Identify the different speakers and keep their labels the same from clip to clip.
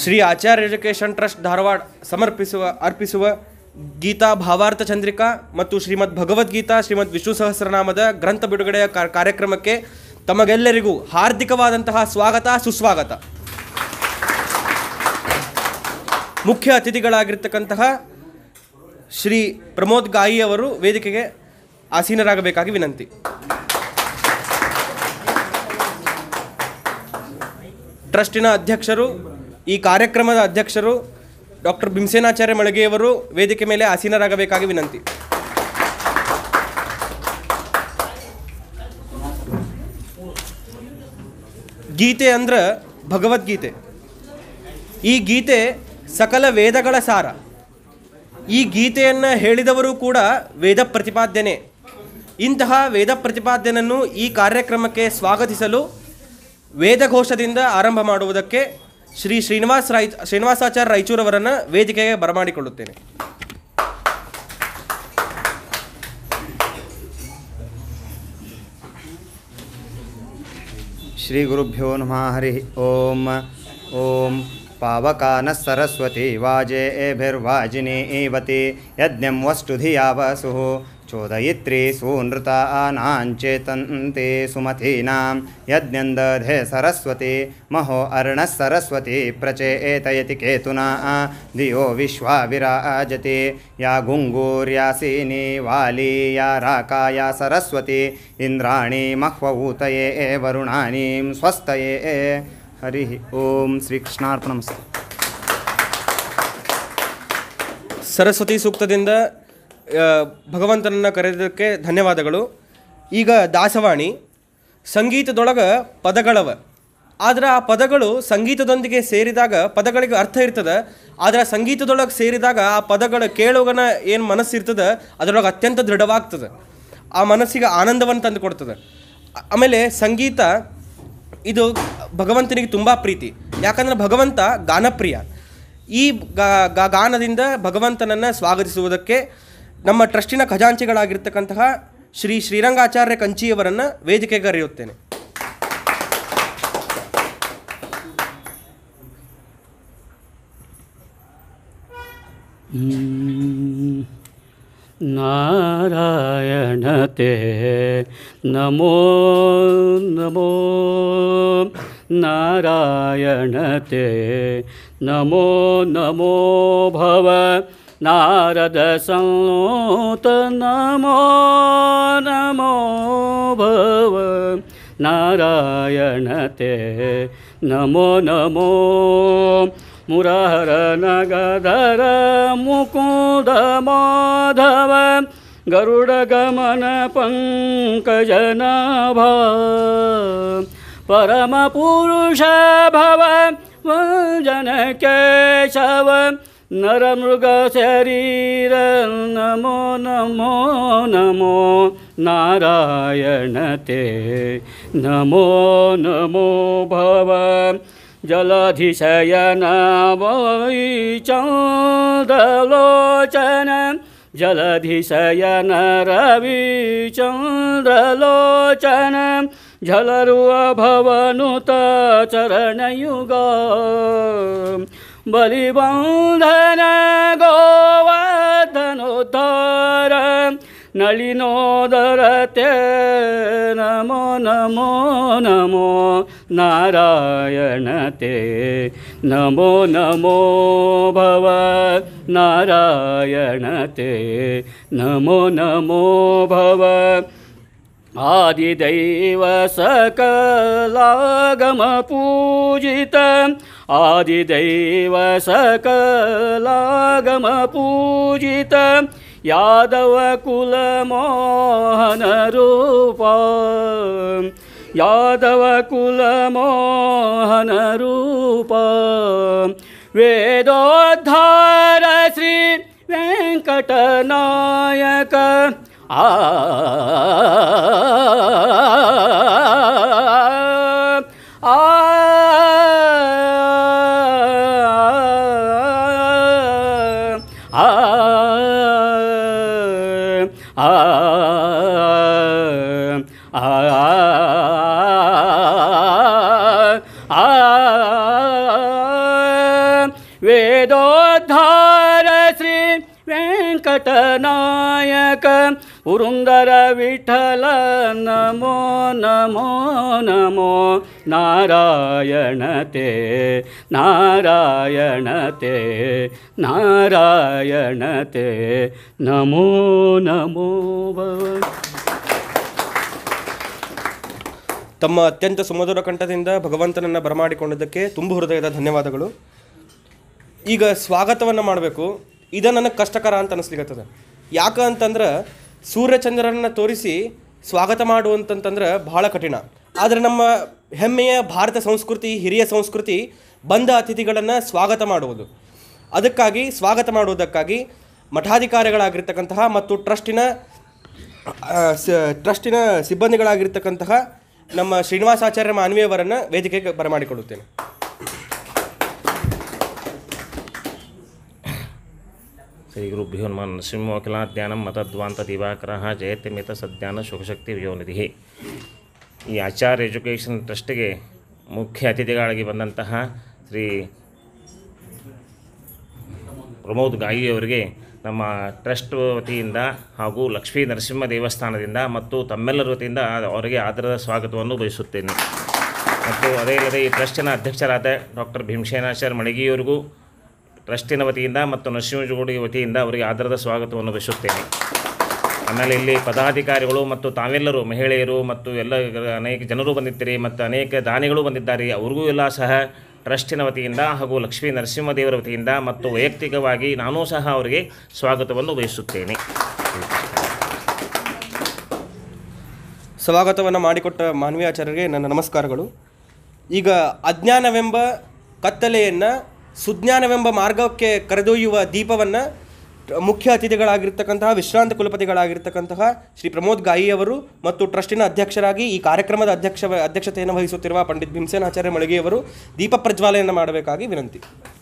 Speaker 1: Shri Acharya education trust Dharwad ಸಮರ್ಪಿಸುವ ಅರ್ಪಿಸುವ ಗೀತಾ ಭಾವಾರ್ಥ ಚಂದ್ರಿಕಾ ಮತ್ತು ಶ್ರೀಮದ್ ಭಗವದ್ಗೀತಾ ಶ್ರೀಮದ್ ವಿಷ್ಣು ಸಹಸ್ರನಾಮದ ಗ್ರಂಥ ಬಿಡುಗಡೆಯ ಕಾ- ಕಾರ್ಯಕ್ರಮಕ್ಕೆ ತಮಗೆಲ್ಲರಿಗೂ ಹಾರ್ದಿಕವಾದಂತಹ ಸ್ವಾಗತ ಸುಸ್ವಾಗತ ಮುಖ್ಯ ಅತಿಥಿಗಳಾಗಿರ್ತಕ್ಕಂತಹ ಶ್ರೀ ಪ್ರಮೋದ್ ಗಾಯಿ ಅವರು ವೇದಿಕೆಗೆ ಆಸೀನರಾಗಬೇಕಾಗಿ ವಿನಂತಿ ಟ್ರಸ್ಟಿನ ಅಧ್ಯಕ್ಷರು ಈ ಕಾರ್ಯಕ್ರಮದ ಅಧ್ಯಕ್ಷರು ಡಾಕ್ಟರ್ ಭೀಮಸೇನಾಚಾರ್ಯ ಮಳಗೆಯವರು ವೇದಿಕೆ ಮೇಲೆ ಆಸೀನರಾಗಬೇಕಾಗಿ ವಿನಂತಿ ಗೀತೆ ಅಂದ್ರೆ ಭಗವದ್ಗೀತೆ ಈ ಗೀತೆ ಸಕಲ ವೇದಗಳ ಸಾರ ಈ ಗೀತೆಯನ್ನು ಹೇಳಿದವರು ಕೂಡ ವೇದ ಪ್ರತಿಪಾದ್ಯನೆ ಇಂತಹ ವೇದ ಪ್ರತಿಪಾದ್ಯನನ್ನು ಈ ಕಾರ್ಯಕ್ರಮಕ್ಕೆ ಸ್ವಾಗತಿಸಲು ವೇದಘೋಷದಿಂದ ಆರಂಭ ಮಾಡುವುದಕ್ಕೆ ಶ್ರೀ ಶ್ರೀನಿವಾಸ್ ರಾಯ್ ಶ್ರೀನಿವಾಸಾಚಾರ್ಯ ರಾಯಚೂರವರನ್ನು ವೇದಿಕೆಗೆ ಬರಮಾಡಿಕೊಳ್ಳುತ್ತೇನೆ
Speaker 2: श्रीगुरुभ्यो नमः हरिः ॐ ॐ पावकानः सरस्वती वाजेभिर्वाजिनी एवति यज्ञं वष्टुधिया वसुः चोदयित्री सूनृतानाञ्चेतन्ते सुमतीनां यज्ञं दधे सरस्वती महो अर्णः सरस्वती प्रचेतयति केतुना धियो विश्वा विराजते या गुङ्गूर्यासीनी वाली या राका या सरस्वती इन्द्राणी मह्वऊतये वरुणानीं स्वस्तये हरिः ॐ श्रीकृष्णार्पणमस्तु
Speaker 1: ಸರಸ್ವತಿ ಸೂಕ್ತದಿಂದ ಆ, ಭಗವಂತನನ್ನು ಕರೆಯೋದಕ್ಕೆ ಧನ್ಯವಾದಗಳು ಈಗ ದಾಸವಾಣಿ ಸಂಗೀತದೊಳಗೆ ಪದಗಳವ ಆದ್ರೆ ಆ ಪದಗಳು ಸಂಗೀತದೊಂದಿಗೆ ಸೇರಿದಾಗ ಪದಗಳಿಗೆ ಅರ್ಥ ಇರ್ತದೆ ಆದರೆ ಆ ಸಂಗೀತದೊಳಗೆ ಸೇರಿದಾಗ ಆ ಪದಗಳ ಕೇಳುಗನ ಏನು ಮನಸ್ಸಿರ್ತದೆ ಅದರೊಳಗೆ ಅತ್ಯಂತ ದೃಢವಾಗ್ತದೆ ಆ ಮನಸ್ಸಿಗೆ ಆನಂದವನ್ನು ತಂದು ಕೊಡ್ತದೆ ಆ- ಆಮೇಲೆ ಸಂಗೀತ ಇದು ಭಗವಂತನಿಗೆ ತುಂಬ ಪ್ರೀತಿ ಯಾಕಂದ್ರೆ ಭಗವಂತ ಗಾನಪ್ರಿಯ ಈ ಗಾ- ಗಾ- ಗಾನದಿಂದ ಭಗವಂತನನ್ನು ಸ್ವಾಗತಿಸುವುದಕ್ಕೆ ನಮ್ಮ ಟ್ರಸ್ಟಿನ ಖಜಾಂಚಿಗಳಾಗಿರ್ತಕ್ಕಂತಹ ಶ್ರೀ ಶ್ರೀರಂಗಾಚಾರ್ಯ ಕಂಚಿಯವರನ್ನು ವೇದಿಕೆಗೆ ಕರೆಯುತ್ತೇನೆ
Speaker 3: नारायण ते नमो नमो नारायण ते नमो नमो भव नारद संत नमो नमो भव नारायण ते नमो नमो मुरहर नगधर मुकुन्द माधव गरुडगमन पङ्कजनाभ परमपुरुष भव वञ्जन केशव नरमृगशरीर नमो नमो नमो नारायण ते नमो नमो भव जलधिशयन वै चन्द्रलोचन जलधिशयन रविचन्द्रलोचन झलरुव भवनुत चरणयुग बलिबन्धन गोवर्धनोद्धार नलिनोदरते नमो नमो नमो नारायण ते नमो नमो भव नारायण ते नमो नमो भव आदिदैव सकलागमपूजित आदिदैव सकलागमपूजित यादवकुलमोहनरूप यादवकुलमोहनरूप वेदोद्धार श्री वेङ्कटनायक आ आ ಆ ಆ ಆ ವೇದೋದ್ಧಾರ ಶ್ರೀ ವೆಂಕಟನಾಯಕ ಪುರುಂದರ ವಿಠಲ ನಮೋ ನಮೋ ನಮೋ ನಾರಾಯಣತೆ ನಾರಾಯಣತೆ ನಾರಾಯಣತೆ ನಮೋ ನಮೋ ಭವ
Speaker 1: ತಮ್ಮ ಅತ್ಯಂತ ಸುಮಧುರ ಕಂಠದಿಂದ ಭಗವಂತನನ್ನು ಬರಮಾಡಿಕೊಂಡಿದ್ದಕ್ಕೆ ತುಂಬ ಹೃದಯದ ಧನ್ಯವಾದಗಳು ಈಗ ಸ್ವಾಗತವನ್ನು ಮಾಡಬೇಕು ಇದು ನನಗೆ ಕಷ್ಟಕರ ಅಂತ ಅನಿಸ್ಲಿಕ್ಕತ್ತದ ಯಾಕ ಅಂತಂದ್ರೆ ಸೂರ್ಯಚಂದ್ರರನ್ನು ತೋರಿಸಿ ಸ್ವಾಗತ ಮಾಡುವಂತಂತಂದ್ರೆ ಬಹಳ ಕಠಿಣ ಆದರೆ ನಮ್ಮ ಹೆಮ್ಮೆಯ ಭಾರತ ಸಂಸ್ಕೃತಿ ಹಿರಿಯ ಸಂಸ್ಕೃತಿ ಬಂದ ಅತಿಥಿಗಳನ್ನು ಸ್ವಾಗತ ಮಾಡುವುದು ಅದಕ್ಕಾಗಿ ಸ್ವಾಗತ ಮಾಡುವುದಕ್ಕಾಗಿ ಮಠಾಧಿಕಾರಿಗಳಾಗಿರ್ತಕ್ಕಂತಹ ಮತ್ತು ಟ್ರಸ್ಟಿನ ಆ, ಸ- ಟ್ರಸ್ಟಿನ ಸಿಬ್ಬಂದಿಗಳಾಗಿರ್ತಕ್ಕಂತಹ ನಮ್ಮ ಶ್ರೀನಿವಾಸಾಚಾರ್ಯ ಮಾನ್ವಿಯವರನ್ನು ವೇದಿಕೆಗೆ ಬರಮಾಡಿಕೊಳ್ಳುತ್ತೇನೆ
Speaker 4: ಶ್ರೀಗುರುಭ್ಯೋ ನಮಃ ನರಸಿಂಹೋಖಿಲಾಜ್ಞಾನಂ ಮತದ್ವಾಂತ ದಿವಾಕರಃ ಜಯತ್ಯಮಿತ ಸಜ್ಞಾನ ಸುಖಶಕ್ತಿ ವಿಯೋನಿಧಿ ಈ ಆಚಾರ್ಯ ಎಜುಕೇಷನ್ ಟ್ರಸ್ಟ್ಗೆ ಮುಖ್ಯ ಅತಿಥಿಗಳಾಗಿ ಬಂದಂತಹ ಶ್ರೀ ಪ್ರಮೋದ್ ಗಾಯಿ ಅವರಿಗೆ ನಮ್ಮ ಟ್ರಸ್ಟ್ ವತಿಯಿಂದ ಹಾಗೂ ಲಕ್ಷ್ಮೀ ನರಸಿಂಹ ದೇವಸ್ಥಾನದಿಂದ ಮತ್ತು ತಮ್ಮೆಲ್ಲರ ವತಿಯಿಂದ ಅವರಿಗೆ ಆದರದ ಸ್ವಾಗತವನ್ನು ಬಯಸುತ್ತೇನೆ ಮತ್ತು ಅದೇ ಅಲ್ಲದೆ ಈ ಟ್ರಸ್ಟಿನ ಅಧ್ಯಕ್ಷರಾದ ಡಾಕ್ಟರ್ ಭೀಮಸೇನಾಚಾರ್ಯ ಮಳಗಿಯವರಿಗೂ ಟ್ರಸ್ಟಿನ ವತಿಯಿಂದ ಮತ್ತು ನರಸಿಂಹಜೋಡಿ ವತಿಯಿಂದ ಅವರಿಗೆ ಆದರದ ಸ್ವಾಗತವನ್ನು ಬಯಸುತ್ತೇನೆ ಆಮೇಲೆ ಇಲ್ಲಿ ಪದಾಧಿಕಾರಿಗಳು ಮತ್ತು ತಾವೆಲ್ಲರೂ ಮಹಿಳೆಯರು ಮತ್ತು ಎಲ್ಲ ಅನೇಕ ಜನರು ಬಂದಿದ್ದೀರಿ ಮತ್ತು ಅನೇಕ ದಾನಿಗಳು ಬಂದಿದ್ದಾರೆ ಅವ್ರಿಗೂ ಎಲ್ಲ ಸಹ ಟ್ರಸ್ಟಿನ ವತಿಯಿಂದ ಹಾಗೂ ಲಕ್ಷ್ಮೀ ನರಸಿಂಹದೇವರ ವತಿಯಿಂದ ಮತ್ತು ವೈಯಕ್ತಿಕವಾಗಿ ನಾನೂ ಸಹ ಅವರಿಗೆ ಸ್ವಾಗತವನ್ನು ಬಯಸುತ್ತೇನೆ
Speaker 1: ಸ್ವಾಗತವನ್ನು ಮಾಡಿಕೊಟ್ಟ ಮಾನವೀಯಾಚಾರ್ಯರಿಗೆ ನನ್ನ ನಮಸ್ಕಾರಗಳು ಈಗ ಅಜ್ಞಾನವೆಂಬ ಕತ್ತಲೆಯನ್ನು ಸುಜ್ಞಾನವೆಂಬ ಮಾರ್ಗಕ್ಕೆ ಕರೆದೊಯ್ಯುವ ದೀಪವನ್ನು ಮುಖ್ಯ ಅತಿಥಿಗಳಾಗಿರ್ತಕ್ಕಂತಹ ವಿಶ್ರಾಂತ ಕುಲಪತಿಗಳಾಗಿರ್ತಕ್ಕಂತಹ ಶ್ರೀ ಪ್ರಮೋದ್ ಗಾಯಿ ಅವರು ಮತ್ತು ಟ್ರಸ್ಟಿನ ಅಧ್ಯಕ್ಷರಾಗಿ ಈ ಕಾರ್ಯಕ್ರಮದ ಅಧ್ಯಕ್ಷ ಅಧ್ಯಕ್ಷತೆಯನ್ನು ವಹಿಸುತ್ತಿರುವ ಪಂಡಿತ್ ಭೀಮಸೇನಾಚಾರ್ಯ ಮಳಗಿಯವರು ದೀಪ ಪ್ರಜ್ವಾಲೆಯನ್ನು ಮಾಡಬೇಕಾಗಿ ವಿನಂತಿ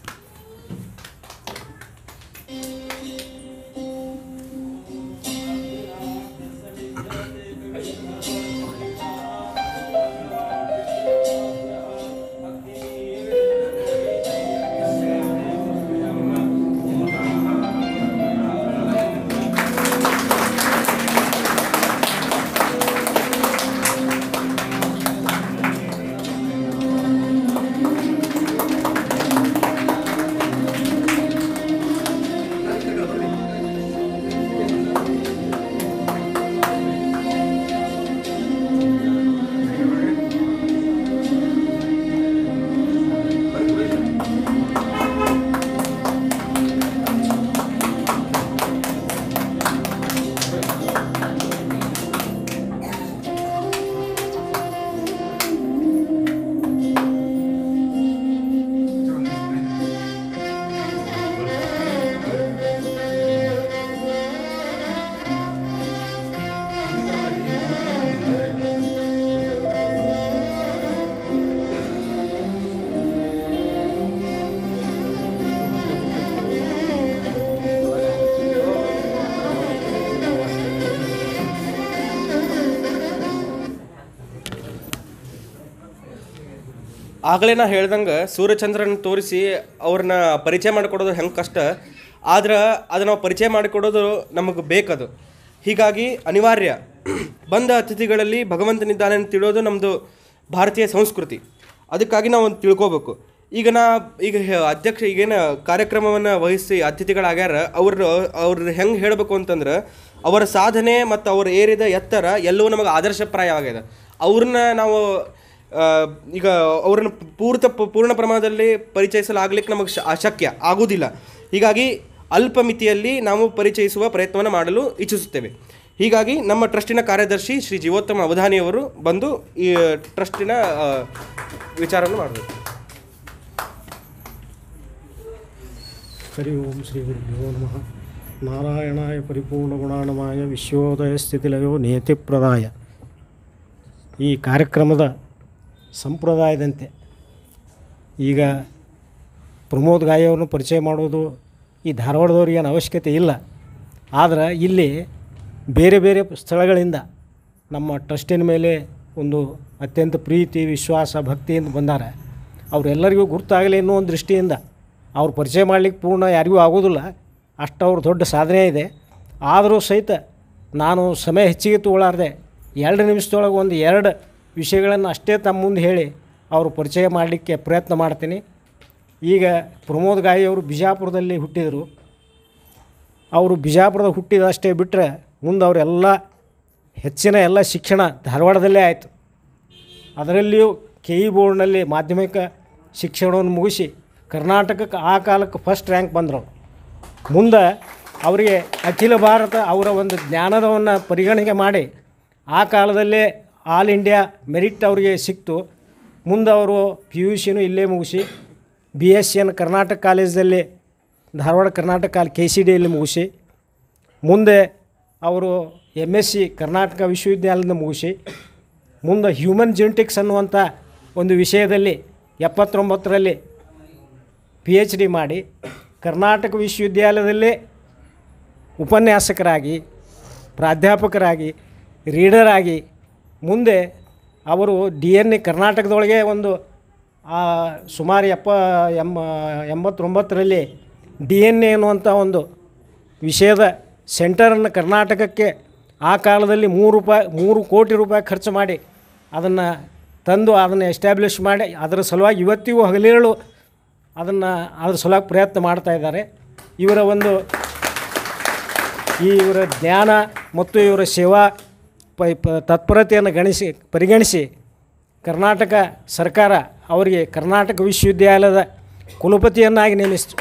Speaker 1: ಆಗಲೇ ನಾ ಹೇಳ್ದಂಗೆ ಸೂರ್ಯಚಂದ್ರನ ತೋರಿಸಿ ಅವ್ರನ್ನ ಪರಿಚಯ ಮಾಡಿಕೊಡೋದು ಹೆಂಗೆ ಕಷ್ಟ ಆದ್ರೆ ಅದು ನಾವು ಪರಿಚಯ ಮಾಡಿಕೊಡೋದು ನಮಗೆ ಬೇಕದು ಹೀಗಾಗಿ ಅನಿವಾರ್ಯ ಬಂದ ಅತಿಥಿಗಳಲ್ಲಿ ಭಗವಂತನಿದ್ದಾನೆ ಅಂತ ತಿಳಿಯೋದು ನಮ್ಮದು ಭಾರತೀಯ ಸಂಸ್ಕೃತಿ ಅದಕ್ಕಾಗಿ ನಾವು ಒಂದು ತಿಳ್ಕೊಬೇಕು ಈಗ ನಾ ಈಗ ಹೆ- ಅಧ್ಯಕ್ಷ ಈಗೇನು ಕಾರ್ಯಕ್ರಮವನ್ನು ವಹಿಸಿ ಅತಿಥಿಗಳಾಗ್ಯಾರ ಅವ್ರ ಅವ್ರ ಹೆಂಗೆ ಹೇಳಬೇಕು ಅಂತಂದ್ರೆ ಅವರ ಸಾಧನೆ ಮತ್ತು ಅವ್ರು ಏರಿದ ಎತ್ತರ ಎಲ್ಲವೂ ನಮಗೆ ಆದರ್ಶಪ್ರಾಯವಾಗಿದೆ ಅವ್ರನ್ನ ನಾವು ಆ, ಈಗ ಅವ್ರನ್ನ ಪೂರ್ತ ಪೂರ್ಣ ಪ್ರಮಾಣದಲ್ಲಿ ಪರಿಚಯಿಸಲಾಗ್ಲಿಕ್ಕೆ ನಮಗೆ ಶ- ಅಶಕ್ಯ ಆಗುವುದಿಲ್ಲ ಹೀಗಾಗಿ ಅಲ್ಪ ಮಿತಿಯಲ್ಲಿ ನಾವು ಪರಿಚಯಿಸುವ ಪ್ರಯತ್ನವನ್ನು ಮಾಡಲು ಇಚ್ಛಿಸುತ್ತೇವೆ ಹೀಗಾಗಿ ನಮ್ಮ ಟ್ರಸ್ಟಿನ ಕಾರ್ಯದರ್ಶಿ ಶ್ರೀ ಜೀವೋತ್ತಮ ಅವಧಾನಿಯವರು ಬಂದು ಈ ಟ್ರಸ್ಟಿನ ಆ, ವಿಚಾರವನ್ನು ಮಾಡಬೇಕು
Speaker 5: ಹರಿ ಓಂ ಶ್ರೀ ಗುರುಭ್ಯೋ ನಮಃ ನಾರಾಯಣಾಯ ಪರಿಪೂರ್ಣಗುಣಾಣಮಾಯ ವಿಶ್ವೋದಯ ಸ್ಥಿತಿಲಯೋ ನೇತಿಪ್ರದಾಯ ಈ ಕಾರ್ಯಕ್ರಮದ ಸಂಪ್ರದಾಯದಂತೆ ಈಗ ಪ್ರಮೋದ್ ಗಾಯವ್ರನ್ನ ಪರಿಚಯ ಮಾಡೋದು ಈ ಧಾರವಾಡದವ್ರಿಗೆ ಏನು ಅವಶ್ಯಕತೆ ಇಲ್ಲ ಆದರೆ ಇಲ್ಲಿ ಬೇರೆ ಬೇರೆ ಸ್ಥಳಗಳಿಂದ ನಮ್ಮ ಟ್ರಸ್ಟಿನ ಮೇಲೆ ಒಂದು ಅತ್ಯಂತ ಪ್ರೀತಿ ವಿಶ್ವಾಸ ಭಕ್ತಿಯಿಂದ ಬಂದಾರೆ ಅವರೆಲ್ಲರಿಗೂ ಗುರ್ತಾಗಲಿ ಅನ್ನೋ ಒಂದು ದೃಷ್ಟಿಯಿಂದ ಅವ್ರು ಪರಿಚಯ ಮಾಡ್ಲಿಕ್ಕೆ ಪೂರ್ಣ ಯಾರಿಗೂ ಆಗೋದಿಲ್ಲ ಅಷ್ಟು ಅವ್ರ ದೊಡ್ಡ ಸಾಧನೆ ಇದೆ ಆದರೂ ಸಹಿತ ನಾನು ಸಮಯ ಹೆಚ್ಚಿಗೆ ತಗೊಳ್ಳಾರ್ದೆ ಎರಡು ನಿಮಿಷದೊಳಗೆ ಒಂದು ಎರಡು ವಿಷಯಗಳನ್ನು ಅಷ್ಟೇ ತಮ್ಮ ಮುಂದೆ ಹೇಳಿ ಅವರು ಪರಿಚಯ ಮಾಡಲಿಕ್ಕೆ ಪ್ರಯತ್ನ ಮಾಡ್ತೀನಿ ಈಗ ಪ್ರಮೋದ್ ಗಾಯಿ ಅವರು ಬಿಜಾಪುರದಲ್ಲಿ ಹುಟ್ಟಿದರು ಅವರು ಬಿಜಾಪುರದ ಹುಟ್ಟಿದಷ್ಟೇ ಬಿಟ್ಟರೆ ಮುಂದೆ ಅವರೆಲ್ಲ ಹೆಚ್ಚಿನ ಎಲ್ಲ ಶಿಕ್ಷಣ ಧಾರವಾಡದಲ್ಲೇ ಆಯಿತು ಅದರಲ್ಲಿಯೂ ಕೆ ಇ ಬೋರ್ಡ್ನಲ್ಲಿ ಮಾಧ್ಯಮಿಕ ಶಿಕ್ಷಣವನ್ನು ಮುಗಿಸಿ ಕರ್ನಾಟಕಕ್ಕೆ ಆ ಕಾಲಕ್ಕೆ ಫಸ್ಟ್ ರ್ಯಾಂಕ್ ಬಂದರು ಮುಂದೆ ಅವರಿಗೆ ಅಖಿಲ ಭಾರತ ಅವರ ಒಂದು ಜ್ಞಾನದವನ್ನು ಪರಿಗಣನೆ ಮಾಡಿ ಆ ಕಾಲದಲ್ಲೇ ಆಲ್ ಇಂಡಿಯಾ ಮೆರಿಟ್ ಅವರಿಗೆ ಸಿಕ್ತು ಮುಂದೆ ಅವರು ಪಿ ಯು ಸಿನೂ ಇಲ್ಲೇ ಮುಗಿಸಿ ಬಿ ಎಸ್ ಸಿಯನ್ನು ಕರ್ನಾಟಕ ಕಾಲೇಜಲ್ಲಿ ಧಾರವಾಡ ಕರ್ನಾಟಕ ಕಾಲ್ ಕೆ ಸಿ ಡಿಯಲ್ಲಿ ಮುಗಿಸಿ ಮುಂದೆ ಅವರು ಎಮ್ ಎಸ್ ಸಿ ಕರ್ನಾಟಕ ವಿಶ್ವವಿದ್ಯಾಲಯದಿಂದ ಮುಗಿಸಿ ಮುಂದೆ ಹ್ಯೂಮನ್ ಜೆನೆಟಿಕ್ಸ್ ಅನ್ನುವಂಥ ಒಂದು ವಿಷಯದಲ್ಲಿ ಎಪ್ಪತ್ತೊಂಬತ್ತರಲ್ಲಿ ಪಿ ಎಚ್ ಡಿ ಮಾಡಿ ಕರ್ನಾಟಕ ವಿಶ್ವವಿದ್ಯಾಲಯದಲ್ಲೇ ಉಪನ್ಯಾಸಕರಾಗಿ ಪ್ರಾಧ್ಯಾಪಕರಾಗಿ ರೀಡರ್ ಆಗಿ ಮುಂದೆ ಅವರು ಡಿ ಎನ್ ಎ ಕರ್ನಾಟಕದೊಳಗೆ ಒಂದು ಆ, ಸುಮಾರು ಎಪ್ಪ ಎಂಬ ಎಂಬತ್ತೊಂಬತ್ತರಲ್ಲಿ ಡಿ ಎನ್ ಎ ಅನ್ನುವಂಥ ಒಂದು ವಿಷಯದ ಸೆಂಟರನ್ನು ಕರ್ನಾಟಕಕ್ಕೆ ಆ ಕಾಲದಲ್ಲಿ ಮೂರು ರೂಪಾಯಿ ಮೂರು ಕೋಟಿ ರೂಪಾಯಿ ಖರ್ಚು ಮಾಡಿ ಅದನ್ನು ತಂದು ಅದನ್ನು ಎಸ್ಟ್ಯಾಬ್ಲಿಷ್ ಮಾಡಿ ಅದರ ಸಲುವಾಗಿ ಇವತ್ತಿಗೂ ಹಗಲಿರುಳು ಅದನ್ನು ಅದ್ರ ಸಲುವಾಗಿ ಪ್ರಯತ್ನ ಮಾಡ್ತಾ ಇದ್ದಾರೆ ಇವರ ಒಂದು ಈ ಇವರ ಜ್ಞಾನ ಮತ್ತು ಇವರ ಸೇವಾ ಪ ಪ- ತತ್ಪರತೆಯನ್ನು ಗಣಿಸಿ ಪರಿಗಣಿಸಿ ಕರ್ನಾಟಕ ಸರ್ಕಾರ ಅವರಿಗೆ ಕರ್ನಾಟಕ ವಿಶ್ವವಿದ್ಯಾಲಯದ ಕುಲಪತಿಯನ್ನಾಗಿ ನೇಮಿಸಿತು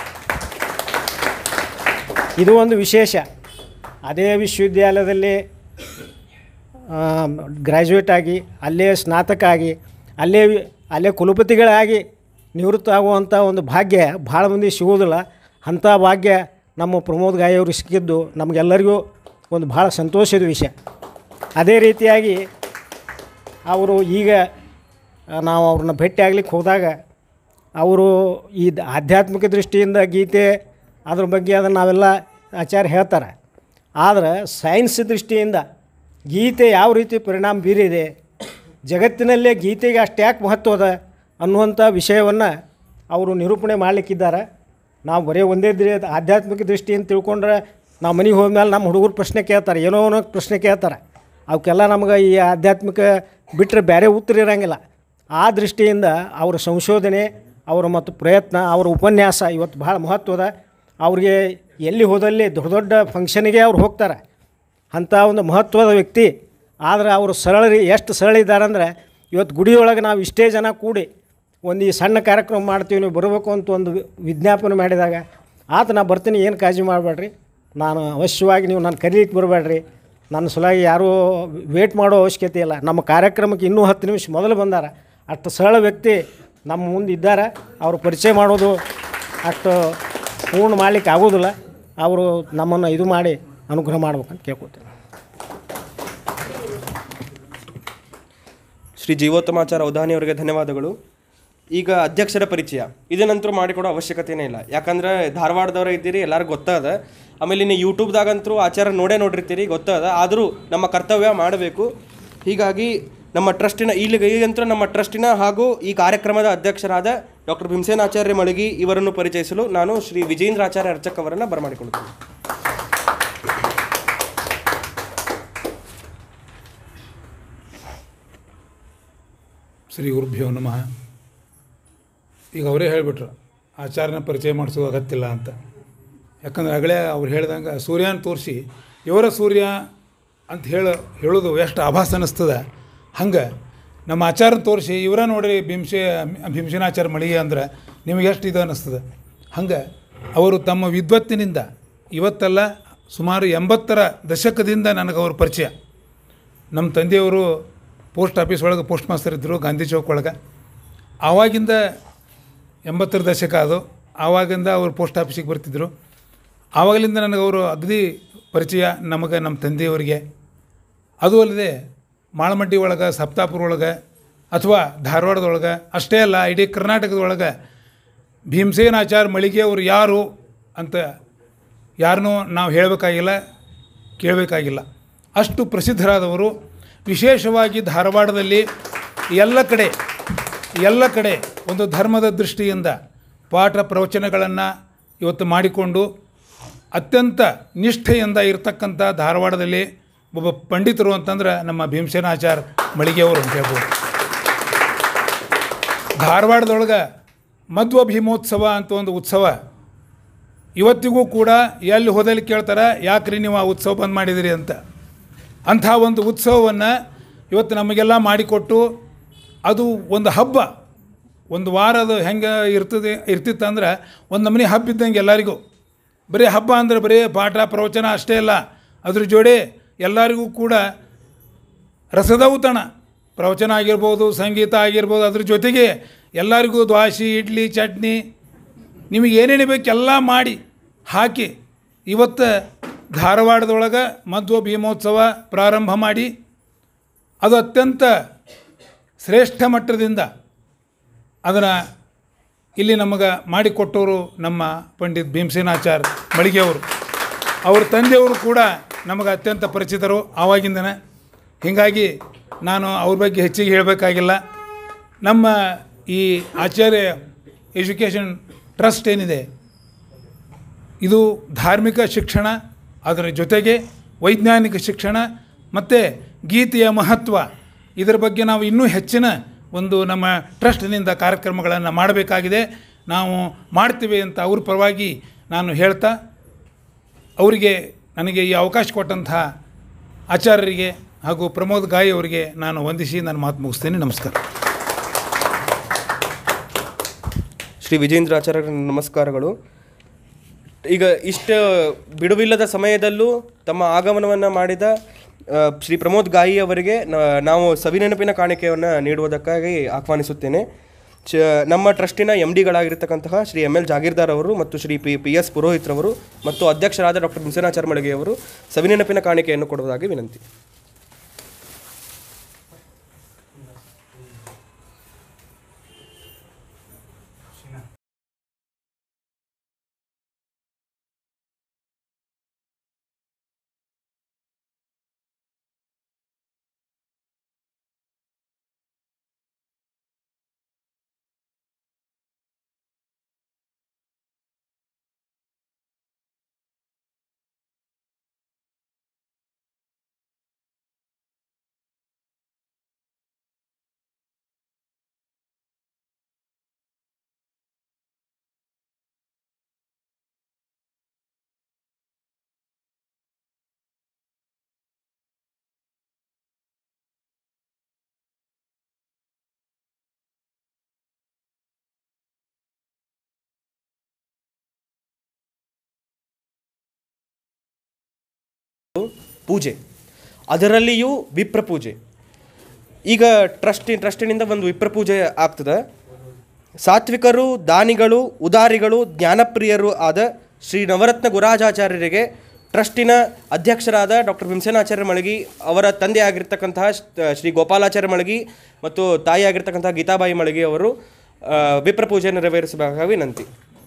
Speaker 5: ಇದು ಒಂದು ವಿಶೇಷ ಅದೇ ವಿಶ್ವವಿದ್ಯಾಲಯದಲ್ಲಿ ಗ್ರ್ಯಾಜುಯೇಟ್ ಆಗಿ ಅಲ್ಲೇ ಸ್ನಾತಕ ಆಗಿ ಅಲ್ಲೇ ವಿ- ಅಲ್ಲೇ ಕುಲಪತಿಗಳಾಗಿ ನಿವೃತ್ತ ಆಗುವಂಥ ಒಂದು ಭಾಗ್ಯ ಭಾಳ ಮಂದಿ ಸಿಗೋದಿಲ್ಲ ಅಂಥ ಭಾಗ್ಯ ನಮ್ಮ ಪ್ರಮೋದ್ ಗಾಯಿ ಅವರು ಸಿಕ್ಕಿದ್ದು ನಮಗೆಲ್ಲರಿಗೂ ಒಂದು ಭಾಳ ಸಂತೋಷದ ವಿಷಯ ಅದೇ ರೀತಿಯಾಗಿ ಅವರು ಈಗ ಆ, ನಾವು ಅವ್ರನ್ನ ಭೇಟಿ ಆಗ್ಲಿಕ್ಕೆ ಹೋದಾಗ ಅವರು ಈ ದ- ಆಧ್ಯಾತ್ಮಿಕ ದೃಷ್ಟಿಯಿಂದ ಗೀತೆ ಅದ್ರ ಬಗ್ಗೆ ಅದನ್ನು ನಾವೆಲ್ಲ ಆಚಾರ್ಯ ಹೇಳ್ತಾರೆ ಆದರೆ ಸೈನ್ಸ್ ದೃಷ್ಟಿಯಿಂದ ಗೀತೆ ಯಾವ ರೀತಿ ಪರಿಣಾಮ ಬೀರಿದೆ ಜಗತ್ತಿನಲ್ಲೇ ಗೀತೆಗೆ ಅಷ್ಟ್ಯಾಕೆ ಮಹತ್ವ ಅದ ಅನ್ನುವಂಥ ವಿಷಯವನ್ನು ಅವರು ನಿರೂಪಣೆ ಮಾಡಲಿಕ್ಕಿದ್ದಾರೆ ನಾವು ಬರೀ ಒಂದೇ ದ್ರಿ ಆಧ್ಯಾತ್ಮಿಕ ದೃಷ್ಟಿಯಿಂದ ತಿಳ್ಕೊಂಡ್ರೆ ನಾವು ಮನೆಗೆ ಹೋದ್ಮೇಲೆ ನಮ್ಮ ಹುಡುಗರು ಪ್ರಶ್ನೆ ಕೇಳ್ತಾರೆ ಏನೋ ಅನ್ನೋ ಪ್ರಶ್ನೆ ಕೇಳ್ತಾರೆ ಅವಕ್ಕೆಲ್ಲ ನಮ್ಗೆ ಈ ಆಧ್ಯಾತ್ಮಿಕ ಬಿಟ್ಟರೆ ಬೇರೆ ಉತ್ತರ ಇರೋಂಗಿಲ್ಲ ಆ ದೃಷ್ಟಿಯಿಂದ ಅವರ ಸಂಶೋಧನೆ ಅವರ ಮತ್ತು ಪ್ರಯತ್ನ ಅವರ ಉಪನ್ಯಾಸ ಇವತ್ತು ಭಾಳ ಮಹತ್ವದ ಅವ್ರಿಗೆ ಎಲ್ಲಿ ಹೋದಲ್ಲಿ ದೊಡ್ಡ ದೊಡ್ಡ ಫಂಕ್ಷನಿಗೆ ಅವ್ರು ಹೋಗ್ತಾರೆ ಅಂಥ ಒಂದು ಮಹತ್ವದ ವ್ಯಕ್ತಿ ಆದರೆ ಅವರು ಸರಳ ರೀ ಎಷ್ಟು ಸರಳ ಇದ್ದಾರೆ ಅಂದರೆ ಇವತ್ತು ಗುಡಿಯೊಳಗೆ ನಾವು ಇಷ್ಟೇ ಜನ ಕೂಡಿ ಒಂದು ಈ ಸಣ್ಣ ಕಾರ್ಯಕ್ರಮ ಮಾಡ್ತೀವಿ ನೀವು ಬರಬೇಕು ಅಂತ ಒಂದು ವಿ- ವಿಜ್ಞಾಪನೆ ಮಾಡಿದಾಗ ಆತ ನಾ ಬರ್ತೀನಿ ಏನು ಕಾಳಜಿ ಮಾಡಬೇಡ್ರಿ ನಾನು ಅವಶ್ಯವಾಗಿ ನೀವು ನಾನು ಕರೀಲಿಕ್ಕೆ ಬರಬೇಡ್ರಿ ನನ್ನ ಸಲುವಾಗಿ ಯಾರೂ ವೇಟ್ ಮಾಡೋ ಅವಶ್ಯಕತೆ ಇಲ್ಲ ನಮ್ಮ ಕಾರ್ಯಕ್ರಮಕ್ಕೆ ಇನ್ನೂ ಹತ್ತು ನಿಮಿಷ ಮೊದಲು ಬಂದಾರ ಅಷ್ಟು ಸರಳ ವ್ಯಕ್ತಿ ನಮ್ಮ ಮುಂದೆ ಇದ್ದಾರೆ ಅವ್ರ ಪರಿಚಯ ಮಾಡೋದು ಅಷ್ಟು ಪೂರ್ಣ ಮಾಡಲಿಕ್ಕೆ ಆಗೋದಿಲ್ಲ ಅವರು ನಮ್ಮನ್ನು ಇದು ಮಾಡಿ ಅನುಗ್ರಹ ಮಾಡ್ಬೇಕಂತ ಕೇಳ್ಕೊತೀನಿ
Speaker 1: ಶ್ರೀ ಜೀವೋತ್ತಮಾಚಾರ ಅವಧಾನಿ ಅವರಿಗೆ ಧನ್ಯವಾದಗಳು ಈಗ ಅಧ್ಯಕ್ಷರ ಪರಿಚಯ ಇದನ್ನಂತರೂ ಮಾಡಿಕೊಡೋ ಅವಶ್ಯಕತೆನೇ ಇಲ್ಲ ಯಾಕಂದ್ರೆ ಧಾರವಾಡದವರ ಇದ್ದೀರಿ ಎಲ್ಲರಿಗೂ ಗೊತ್ತದ ಆಮೇಲೆ ಇನ್ನು ಯೂಟ್ಯೂಬ್ದಾಗಂತರೂ ಆಚಾರ ನೋಡೇ ನೋಡಿರ್ತೀರಿ ಗೊತ್ತದ ಆದರೂ ನಮ್ಮ ಕರ್ತವ್ಯ ಮಾಡಬೇಕು ಹೀಗಾಗಿ ನಮ್ಮ ಟ್ರಸ್ಟಿನ ಇಲ್ಲಿಗೆ ಈಗಂತೂ ನಮ್ಮ ಟ್ರಸ್ಟಿನ ಹಾಗೂ ಈ ಕಾರ್ಯಕ್ರಮದ ಅಧ್ಯಕ್ಷರಾದ ಡಾಕ್ಟರ್ ಭೀಮಸೇನ್ ಆಚಾರ್ಯ ಮಳಗಿ ಇವರನ್ನು ಪರಿಚಯಿಸಲು ನಾನು ಶ್ರೀ ವಿಜೇಂದ್ರ ಆಚಾರ್ಯ ಅರ್ಚಕ್ ಅವರನ್ನು ಬರಮಾಡಿಕೊಳ್ಳುತ್ತೇನೆ
Speaker 6: ಶ್ರೀ ಗುರುಭ್ಯೋ ನಮಃ ಈಗ ಅವರೇ ಹೇಳಿಬಿಟ್ರು ಆಚಾರ್ಯನ ಪರಿಚಯ ಮಾಡಿಸೋ ಅಗತ್ಯಿಲ್ಲ ಅಂತ ಯಾಕಂದ್ರೆ ಆಗಲೇ ಅವ್ರು ಹೇಳ್ದಂಗೆ ಸೂರ್ಯನ ತೋರಿಸಿ ಇವರ ಸೂರ್ಯ ಅಂತ ಹೇಳ ಹೇಳೋದು ಎಷ್ಟು ಆಭಾಸ ಅನ್ನಿಸ್ತದೆ ಹಂಗೆ ನಮ್ಮ ಆಚಾರ್ಯನ ತೋರಿಸಿ ಇವರ ನೋಡ್ರಿ ಭೀಮಸೆ ಭೀಮಸೇನಾಚಾರ್ಯ ಮಳಿಗೆ ಅಂದ್ರೆ ನಿಮಗೆ ಎಷ್ಟು ಇದು ಅನ್ನಿಸ್ತದೆ ಹಂಗೆ ಅವರು ತಮ್ಮ ವಿದ್ವತ್ತಿನಿಂದ ಇವತ್ತಲ್ಲ ಸುಮಾರು ಎಂಬತ್ತರ ದಶಕದಿಂದ ನನಗೆ ಅವ್ರ ಪರಿಚಯ ನಮ್ಮ ತಂದೆಯವರು ಪೋಸ್ಟ್ ಆಫೀಸ್ ಒಳಗೆ ಪೋಸ್ಟ್ ಮಾಸ್ತರ್ ಇದ್ದರು ಗಾಂಧಿ ಚೌಕ್ ಒಳಗೆ ಆವಾಗಿಂದ ಎಂಬತ್ತರ ದಶಕ ಅದು ಆವಾಗಿಂದ ಅವರು ಪೋಸ್ಟ್ ಆಫೀಸಿಗೆ ಬರ್ತಿದ್ದರು ಆವಾಗಲಿಂದ ನನಗೆ ಅವರು ಅಗದಿ ಪರಿಚಯ ನಮಗೆ ನಮ್ಮ ತಂದೆಯವರಿಗೆ ಅದು ಅಲ್ಲದೆ ಮಾಳಮಡ್ಡಿ ಒಳಗೆ ಸಪ್ತಾಪುರ ಒಳಗೆ ಅಥವಾ ಧಾರವಾಡದೊಳಗೆ ಅಷ್ಟೇ ಅಲ್ಲ ಇಡೀ ಕರ್ನಾಟಕದೊಳಗೆ ಭೀಮಸೇನಾಚಾರ್ಯ ಮಳಿಗೆ ಅವರು ಯಾರು ಅಂತ ಯಾರನ್ನೂ ನಾವು ಹೇಳಬೇಕಾಗಿಲ್ಲ ಕೇಳಬೇಕಾಗಿಲ್ಲ ಅಷ್ಟು ಪ್ರಸಿದ್ಧರಾದವರು ವಿಶೇಷವಾಗಿ ಧಾರವಾಡದಲ್ಲಿ ಎಲ್ಲ ಕಡೆ ಎಲ್ಲ ಕಡೆ ಒಂದು ಧರ್ಮದ ದೃಷ್ಟಿಯಿಂದ ಪಾಠ ಪ್ರವಚನಗಳನ್ನು ಇವತ್ತು ಮಾಡಿಕೊಂಡು ಅತ್ಯಂತ ನಿಷ್ಠೆಯಿಂದ ಇರತಕ್ಕಂಥ ಧಾರವಾಡದಲ್ಲಿ ಒಬ್ಬ ಪಂಡಿತರು ಅಂತಂದ್ರೆ ನಮ್ಮ ಭೀಮಸೇನಾಚಾರ್ ಮಳಿಗೆಯವರು ಅಂತ ಹೇಳ್ಬೋದು ಧಾರವಾಡದೊಳಗೆ ಮಧ್ವ ಭೀಮೋತ್ಸವ ಅಂತ ಒಂದು ಉತ್ಸವ ಇವತ್ತಿಗೂ ಕೂಡ ಎಲ್ಲಿ ಹೋದಲ್ಲಿ ಕೇಳ್ತಾರೆ ಯಾಕ್ರಿ ನೀವು ಆ ಉತ್ಸವ ಬಂದ್ ಮಾಡಿದಿರಿ ಅಂತ ಅಂಥ ಒಂದು ಉತ್ಸವವನ್ನು ಇವತ್ತು ನಮಗೆಲ್ಲ ಮಾಡಿಕೊಟ್ಟು ಅದು ಒಂದು ಹಬ್ಬ ಒಂದು ವಾರದ ಹೆಂಗೆ ಇರ್ತದೆ ಇರ್ತಿತ್ತಂದ್ರೆ ಒಂದು ನಮೂನಿ ಹಬ್ಬ ಇದ್ದಂಗೆ ಎಲ್ಲರಿಗೂ ಬರೀ ಹಬ್ಬ ಅಂದರೆ ಬರೀ ಪಾಠ ಪ್ರವಚನ ಅಷ್ಟೇ ಅಲ್ಲ ಅದ್ರ ಜೋಡಿ ಎಲ್ಲರಿಗೂ ಕೂಡ ರಸದೌತಣ ಪ್ರವಚನ ಆಗಿರ್ಬೋದು ಸಂಗೀತ ಆಗಿರ್ಬೋದು ಅದ್ರ ಜೊತೆಗೆ ಎಲ್ಲರಿಗೂ ದ್ವಾಸಿ ಇಡ್ಲಿ ಚಟ್ನಿ ನಿಮಗೆ ಏನೇನು ಬೇಕು ಎಲ್ಲ ಮಾಡಿ ಹಾಕಿ ಇವತ್ತು ಧಾರವಾಡದೊಳಗೆ ಮಧ್ವ ಭೀಮೋತ್ಸವ ಪ್ರಾರಂಭ ಮಾಡಿ ಅದು ಅತ್ಯಂತ ಶ್ರೇಷ್ಠ ಮಟ್ಟದಿಂದ ಅದನ್ನು ಇಲ್ಲಿ ನಮಗೆ ಮಾಡಿಕೊಟ್ಟವರು ನಮ್ಮ ಪಂಡಿತ್ ಭೀಮಸೇನಾಚಾರ್ ಮಳಿಗೆಯವರು ಅವ್ರ ತಂದೆಯವರು ಕೂಡ ನಮಗೆ ಅತ್ಯಂತ ಪರಿಚಿತರು ಆವಾಗಿಂದನೇ ಹೀಗಾಗಿ ನಾನು ಅವ್ರ ಬಗ್ಗೆ ಹೆಚ್ಚಿಗೆ ಹೇಳಬೇಕಾಗಿಲ್ಲ ನಮ್ಮ ಈ ಆಚಾರ್ಯ ಎಜುಕೇಷನ್ ಟ್ರಸ್ಟ್ ಏನಿದೆ ಇದು ಧಾರ್ಮಿಕ ಶಿಕ್ಷಣ ಅದರ ಜೊತೆಗೆ ವೈಜ್ಞಾನಿಕ ಶಿಕ್ಷಣ ಮತ್ತು ಗೀತೆಯ ಮಹತ್ವ ಇದರ ಬಗ್ಗೆ ನಾವು ಇನ್ನೂ ಹೆಚ್ಚಿನ ಒಂದು ನಮ್ಮ ಟ್ರಸ್ಟ್ನಿಂದ ಕಾರ್ಯಕ್ರಮಗಳನ್ನು ಮಾಡಬೇಕಾಗಿದೆ ನಾವು ಮಾಡ್ತೀವಿ ಅಂತ ಅವ್ರ ಪರವಾಗಿ ನಾನು ಹೇಳ್ತಾ ಅವರಿಗೆ ನನಗೆ ಈ ಅವಕಾಶ ಕೊಟ್ಟಂತಹ ಆಚಾರ್ಯರಿಗೆ ಹಾಗೂ ಪ್ರಮೋದ್ ಗಾಯಿ ಅವರಿಗೆ ನಾನು ವಂದಿಸಿ ನಾನು ಮಾತು ಮುಗಿಸ್ತೇನೆ ನಮಸ್ಕಾರ
Speaker 1: ಶ್ರೀ ವಿಜೇಂದ್ರಾಚಾರ್ಯ ನಮಸ್ಕಾರಗಳು ಈಗ ಇಷ್ಟ ಬಿಡುವಿಲ್ಲದ ಸಮಯದಲ್ಲೂ ತಮ್ಮ ಆಗಮನವನ್ನು ಮಾಡಿದ ಆ, ಶ್ರೀ ಪ್ರಮೋದ್ ಗಾಯಿ ಅವರಿಗೆ ನ- ನಾವು ಸವಿನೆನಪಿನ ಕಾಣಿಕೆಯನ್ನು ನೀಡುವುದಕ್ಕಾಗಿ ಆಹ್ವಾನಿಸುತ್ತೇನೆ ಚ ನಮ್ಮ ಟ್ರಸ್ಟಿನ ಎಮ್ ಡಿಗಳಾಗಿರ್ತಕ್ಕಂತಹ ಶ್ರೀ ಎಮ್ ಎಲ್ ಜಾಗೀರ್ದಾರ್ ಅವರು ಮತ್ತು ಶ್ರೀ ಪಿ ಪಿ ಎಸ್ ಪುರೋಹಿತ್ರವರು ಮತ್ತು ಅಧ್ಯಕ್ಷರಾದ ಡಾಕ್ಟರ್ ಹುಸೇನಾಚಾರ್ ಮಳಿಗೆಯವರು ಸವಿನೆನಪಿನ ಕಾಣಿಕೆಯನ್ನು ಕೊಡುವುದಾಗಿ ವಿನಂತಿ ಪೂಜೆ ಅದರಲ್ಲಿಯೂ ವಿಪ್ರ ಪೂಜೆ ಈಗ ಟ್ರಸ್ಟಿ ಟ್ರಸ್ಟಿನಿಂದ ಒಂದು ವಿಪ್ರ ಪೂಜೆ ಆಗ್ತದೆ ಸಾತ್ವಿಕರು ದಾನಿಗಳು ಉದಾರಿಗಳು ಜ್ಞಾನಪ್ರಿಯರು ಆದ ಶ್ರೀ ನವರತ್ನ ಗುರಾಜಾಚಾರ್ಯರಿಗೆ ಟ್ರಸ್ಟಿನ ಅಧ್ಯಕ್ಷರಾದ ಡಾಕ್ಟರ್ ಭೀಮಸೇನಾಚಾರ್ಯ ಮಳಗಿ ಅವರ ತಂದೆ ಆಗಿರ್ತಕ್ಕಂತಹ ಶ್ರೀ- ಶ್ರೀ ಗೋಪಾಲಾಚಾರ್ಯ ಮಳಗಿ ಮತ್ತು ತಾಯಿ ಆಗಿರ್ತಕ್ಕಂತಹ ಗೀತಾಬಾಯಿ ಮಳಗಿ ಅವರು ಆ, ವಿಪ್ರ ಪೂಜೆ ನೆರವೇರಿಸಬೇಕಾಗಿ ವಿನಂತಿ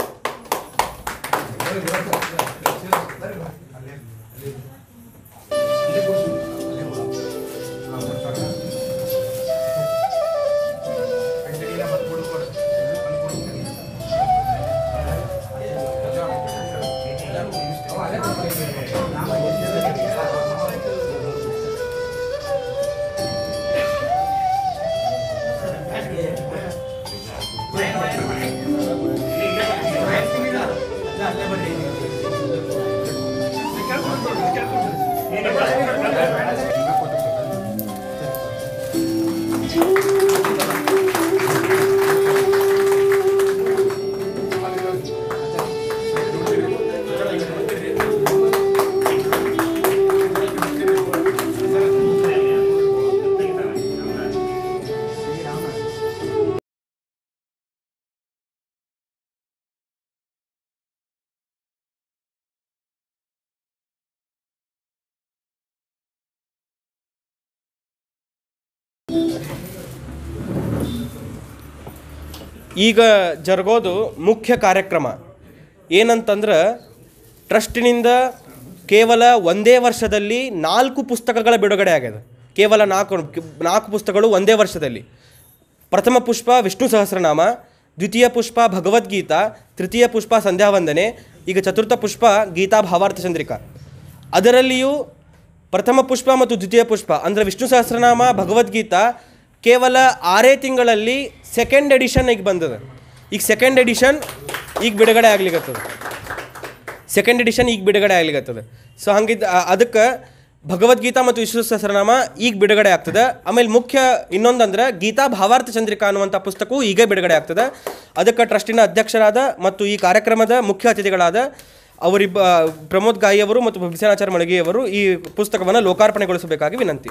Speaker 1: ಈಗ ಜರುಗೋದು ಮುಖ್ಯ ಕಾರ್ಯಕ್ರಮ ಏನಂತಂದ್ರೆ ಟ್ರಸ್ಟಿನಿಂದ ಕೇವಲ ಒಂದೇ ವರ್ಷದಲ್ಲಿ ನಾಲ್ಕು ಪುಸ್ತಕಗಳ ಬಿಡುಗಡೆ ಆಗಿದೆ ಕೇವಲ ನಾಲ್ಕು ನಾಲ್ಕು ಪುಸ್ತಕಗಳು ಒಂದೇ ವರ್ಷದಲ್ಲಿ ಪ್ರಥಮ ಪುಷ್ಪ ವಿಷ್ಣು ಸಹಸ್ರನಾಮ ದ್ವಿತೀಯ ಪುಷ್ಪ ಭಗವದ್ಗೀತಾ ತೃತೀಯ ಪುಷ್ಪ ಸಂಧ್ಯಾವಂದನೆ ಈಗ ಚತುರ್ಥ ಪುಷ್ಪ ಗೀತಾ ಭಾವಾರ್ಥ ಚಂದ್ರಿಕಾ ಅದರಲ್ಲಿಯೂ ಪ್ರಥಮ ಪುಷ್ಪ ಮತ್ತು ದ್ವಿತೀಯ ಪುಷ್ಪ ಅಂದರೆ ವಿಷ್ಣು ಸಹಸ್ರನಾಮ ಭಗವದ್ಗೀತಾ ಕೇವಲ ಆರೇ ತಿಂಗಳಲ್ಲಿ ಸೆಕೆಂಡ್ ಎಡಿಷನ್ ಈಗ ಬಂದದ ಈಗ ಸೆಕೆಂಡ್ ಎಡಿಷನ್ ಈಗ ಬಿಡುಗಡೆ ಆಗ್ಲಿಕತ್ತದ ಸೆಕೆಂಡ್ ಎಡಿಷನ್ ಈಗ ಬಿಡುಗಡೆ ಆಗ್ಲಿಕತ್ತದ ಸೊ ಹಂಗಿದ್ದ ಅದಕ್ಕೆ ಭಗವದ್ಗೀತಾ ಮತ್ತು ವಿಶ್ವ ಸಹಸ್ರನಾಮ ಈಗ ಬಿಡುಗಡೆ ಆಗ್ತದೆ ಆಮೇಲೆ ಮುಖ್ಯ ಇನ್ನೊಂದಂದ್ರೆ ಗೀತಾ ಭಾವಾರ್ಥ ಚಂದ್ರಿಕಾ ಅನ್ನುವಂಥ ಪುಸ್ತಕವು ಈಗ ಬಿಡುಗಡೆ ಆಗ್ತದೆ ಅದಕ್ಕೆ ಟ್ರಸ್ಟಿನ ಅಧ್ಯಕ್ಷರಾದ ಮತ್ತು ಈ ಕಾರ್ಯಕ್ರಮದ ಮುಖ್ಯ ಅತಿಥಿಗಳಾದ ಅವರಿಬ್ಬ ಪ್ರಮೋದ್ ಗಾಯಿ ಅವರು ಮತ್ತು ಬಿಸನಾಚಾರ್ಯ ಮಳಗಿಯವರು ಈ ಪುಸ್ತಕವನ್ನು ಲೋಕಾರ್ಪಣೆಗೊಳಿಸಬೇಕಾಗಿ ವಿನಂತಿ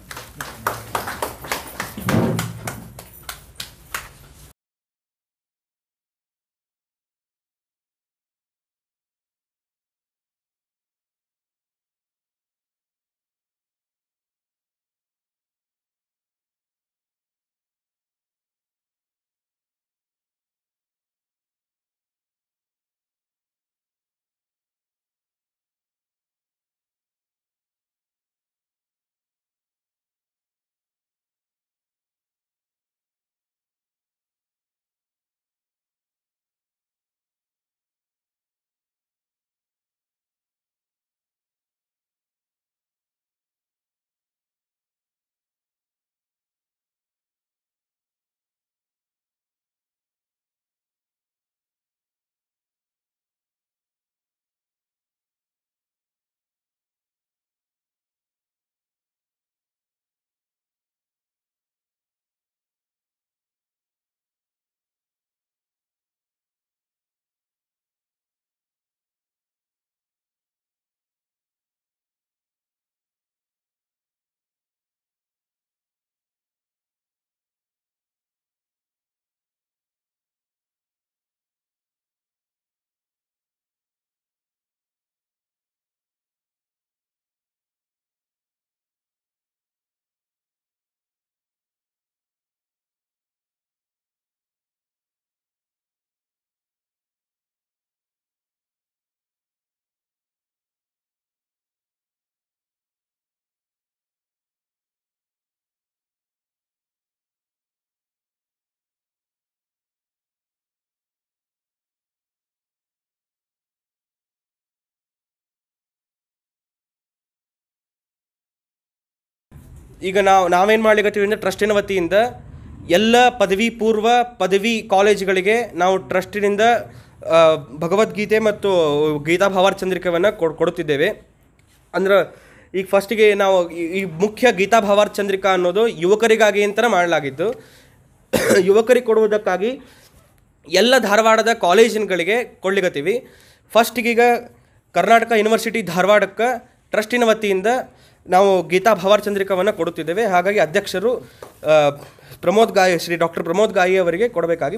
Speaker 1: ಈಗ ನಾವು ನಾವೇನು ಮಾಡ್ಲಿಕತ್ತೀವಿ ಅಂದರೆ ಟ್ರಸ್ಟಿನ ವತಿಯಿಂದ ಎಲ್ಲ ಪದವಿ ಪೂರ್ವ ಪದವಿ ಕಾಲೇಜುಗಳಿಗೆ ನಾವು ಟ್ರಸ್ಟಿನಿಂದ ಆ, ಭಗವದ್ಗೀತೆ ಮತ್ತು ಗೀತಾ ಭಾವಾರ್ಚಂದ್ರಿಕವನ್ನು ಕೊಡ್ ಕೊಡುತ್ತಿದ್ದೇವೆ ಅಂದ್ರೆ ಈಗ ಫಸ್ಟಿಗೆ ನಾವು ಈ- ಈ ಮುಖ್ಯ ಗೀತಾ ಭಾವಾರ್ಥ ಚಂದ್ರಿಕಾ ಅನ್ನೋದು ಯುವಕರಿಗಾಗಿ ಅಂತಲೇ ಮಾಡಲಾಗಿದ್ದು ಯುವಕರಿಗೆ ಕೊಡುವುದಕ್ಕಾಗಿ ಎಲ್ಲ ಧಾರವಾಡದ ಕಾಲೇಜಿನಗಳಿಗೆ ಕೊಡ್ಲಿಕತ್ತೀವಿ ಫಸ್ಟಿಗೀಗ ಕರ್ನಾಟಕ ಯೂನಿವರ್ಸಿಟಿ ಧಾರವಾಡಕ್ಕೆ ಟ್ರಸ್ಟಿನ ವತಿಯಿಂದ ನಾವು ಗೀತಾ ಭಾವಾರ್ ಚಂದ್ರಿಕವನ್ನು ಕೊಡುತ್ತಿದ್ದೇವೆ ಹಾಗಾಗಿ ಅಧ್ಯಕ್ಷರು ಆ, ಪ್ರಮೋದ್ ಗಾಯಿ ಶ್ರೀ ಡಾಕ್ಟರ್ ಪ್ರಮೋದ್ ಗಾಯಿ ಅವರಿಗೆ ಕೊಡಬೇಕಾಗಿ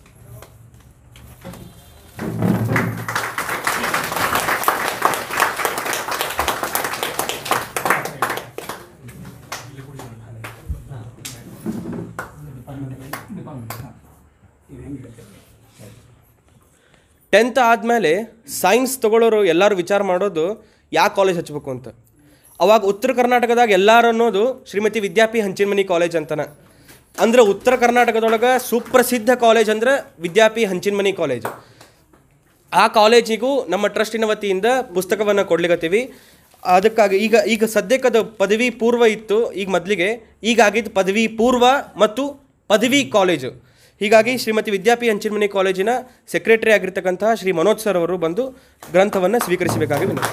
Speaker 1: ಟೆಂತ್ ಆದಮೇಲೆ ಸೈನ್ಸ್ ತಗೊಳ್ಳೋರು ಎಲ್ಲರೂ ವಿಚಾರ ಮಾಡೋದು ಯಾವ ಕಾಲೇಜ್ ಹಚ್ಬೇಕು ಅಂತ ಅವಾಗ ಉತ್ತರ ಕರ್ನಾಟಕದಾಗ ಎಲ್ಲರೂ ಅನ್ನೋದು ಶ್ರೀಮತಿ ವಿದ್ಯಾಪಿ ಹಂಚಿನಮನಿ ಕಾಲೇಜ್ ಅಂತನ ಅಂದ್ರೆ ಉತ್ತರ ಕರ್ನಾಟಕದೊಳಗೆ ಸುಪ್ರಸಿದ್ಧ ಕಾಲೇಜ್ ಅಂದ್ರೆ ವಿದ್ಯಾಪಿ ಹಂಚಿನಮನಿ ಕಾಲೇಜ್ ಆ ಕಾಲೇಜಿಗೂ ನಮ್ಮ ಟ್ರಸ್ಟಿನ ವತಿಯಿಂದ ಪುಸ್ತಕವನ್ನು ಕೊಡ್ಲಿಕತ್ತೀವಿ ಅದಕ್ಕಾಗಿ ಈಗ ಈಗ ಸದ್ಯಕ್ಕೆ ಅದು ಪದವಿ ಪೂರ್ವ ಇತ್ತು ಈಗ ಮೊದಲಿಗೆ ಈಗ ಆಗಿದ್ದು ಪದವಿ ಪೂರ್ವ ಮತ್ತು ಪದವಿ ಕಾಲೇಜು ಹೀಗಾಗಿ ಶ್ರೀಮತಿ ವಿದ್ಯಾಪಿ ಹಂಚಿನಮನಿ ಕಾಲೇಜಿನ ಸೆಕ್ರೆಟರಿ ಆಗಿರ್ತಕ್ಕಂತಹ ಶ್ರೀ ಮನೋಜ್ ಸರ್ ಅವರು ಬಂದು ಗ್ರಂಥವನ್ನು ಸ್ವೀಕರಿಸಬೇಕಾಗಿ ವಿನಂತಿ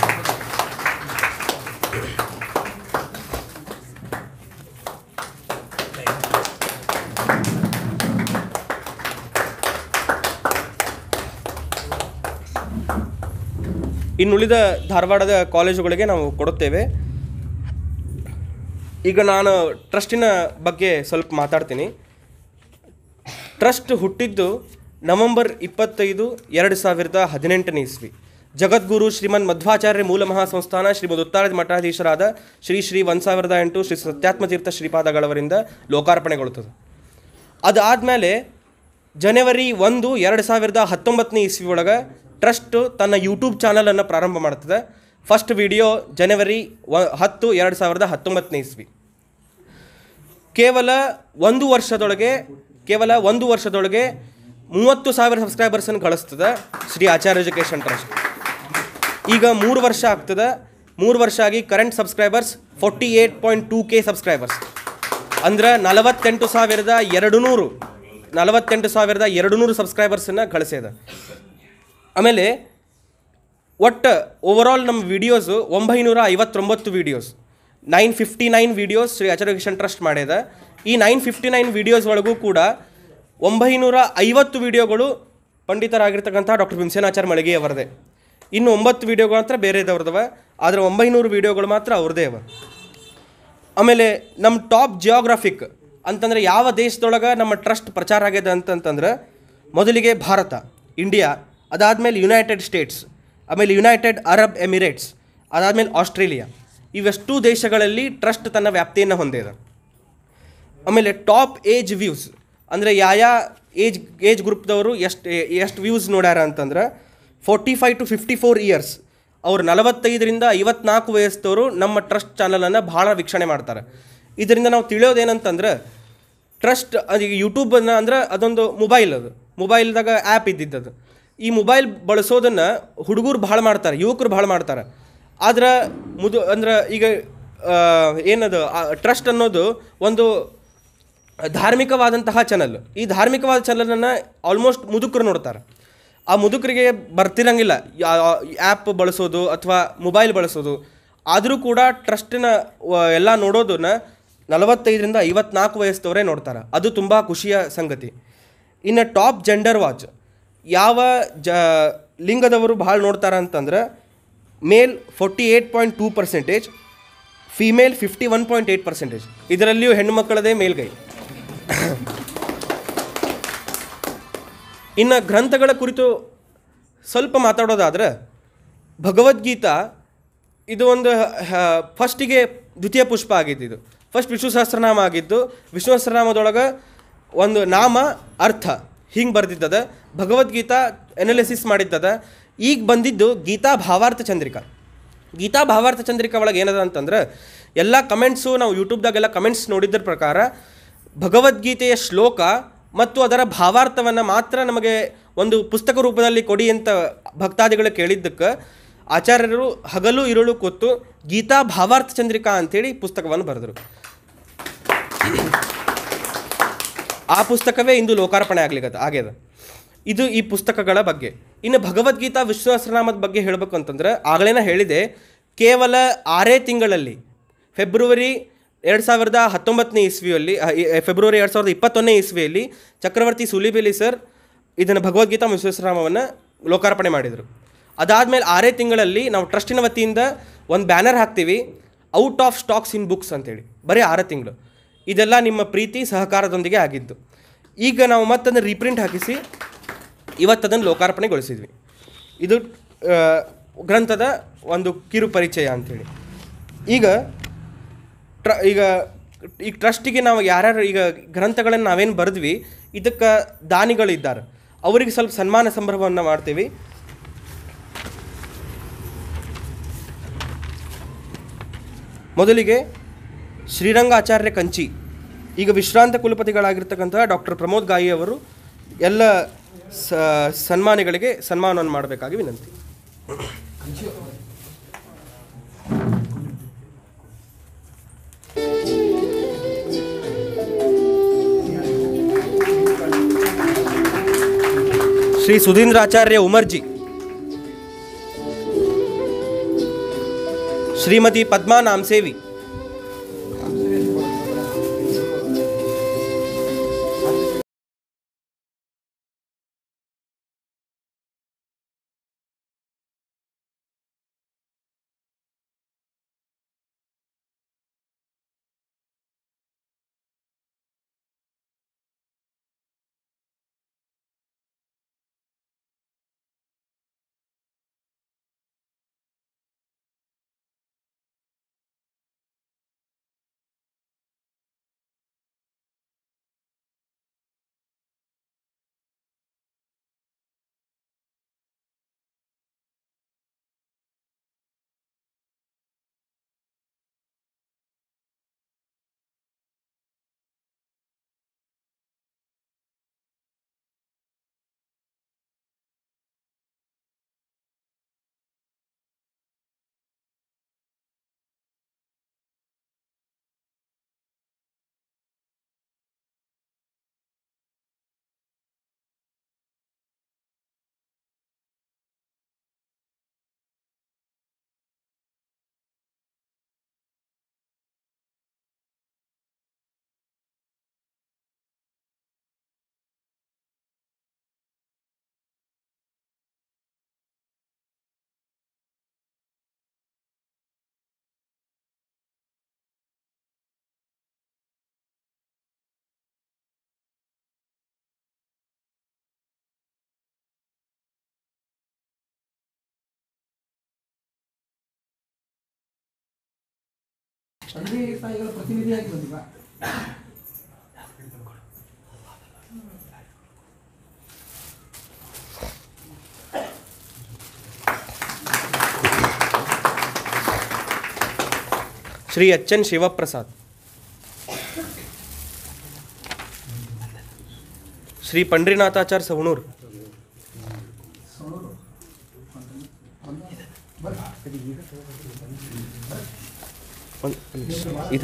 Speaker 1: ಇನ್ನುಳಿದ ಧಾರವಾಡದ ಕಾಲೇಜುಗಳಿಗೆ ನಾವು ಕೊಡುತ್ತೇವೆ ಈಗ ನಾನು ಟ್ರಸ್ಟಿನ ಬಗ್ಗೆ ಸ್ವಲ್ಪ ಮಾತಾಡ್ತೀನಿ ಟ್ರಸ್ಟ್ ಹುಟ್ಟಿದ್ದು ನವೆಂಬರ್ ಇಪ್ಪತ್ತೈದು ಎರಡು ಸಾವಿರದ ಹದಿನೆಂಟನೇ ಇಸ್ವಿ ಜಗದ್ಗುರು ಶ್ರೀಮನ್ ಮಧ್ವಾಚಾರ್ಯ ಮೂಲ ಮಹಾಸಂಸ್ಥಾನ ಶ್ರೀಮದ್ ಉತ್ತಾರದ ಮಠಾಧೀಶರಾದ ಶ್ರೀ ಶ್ರೀ ಒಂದು ಸಾವಿರದ ಎಂಟು ಶ್ರೀ ಸತ್ಯಾತ್ಮತೀರ್ಥ ಶ್ರೀಪಾದಗಳವರಿಂದ ಲೋಕಾರ್ಪಣೆಗೊಳ್ಳುತ್ತದೆ ಅದಾದಮೇಲೆ ಜನವರಿ ಒಂದು ಎರಡು ಸಾವಿರದ ಹತ್ತೊಂಬತ್ತನೇ ಇಸ್ವಿ ಒಳಗೆ ಟ್ರಸ್ಟ್ ತನ್ನ ಯೂಟ್ಯೂಬ್ ಚಾನಲನ್ನು ಪ್ರಾರಂಭ ಮಾಡ್ತದೆ ಫಸ್ಟ್ ವಿಡಿಯೋ ಜನವರಿ ವ ಹತ್ತು ಎರಡು ಸಾವಿರದ ಹತ್ತೊಂಬತ್ತನೇ ಇಸ್ವಿ ಕೇವಲ ಒಂದು ವರ್ಷದೊಳಗೆ ಕೇವಲ ಒಂದು ವರ್ಷದೊಳಗೆ ಮೂವತ್ತು ಸಾವಿರ ಸಬ್ಸ್ಕ್ರೈಬರ್ಸನ್ನು ಗಳಿಸ್ತದೆ ಶ್ರೀ ಆಚಾರ್ಯ ಎಜುಕೇಷನ್ ಟ್ರಸ್ಟ್ ಈಗ ಮೂರು ವರ್ಷ ಆಗ್ತದೆ ಮೂರು ವರ್ಷ ಆಗಿ current subscribers forty eight point two K subscribers ಅಂದ್ರೆ ನಲವತ್ತೆಂಟು ಸಾವಿರದ ಎರಡು ನೂರು ನಲವತ್ತೆಂಟು ಸಾವಿರದ ಎರಡು ನೂರು ಸಬ್ಸ್ಕ್ರೈಬರ್ಸನ್ನು ಗಳಿಸ್ಯದ ಆಮೇಲೆ ಒಟ್ಟು ಓವರಾಲ್ ನಮ್ಮ ವಿಡಿಯೋಸು ಒಂಬೈನೂರ ಐವತ್ತೊಂಬತ್ತು videos nine fifty nine videos Shri Acharya education trust ಮಾಡ್ಯದ ಈ ನೈನ್ ಫಿಫ್ಟಿ ನೈನ್ ವೀಡಿಯೋಸ್ ಒಳಗೂ ಕೂಡ ಒಂಬೈನೂರ ಐವತ್ತು ವೀಡಿಯೋಗಳು ಪಂಡಿತರಾಗಿರ್ತಕ್ಕಂಥ ಡಾಕ್ಟರ್ ಭೀಮಸೇನಾಚಾರ್ಯ ಮಳಿಗೆ ಅವರದೇ ಇನ್ನು ಒಂಬತ್ತು ವೀಡಿಯೋಗಳು ಮಾತ್ರ ಬೇರೆದವ್ರದವ ಆದರೆ ಒಂಬೈನೂರು ವೀಡಿಯೋಗಳು ಮಾತ್ರ ಅವ್ರದ್ದೇ ಅವ ಆಮೇಲೆ ನಮ್ಮ ಟಾಪ್ ಜಿಯೋಗ್ರಾಫಿಕ್ ಅಂತಂದರೆ ಯಾವ ದೇಶದೊಳಗೆ ನಮ್ಮ ಟ್ರಸ್ಟ್ ಪ್ರಚಾರ ಆಗ್ಯದ ಅಂತಂತಂದ್ರೆ ಮೊದಲಿಗೆ ಭಾರತ ಇಂಡಿಯಾ ಅದಾದಮೇಲೆ ಯುನೈಟೆಡ್ ಸ್ಟೇಟ್ಸ್ ಆಮೇಲೆ ಯುನೈಟೆಡ್ ಅರಬ್ ಎಮಿರೇಟ್ಸ್ ಅದಾದಮೇಲೆ ಆಸ್ಟ್ರೇಲಿಯಾ ಇವೆಷ್ಟು ದೇಶಗಳಲ್ಲಿ ಟ್ರಸ್ಟ್ ತನ್ನ ವ್ಯಾಪ್ತಿಯನ್ನು ಹೊಂದಿದೆ ಆಮೇಲೆ ಟಾಪ್ ಏಜ್ ವ್ಯೂಸ್ ಅಂದರೆ ಯಾವ ಏಜ್ ಏಜ್ ಗ್ರೂಪ್ದವರು ಎಷ್ಟು ಎಷ್ಟು ವ್ಯೂಸ್ ನೋಡ್ಯಾರ ಅಂತಂದ್ರೆ forty five to fifty four years ಅವ್ರು ನಲವತ್ತೈದರಿಂದ ಐವತ್ನಾಲ್ಕು ವಯಸ್ಸದವರು ನಮ್ಮ ಟ್ರಸ್ಟ್ ಚಾನಲನ್ನು ಭಾಳ ವೀಕ್ಷಣೆ ಮಾಡ್ತಾರೆ ಇದರಿಂದ ನಾವು ತಿಳಿಯೋದೇನಂತಂದ್ರೆ ಟ್ರಸ್ಟ್ ಅದೀಗ ಯೂಟ್ಯೂಬನ್ನು ಅಂದ್ರೆ ಅದೊಂದು ಮೊಬೈಲ್ ಅದು ಮೊಬೈಲ್ದಾಗ ಆ್ಯಪ್ ಇದ್ದಿದ್ದದು ಈ ಮೊಬೈಲ್ ಬಳಸೋದನ್ನು ಹುಡುಗರು ಭಾಳ ಮಾಡ್ತಾರೆ ಯುವಕರು ಭಾಳ ಮಾಡ್ತಾರೆ ಆದ್ರೆ ಮುದು ಅಂದ್ರೆ ಈಗ ಆ, ಏನದು ಟ್ರಸ್ಟ್ ಅನ್ನೋದು ಒಂದು ಧಾರ್ಮಿಕವಾದಂತಹ ಚಾನಲ್ ಈ ಧಾರ್ಮಿಕವಾದ ಚಾನಲನ್ನು ಆಲ್ಮೋಸ್ಟ್ ಮುದುಕರು ನೋಡ್ತಾರೆ ಆ ಮುದುಕರಿಗೆ ಬರ್ತಿರಂಗಿಲ್ಲ ಆ್ಯಪ್ ಬಳಸೋದು ಅಥವಾ ಮೊಬೈಲ್ ಬಳಸೋದು ಆದರೂ ಕೂಡ ಟ್ರಸ್ಟಿನ ಎಲ್ಲ ನೋಡೋದನ್ನ ನಲವತ್ತೈದರಿಂದ ಐವತ್ನಾಲ್ಕು ವಯಸ್ಸದವರೇ ನೋಡ್ತಾರೆ ಅದು ತುಂಬ ಖುಷಿಯ ಸಂಗತಿ ಇನ್ನು ಟಾಪ್ ಜೆಂಡರ್ ವಾಚ್ ಯಾವ ಜ ಲಿಂಗದವರು ಭಾಳ ನೋಡ್ತಾರೆ ಅಂತಂದ್ರೆ male forty eight point two percentage female fifty one point eight percentage ಇದರಲ್ಲಿಯೂ ಹೆಣ್ಣು ಮಕ್ಕಳದೇ ಮೇಲ್ಗೈ ಇನ್ನು ಗ್ರಂಥಗಳ ಕುರಿತು ಸ್ವಲ್ಪ ಮಾತಾಡೋದಾದ್ರೆ ಭಗವದ್ಗೀತಾ ಇದು ಒಂದು ಫಸ್ಟಿಗೆ ದ್ವಿತೀಯ ಪುಷ್ಪ ಆಗಿದ್ದು ಇದು ಫಸ್ಟ್ ವಿಷ್ಣು ಸಹಸ್ರನಾಮ ಆಗಿದ್ದು ವಿಷ್ಣು ಸಹಸ್ರನಾಮದೊಳಗೆ ಒಂದು ನಾಮ ಅರ್ಥ ಹಿಂಗೆ ಬರ್ದಿದ್ದದ ಭಗವದ್ಗೀತಾ ಎನಾಲಿಸಿಸ್ ಮಾಡಿದ್ದದ ಈಗ ಬಂದಿದ್ದು ಗೀತಾ ಭಾವಾರ್ಥ ಚಂದ್ರಿಕಾ ಗೀತಾ ಭಾವಾರ್ಥ ಚಂದ್ರಿಕಾ ಒಳಗೆ ಏನದ ಅಂತಂದ್ರೆ ಎಲ್ಲ ಕಮೆಂಟ್ಸು ನಾವು ಯೂಟ್ಯೂಬ್ದಾಗೆಲ್ಲ ಕಮೆಂಟ್ಸ್ ನೋಡಿದ್ದರ ಪ್ರಕಾರ ಭಗವದ್ಗೀತೆಯ ಶ್ಲೋಕ ಮತ್ತು ಅದರ ಭಾವಾರ್ಥವನ್ನು ಮಾತ್ರ ನಮಗೆ ಒಂದು ಪುಸ್ತಕ ರೂಪದಲ್ಲಿ ಕೊಡಿ ಅಂತ ಭಕ್ತಾದಿಗಳು ಕೇಳಿದ್ದಕ್ಕೆ ಆಚಾರ್ಯರು ಹಗಲು ಇರುಳು ಕೂತು ಗೀತಾ ಭಾವಾರ್ಥ ಚಂದ್ರಿಕಾ ಅಂತೇಳಿ ಪುಸ್ತಕವನ್ನು ಬರೆದರು ಆ ಪುಸ್ತಕವೇ ಇಂದು ಲೋಕಾರ್ಪಣೆ ಆಗ್ಲಿಕ್ಕೆ ಆಗ್ಯದ ಇದು ಈ ಪುಸ್ತಕಗಳ ಬಗ್ಗೆ ಇನ್ನು ಭಗವದ್ಗೀತಾ ವಿಷ್ಣು ಸಹಸ್ರನಾಮದ ಬಗ್ಗೆ ಹೇಳಬೇಕು ಅಂತಂದ್ರೆ ಆಗಲೇ ಹೇಳಿದೆ ಕೇವಲ ಆರೇ ತಿಂಗಳಲ್ಲಿ ಫೆಬ್ರವರಿ ಎರಡು ಸಾವಿರದ ಹತ್ತೊಂಬತ್ತನೇ ಇಸ್ವಿಯಲ್ಲಿ ಅ, ಈ- ಫೆಬ್ರವರಿ ಎರಡು ಸಾವಿರದ ಇಪ್ಪತ್ತೊಂದನೇ ಇಸ್ವಿಯಲ್ಲಿ ಚಕ್ರವರ್ತಿ ಸುಲಿಬೇಲಿ ಸರ್ ಇದನ್ನು ಭಗವದ್ಗೀತಾ ವಿಷ್ಣು ಸಹಸ್ರನಾಮವನ್ನು ಲೋಕಾರ್ಪಣೆ ಮಾಡಿದರು ಅದಾದಮೇಲೆ ಆರೇ ತಿಂಗಳಲ್ಲಿ ನಾವು ಟ್ರಸ್ಟಿನ ವತಿಯಿಂದ ಒಂದು ಬ್ಯಾನರ್ ಹಾಕ್ತೀವಿ out of stocks in books ಅಂತೇಳಿ ಬರೀ ಆರು ತಿಂಗಳು ಇದೆಲ್ಲ ನಿಮ್ಮ ಪ್ರೀತಿ ಸಹಕಾರದೊಂದಿಗೆ ಆಗಿದ್ದು ಈಗ ನಾವು ಮತ್ತದನ್ನು ರೀಪ್ರಿಂಟ್ ಹಾಕಿಸಿ ಇವತ್ತದನ್ನು ಲೋಕಾರ್ಪಣೆಗೊಳಿಸಿದ್ವಿ ಇದು ಆ, ಗ್ರಂಥದ ಒಂದು ಕಿರು ಪರಿಚಯ ಅಂಥೇಳಿ ಈಗ ಟ್ರ ಈಗ ಈಗ ಟ್ರಸ್ಟಿಗೆ ನಾವು ಯಾರ್ಯಾರು ಈಗ ಗ್ರಂಥಗಳನ್ನು ನಾವೇನು ಬರೆದ್ವಿ ಇದಕ್ಕೆ ದಾನಿಗಳಿದ್ದಾರೆ ಅವರಿಗೆ ಸ್ವಲ್ಪ ಸನ್ಮಾನ ಸಂಭ್ರಮವನ್ನು ಮಾಡ್ತೀವಿ ಮೊದಲಿಗೆ ಶ್ರೀರಂಗಾಚಾರ್ಯ ಕಂಚಿ ಈಗ ವಿಶ್ರಾಂತ ಕುಲಪತಿಗಳಾಗಿರ್ತಕ್ಕಂಥ ಡಾಕ್ಟರ್ ಪ್ರಮೋದ್ ಗಾಯಿ ಅವರು ಎಲ್ಲ ಸ ಸನ್ಮಾನಿಗಳಿಗೆ ಸನ್ಮಾನವನ್ನು ಮಾಡಬೇಕಾಗಿ ವಿನಂತಿ ಶ್ರೀ ಸುಧೀಂದ್ರಾಚಾರ್ಯ ಉಮರ್ಜಿ ಶ್ರೀಮತಿ ಪದ್ಮಾ ನಾಮಸೇವಿ
Speaker 7: ತಂದೆ ತಾಯಿಗಳ ಪ್ರತಿನಿಧಿಯಾಗಿ ಬಂದಿವ
Speaker 1: ಶ್ರೀ ಎಚ್ ಎನ್ ಶಿವಪ್ರಸಾದ್ ಶ್ರೀ ಪಂಡ್ರಿನಾಥಾಚಾರ್ ಸವಣೂರ್ ಒಂದ್ ನಿಮಿಷ. ಇದು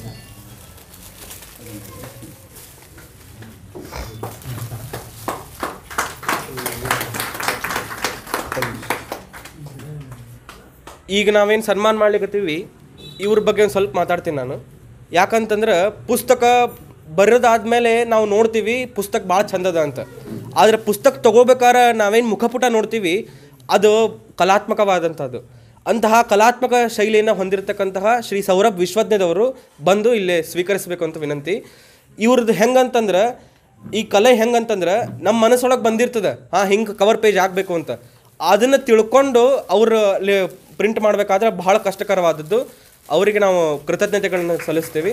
Speaker 1: ಈಗ ನಾವೇನು ಸನ್ಮಾನ ಮಾಡ್ಲಿಕತ್ತೀವಿ ಇವ್ರ ಬಗ್ಗೆ ಒಂದು ಸ್ವಲ್ಪ ಮಾತಾಡ್ತೀನಿ ನಾನು ಯಾಕಂತಂದ್ರೆ ಪುಸ್ತಕ ಬರೋದಾದ್ಮೇಲೆ ನಾವು ನೋಡ್ತೀವಿ ಪುಸ್ತಕ ಭಾಳ ಚಂದದ ಅಂತ ಆದರೆ ಪುಸ್ತಕ ತಗೋಬೇಕಾದ್ರೆ ನಾವೇನು ಮುಖಪುಟ ನೋಡ್ತೀವಿ ಅದು ಕಲಾತ್ಮಕವಾದಂಥದ್ದು ಅಂತಹ ಕಲಾತ್ಮಕ ಶೈಲಿಯನ್ನು ಹೊಂದಿರತಕ್ಕಂತಹ ಶ್ರೀ ಸೌರಭ್ ವಿಶ್ವಜ್ಞದವರು ಬಂದು ಇಲ್ಲೇ ಸ್ವೀಕರಿಸಬೇಕು ಅಂತ ವಿನಂತಿ ಇವ್ರದ್ದು ಹೆಂಗಂತಂದ್ರೆ ಈ ಕಲೆ ಹೆಂಗಂತಂದ್ರೆ ನಮ್ಮ ಮನಸ್ಸೊಳಗೆ ಬಂದಿರ್ತದೆ ಹಾಂ ಹಿಂಗೆ ಕವರ್ ಪೇಜ್ ಆಗಬೇಕು ಅಂತ ಅದನ್ನು ತಿಳ್ಕೊಂಡು ಅವರು ಪ್ರಿಂಟ್ ಮಾಡಬೇಕಾದ್ರೆ ಬಹಳ ಕಷ್ಟಕರವಾದದ್ದು ಅವರಿಗೆ ನಾವು ಕೃತಜ್ಞತೆಗಳನ್ನು ಸಲ್ಲಿಸ್ತೀವಿ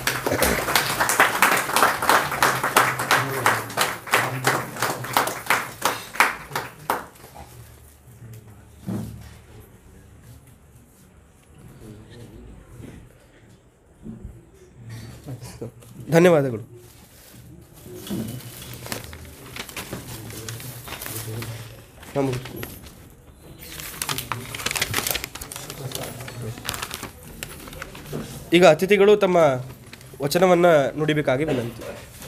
Speaker 1: ಧನ್ಯವಾದಗಳು ನಮಗೆ ಈಗ ಅತಿಥಿಗಳು ತಮ್ಮ ವಚನವನ್ನು ನುಡಿಬೇಕಾಗಿ ವಿನಂತಿ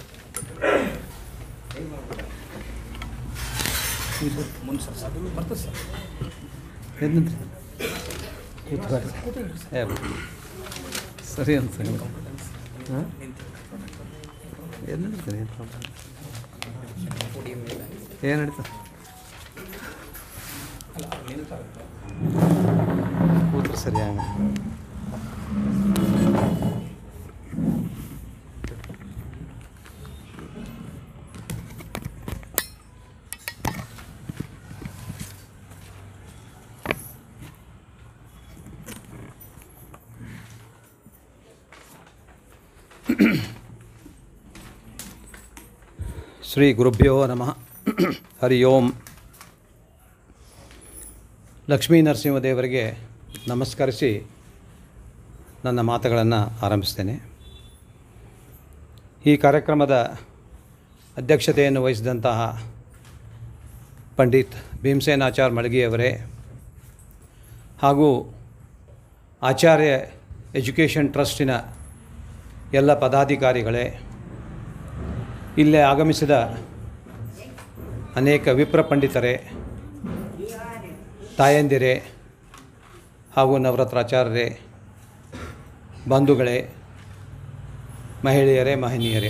Speaker 8: ಸರಿ ಅನ್ಸ ಏನು ನಡೀತದೆ ಏನು ನಡೀತದೆ ಕೂತ್ರು ಸರಿ ಹಂಗ ಶ್ರೀ ಗುರುಭ್ಯೋ ನಮಃ ಹರಿ ಓಂ ಲಕ್ಷ್ಮೀ ನರಸಿಂಹದೇವರಿಗೆ ನಮಸ್ಕರಿಸಿ ನನ್ನ ಮಾತುಗಳನ್ನು ಆರಂಭಿಸ್ತೇನೆ ಈ ಕಾರ್ಯಕ್ರಮದ ಅಧ್ಯಕ್ಷತೆಯನ್ನು ವಹಿಸಿದಂತಹ ಪಂಡಿತ್ ಭೀಮಸೇನಾಚಾರ್ ಮಳಗಿಯವರೇ ಹಾಗೂ ಆಚಾರ್ಯ ಎಜುಕೇಷನ್ ಟ್ರಸ್ಟಿನ ಎಲ್ಲ ಪದಾಧಿಕಾರಿಗಳೇ ಇಲ್ಲೇ ಆಗಮಿಸಿದ ಅನೇಕ ವಿಪ್ರ ಪಂಡಿತರೇ ತಾಯಂದಿರೇ ಹಾಗೂ ನವರತ್ರಾಚಾರ್ಯರೇ ಬಂಧುಗಳೇ ಮಹಿಳೆಯರೇ ಮಹನೀಯರೇ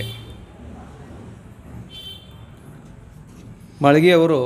Speaker 8: ಮಳಗಿಯವರು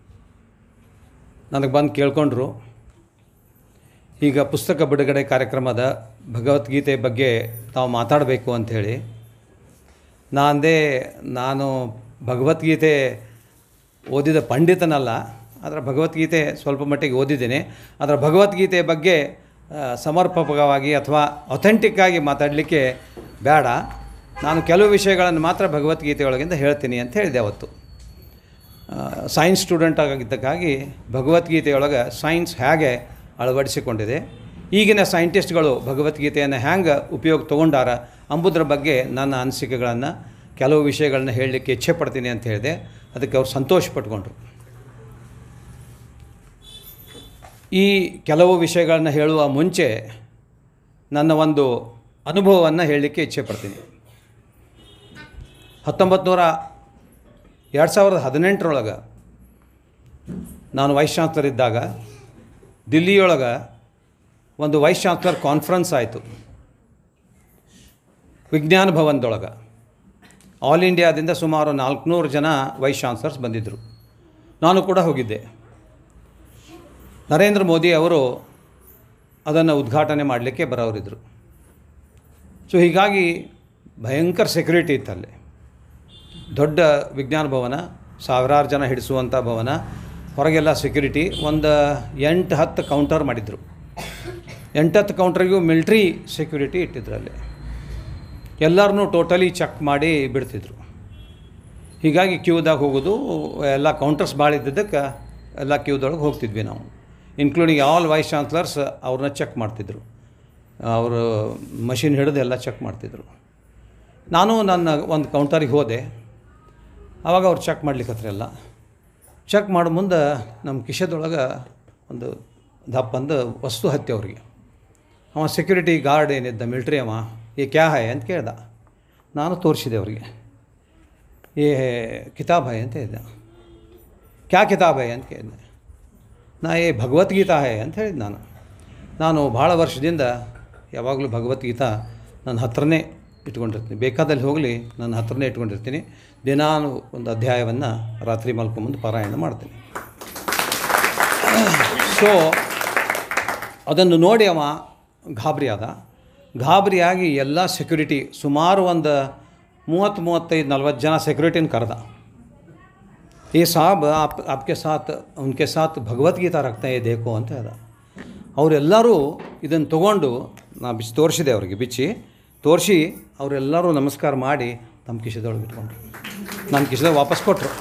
Speaker 8: ನನಗೆ ಬಂದು ಕೇಳ್ಕೊಂಡ್ರು ಈಗ ಪುಸ್ತಕ ಬಿಡುಗಡೆ ಕಾರ್ಯಕ್ರಮದ ಭಗವದ್ಗೀತೆ ಬಗ್ಗೆ ತಾವು ಮಾತಾಡಬೇಕು ಅಂಥೇಳಿ ನಾಂದೇ ನಾನು ಭಗವದ್ಗೀತೆ ಓದಿದ ಪಂಡಿತನಲ್ಲ ಅದರ ಭಗವದ್ಗೀತೆ ಸ್ವಲ್ಪ ಮಟ್ಟಿಗೆ ಓದಿದ್ದೇನೆ ಅದರ ಭಗವದ್ಗೀತೆ ಬಗ್ಗೆ ಆ, ಸಮರ್ಪಕವಾಗಿ ಅಥವಾ ಅಥೆಂಟಿಕ್ಕಾಗಿ ಮಾತಾಡಲಿಕ್ಕೆ ಬೇಡ ನಾನು ಕೆಲವು ವಿಷಯಗಳನ್ನು ಮಾತ್ರ ಭಗವದ್ಗೀತೆಯೊಳಗಿಂದ ಹೇಳ್ತೀನಿ ಅಂತ ಹೇಳಿದೆ ಅವತ್ತು ಸೈನ್ಸ್ ಸ್ಟೂಡೆಂಟ್ ಆಗಿದ್ದಕ್ಕಾಗಿ ಭಗವದ್ಗೀತೆಯೊಳಗೆ ಸೈನ್ಸ್ ಹೇಗೆ ಅಳವಡಿಸಿಕೊಂಡಿದೆ ಈಗಿನ ಸೈಂಟಿಸ್ಟ್ಗಳು ಭಗವದ್ಗೀತೆಯನ್ನು ಹ್ಯಾಂಗೆ ಉಪಯೋಗ ತೊಗೊಂಡಾರ ಅಂಬುದರ ಬಗ್ಗೆ ನನ್ನ ಅನಿಸಿಕೆಗಳನ್ನು ಕೆಲವು ವಿಷಯಗಳನ್ನ ಹೇಳಲಿಕ್ಕೆ ಇಚ್ಛೆ ಪಡ್ತೀನಿ ಅಂತ ಹೇಳಿದೆ ಅದಕ್ಕೆ ಅವ್ರು ಸಂತೋಷ ಪಟ್ಕೊಂಡ್ರು ಈ ಕೆಲವು ವಿಷಯಗಳನ್ನ ಹೇಳುವ ಮುಂಚೆ ನನ್ನ ಒಂದು ಅನುಭವವನ್ನು ಹೇಳಲಿಕ್ಕೆ ಇಚ್ಛೆ ಪಡ್ತೀನಿ ಹತ್ತೊಂಬತ್ತು ನೂರ ಎರಡು ಸಾವಿರದ ಹದಿನೆಂಟರೊಳಗೆ ನಾನು ವೈಸ್ ಚಾನ್ಸ್ಲರ್ ಇದ್ದಾಗ ದಿಲ್ಲಿಯೊಳಗೆ ಒಂದು ವೈಸ್ ಚಾನ್ಸ್ಲರ್ ಕಾನ್ಫರೆನ್ಸ್ ಆಯಿತು ವಿಜ್ಞಾನ ಭವನದೊಳಗೆ ಆಲ್ ಇಂಡಿಯಾದಿಂದ ಸುಮಾರು ನಾಲ್ಕುನೂರು ಜನ ವೈಸ್ ಚಾನ್ಸ್ಲರ್ಸ್ ಬಂದಿದ್ದರು ನಾನು ಕೂಡ ಹೋಗಿದ್ದೆ ನರೇಂದ್ರ ಮೋದಿ ಅವರು ಅದನ್ನು ಉದ್ಘಾಟನೆ ಮಾಡಲಿಕ್ಕೆ ಬರೋರಿದ್ದರು ಸೊ ಹೀಗಾಗಿ ಭಯಂಕರ ಸೆಕ್ಯೂರಿಟಿ ಇತ್ತಲ್ಲಿ ದೊಡ್ಡ ವಿಜ್ಞಾನ ಭವನ ಸಾವಿರಾರು ಜನ ಹಿಡಿಸುವಂಥ ಭವನ ಹೊರಗೆಲ್ಲ ಸೆಕ್ಯೂರಿಟಿ ಒಂದು ಎಂಟು ಹತ್ತು ಕೌಂಟರ್ ಮಾಡಿದರು ಎಂಟತ್ತು ಕೌಂಟ್ರಿಗೂ ಮಿಲ್ಟ್ರಿ ಸೆಕ್ಯೂರಿಟಿ ಇಟ್ಟಿದ್ರಲ್ಲಿ ಎಲ್ಲರನ್ನೂ ಟೋಟಲಿ ಚೆಕ್ ಮಾಡಿ ಬಿಡ್ತಿದ್ರು ಹೀಗಾಗಿ ಕ್ಯೂದಾಗ ಹೋಗೋದು ಎಲ್ಲ ಕೌಂಟರ್ಸ್ ಭಾಳ ಇದ್ದಿದ್ದಕ್ಕೆ ಎಲ್ಲ ಕ್ಯೂದೊಳಗೆ ಹೋಗ್ತಿದ್ವಿ ನಾವು ಇನ್ಕ್ಲೂಡಿಂಗ್ ಆಲ್ ವೈಸ್ ಚಾನ್ಸ್ಲರ್ಸ್ ಅವ್ರನ್ನ ಚೆಕ್ ಮಾಡ್ತಿದ್ರು ಅವರು ಮಷಿನ್ ಹಿಡಿದು ಎಲ್ಲ ಚೆಕ್ ಮಾಡ್ತಿದ್ರು ನಾನು ನನ್ನ ಒಂದು ಕೌಂಟರಿಗೆ ಹೋದೆ ಆವಾಗ ಅವ್ರು ಚೆಕ್ ಮಾಡ್ಲಿಕ್ಕತ್ರ ಎಲ್ಲ ಚೆಕ್ ಮಾಡೋ ಮುಂದೆ ನಮ್ಮ ಕಿಶೆದೊಳಗೆ ಒಂದು ದಪ್ಪಂದು ವಸ್ತು ಹತ್ತಿ ಅವ್ರಿಗೆ ಅವ ಸೆಕ್ಯೂರಿಟಿ ಗಾರ್ಡ್ ಏನಿದ್ದ ಮಿಲ್ಟ್ರಿ ಅವ ಈ ಕ್ಯಾ ಹೈ ಅಂತ ಕೇಳ್ದ ನಾನು ತೋರಿಸಿದೆ ಅವರಿಗೆ ಏ ಕಿತಾಬ್ ಹೈ ಅಂತ ಹೇಳಿದ್ದೆ ಕ್ಯಾ ಕಿತಾಬ್ ಹೈ ಅಂತ ಕೇಳಿದೆ ನಾ ಏ ಭಗವದ್ಗೀತಾ ಹೈ ಅಂತ ಹೇಳಿದ್ದು ನಾನು ನಾನು ಭಾಳ ವರ್ಷದಿಂದ ಯಾವಾಗಲೂ ಭಗವದ್ಗೀತಾ ನನ್ನ ಹತ್ರನೇ ಇಟ್ಕೊಂಡಿರ್ತೀನಿ ಬೇಕಾದಲ್ಲಿ ಹೋಗಲಿ ನನ್ನ ಹತ್ರನೇ ಇಟ್ಕೊಂಡಿರ್ತೀನಿ ದಿನಾನು ಒಂದು ಅಧ್ಯಾಯವನ್ನು ರಾತ್ರಿ ಮಲ್ಕೊಂಬಂದು ಪಾರಾಯಣ ಮಾಡ್ತೀನಿ ಸೊ ಅದನ್ನು ನೋಡಿ ಅವ ಗಾಬರಿ ಆದ ಗಾಬರಿಯಾಗಿ ಎಲ್ಲ ಸೆಕ್ಯೂರಿಟಿ ಸುಮಾರು ಒಂದು ಮೂವತ್ತು ಮೂವತ್ತೈದು ನಲ್ವತ್ತು ಜನ ಸೆಕ್ಯೂರಿಟಿನ ಕರೆದ ಈ ಸಾಬ್ ಆಪ್ ಆಪ್ಕೆ ಸಾತ್ ಉನ್ಕೆ ಸಾತ್ ಭಗವದ್ಗೀತಾ ರಕ್ತ ಇದೆ ದೇಕೋ ಅಂತ ಹೇಳ್ದ ಅವರೆಲ್ಲರೂ ಇದನ್ನು ತೊಗೊಂಡು ನಾ ಬಿಚ್ಚಿ ತೋರಿಸಿದೆ ಅವ್ರಿಗೆ ಬಿಚ್ಚಿ ತೋರಿಸಿ ಅವರೆಲ್ಲರೂ ನಮಸ್ಕಾರ ಮಾಡಿ ನಮ್ಮ ಕಿಶೆದೊಳಗೆ ಇಟ್ಕೊಂಡ್ರು ನನ್ನ ಕಿಶೆದಾಗ ವಾಪಸ್ ಕೊಟ್ಟರು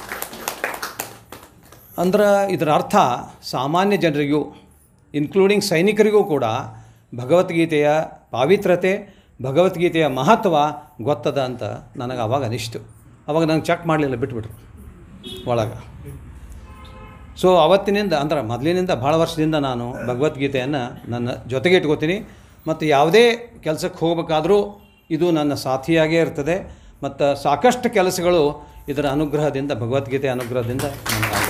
Speaker 8: ಅಂದ್ರೆ ಇದರ ಅರ್ಥ ಸಾಮಾನ್ಯ ಜನರಿಗೂ ಇನ್ಕ್ಲೂಡಿಂಗ್ ಸೈನಿಕರಿಗೂ ಕೂಡ ಭಗವದ್ಗೀತೆಯ ಪಾವಿತ್ರತೆ ಭಗವದ್ಗೀತೆಯ ಮಹತ್ವ ಗೊತ್ತದ ಅಂತ ನನಗೆ ಅವಾಗ ಅನಿಸ್ತು ಅವಾಗ ನಂಗೆ ಚೆಕ್ ಮಾಡಲಿಲ್ಲ ಬಿಟ್ಬಿಟ್ರು ಒಳಗೆ ಸೊ ಅವತ್ತಿನಿಂದ ಅಂದ್ರೆ ಮೊದಲಿನಿಂದ ಭಾಳ ವರ್ಷದಿಂದ ನಾನು ಭಗವದ್ಗೀತೆಯನ್ನು ನನ್ನ ಜೊತೆಗೆ ಇಟ್ಕೋತೀನಿ ಮತ್ತು ಯಾವುದೇ ಕೆಲಸಕ್ಕೆ ಹೋಗಬೇಕಾದ್ರೂ ಇದು ನನ್ನ ಸಾಥಿಯಾಗೇ ಇರ್ತದೆ ಮತ್ತು ಸಾಕಷ್ಟು ಕೆಲಸಗಳು ಇದರ ಅನುಗ್ರಹದಿಂದ ಭಗವದ್ಗೀತೆ ಅನುಗ್ರಹದಿಂದ ನನಗಾಗಿದೆ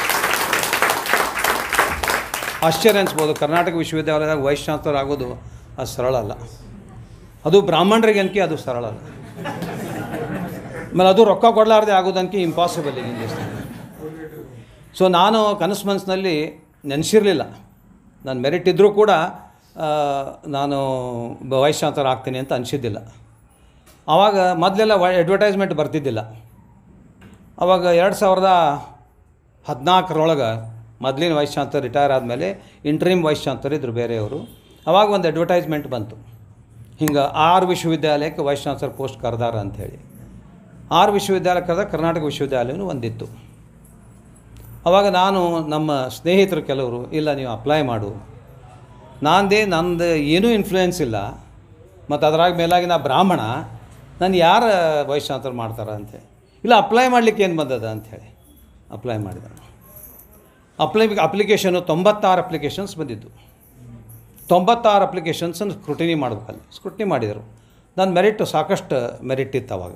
Speaker 8: ಆಶ್ಚರ್ಯ ಅನಿಸ್ಬೋದು ಕರ್ನಾಟಕ ವಿಶ್ವವಿದ್ಯಾಲಯದಾಗ ವೈಸ್ ಚಾನ್ಸಲರ್ ಆಗೋದು ಅದು ಸರಳ ಅಲ್ಲ ಅದು ಬ್ರಾಹ್ಮಣರಿಗೆ ಅನ್ಕೆ ಅದು ಸರಳ ಅಲ್ಲ ಆಮೇಲೆ ಅದು ರೊಕ್ಕ ಕೊಡಲಾರ್ದೆ ಆಗೋದನ್ಕೆ ಇಂಪಾಸಿಬಲ್ ಈಗಿನ ದೇಶದಲ್ಲಿ ಸೊ ನಾನು ಕನಸು ಮನಸ್ಸಿನಲ್ಲಿ ನೆನೆಸಿರಲಿಲ್ಲ ನಾನು ಮೆರಿಟ್ ಇದ್ದರೂ ಕೂಡ ಆ, ನಾನು ಬ- ವೈಸ್ ಚಾನ್ಸಲರ್ ಆಗ್ತೀನಿ ಅಂತ ಅನಿಸಿದ್ದಿಲ್ಲ ಆವಾಗ ಮೊದಲೆಲ್ಲ ವೈ ಅಡ್ವರ್ಟೈಸ್ಮೆಂಟ್ ಬರ್ತಿದ್ದಿಲ್ಲ ಆವಾಗ ಎರಡು ಸಾವಿರದ ಹದಿನಾಲ್ಕರೊಳಗೆ ಮೊದಲಿನ ವೈಸ್ ಚಾನ್ಸಲರ್ ರಿಟೈರ್ ಆದಮೇಲೆ ಇಂಟ್ರೀಮ್ ವೈಸ್ ಚಾನ್ಸಲರ್ ಇದ್ದರು ಬೇರೆಯವರು ಆವಾಗ ಒಂದು ಅಡ್ವರ್ಟೈಸ್ಮೆಂಟ್ ಬಂತು ಹಿಂಗೆ ಆರು ವಿಶ್ವವಿದ್ಯಾಲಯಕ್ಕೆ ವೈಸ್ ಚಾನ್ಸಲರ್ ಪೋಸ್ಟ್ ಕರೆದಾರ ಅಂಥೇಳಿ ಆರು ವಿಶ್ವವಿದ್ಯಾಲಯ ಕರೆದ ಕರ್ನಾಟಕ ವಿಶ್ವವಿದ್ಯಾಲಯನೂ ಒಂದಿತ್ತು ಆವಾಗ ನಾನು ನಮ್ಮ ಸ್ನೇಹಿತರು ಕೆಲವರು ಇಲ್ಲ ನೀವು ಅಪ್ಲೈ ಮಾಡು ನಾಂದೇ ನಂದು ಏನೂ ಇನ್ಫ್ಲೂಯೆನ್ಸ್ ಇಲ್ಲ ಮತ್ತು ಅದ್ರಾಗ ಮೇಲಾಗಿ ನಾ ಬ್ರಾಹ್ಮಣ ನಾನು ಯಾರು ವೈಸ್ ಚಾನ್ಸಲರ್ ಮಾಡ್ತಾರ ಅಂತೆ ಇಲ್ಲ ಅಪ್ಲೈ ಮಾಡಲಿಕ್ಕೆ ಏನು ಬಂದದ ಅಂಥೇಳಿ ಅಪ್ಲೈ ಮಾಡಿದೆ ಅಪ್ಲೈ ಅಪ್ಲಿಕೇಶನು ತೊಂಬತ್ತಾರು ಅಪ್ಲಿಕೇಶನ್ಸ್ ಬಂದಿದ್ದು ತೊಂಬತ್ತಾರು ಅಪ್ಲಿಕೇಶನ್ಸನ್ನು ಸ್ಕ್ರೂಟಿನಿ ಮಾಡ್ಬೇಕಲ್ಲಿ ಸ್ಕ್ರೂಟಿನಿ ಮಾಡಿದರು ನನ್ನ ಮೆರಿಟ್ ಸಾಕಷ್ಟು ಮೆರಿಟ್ ಇತ್ತು ಅವಾಗ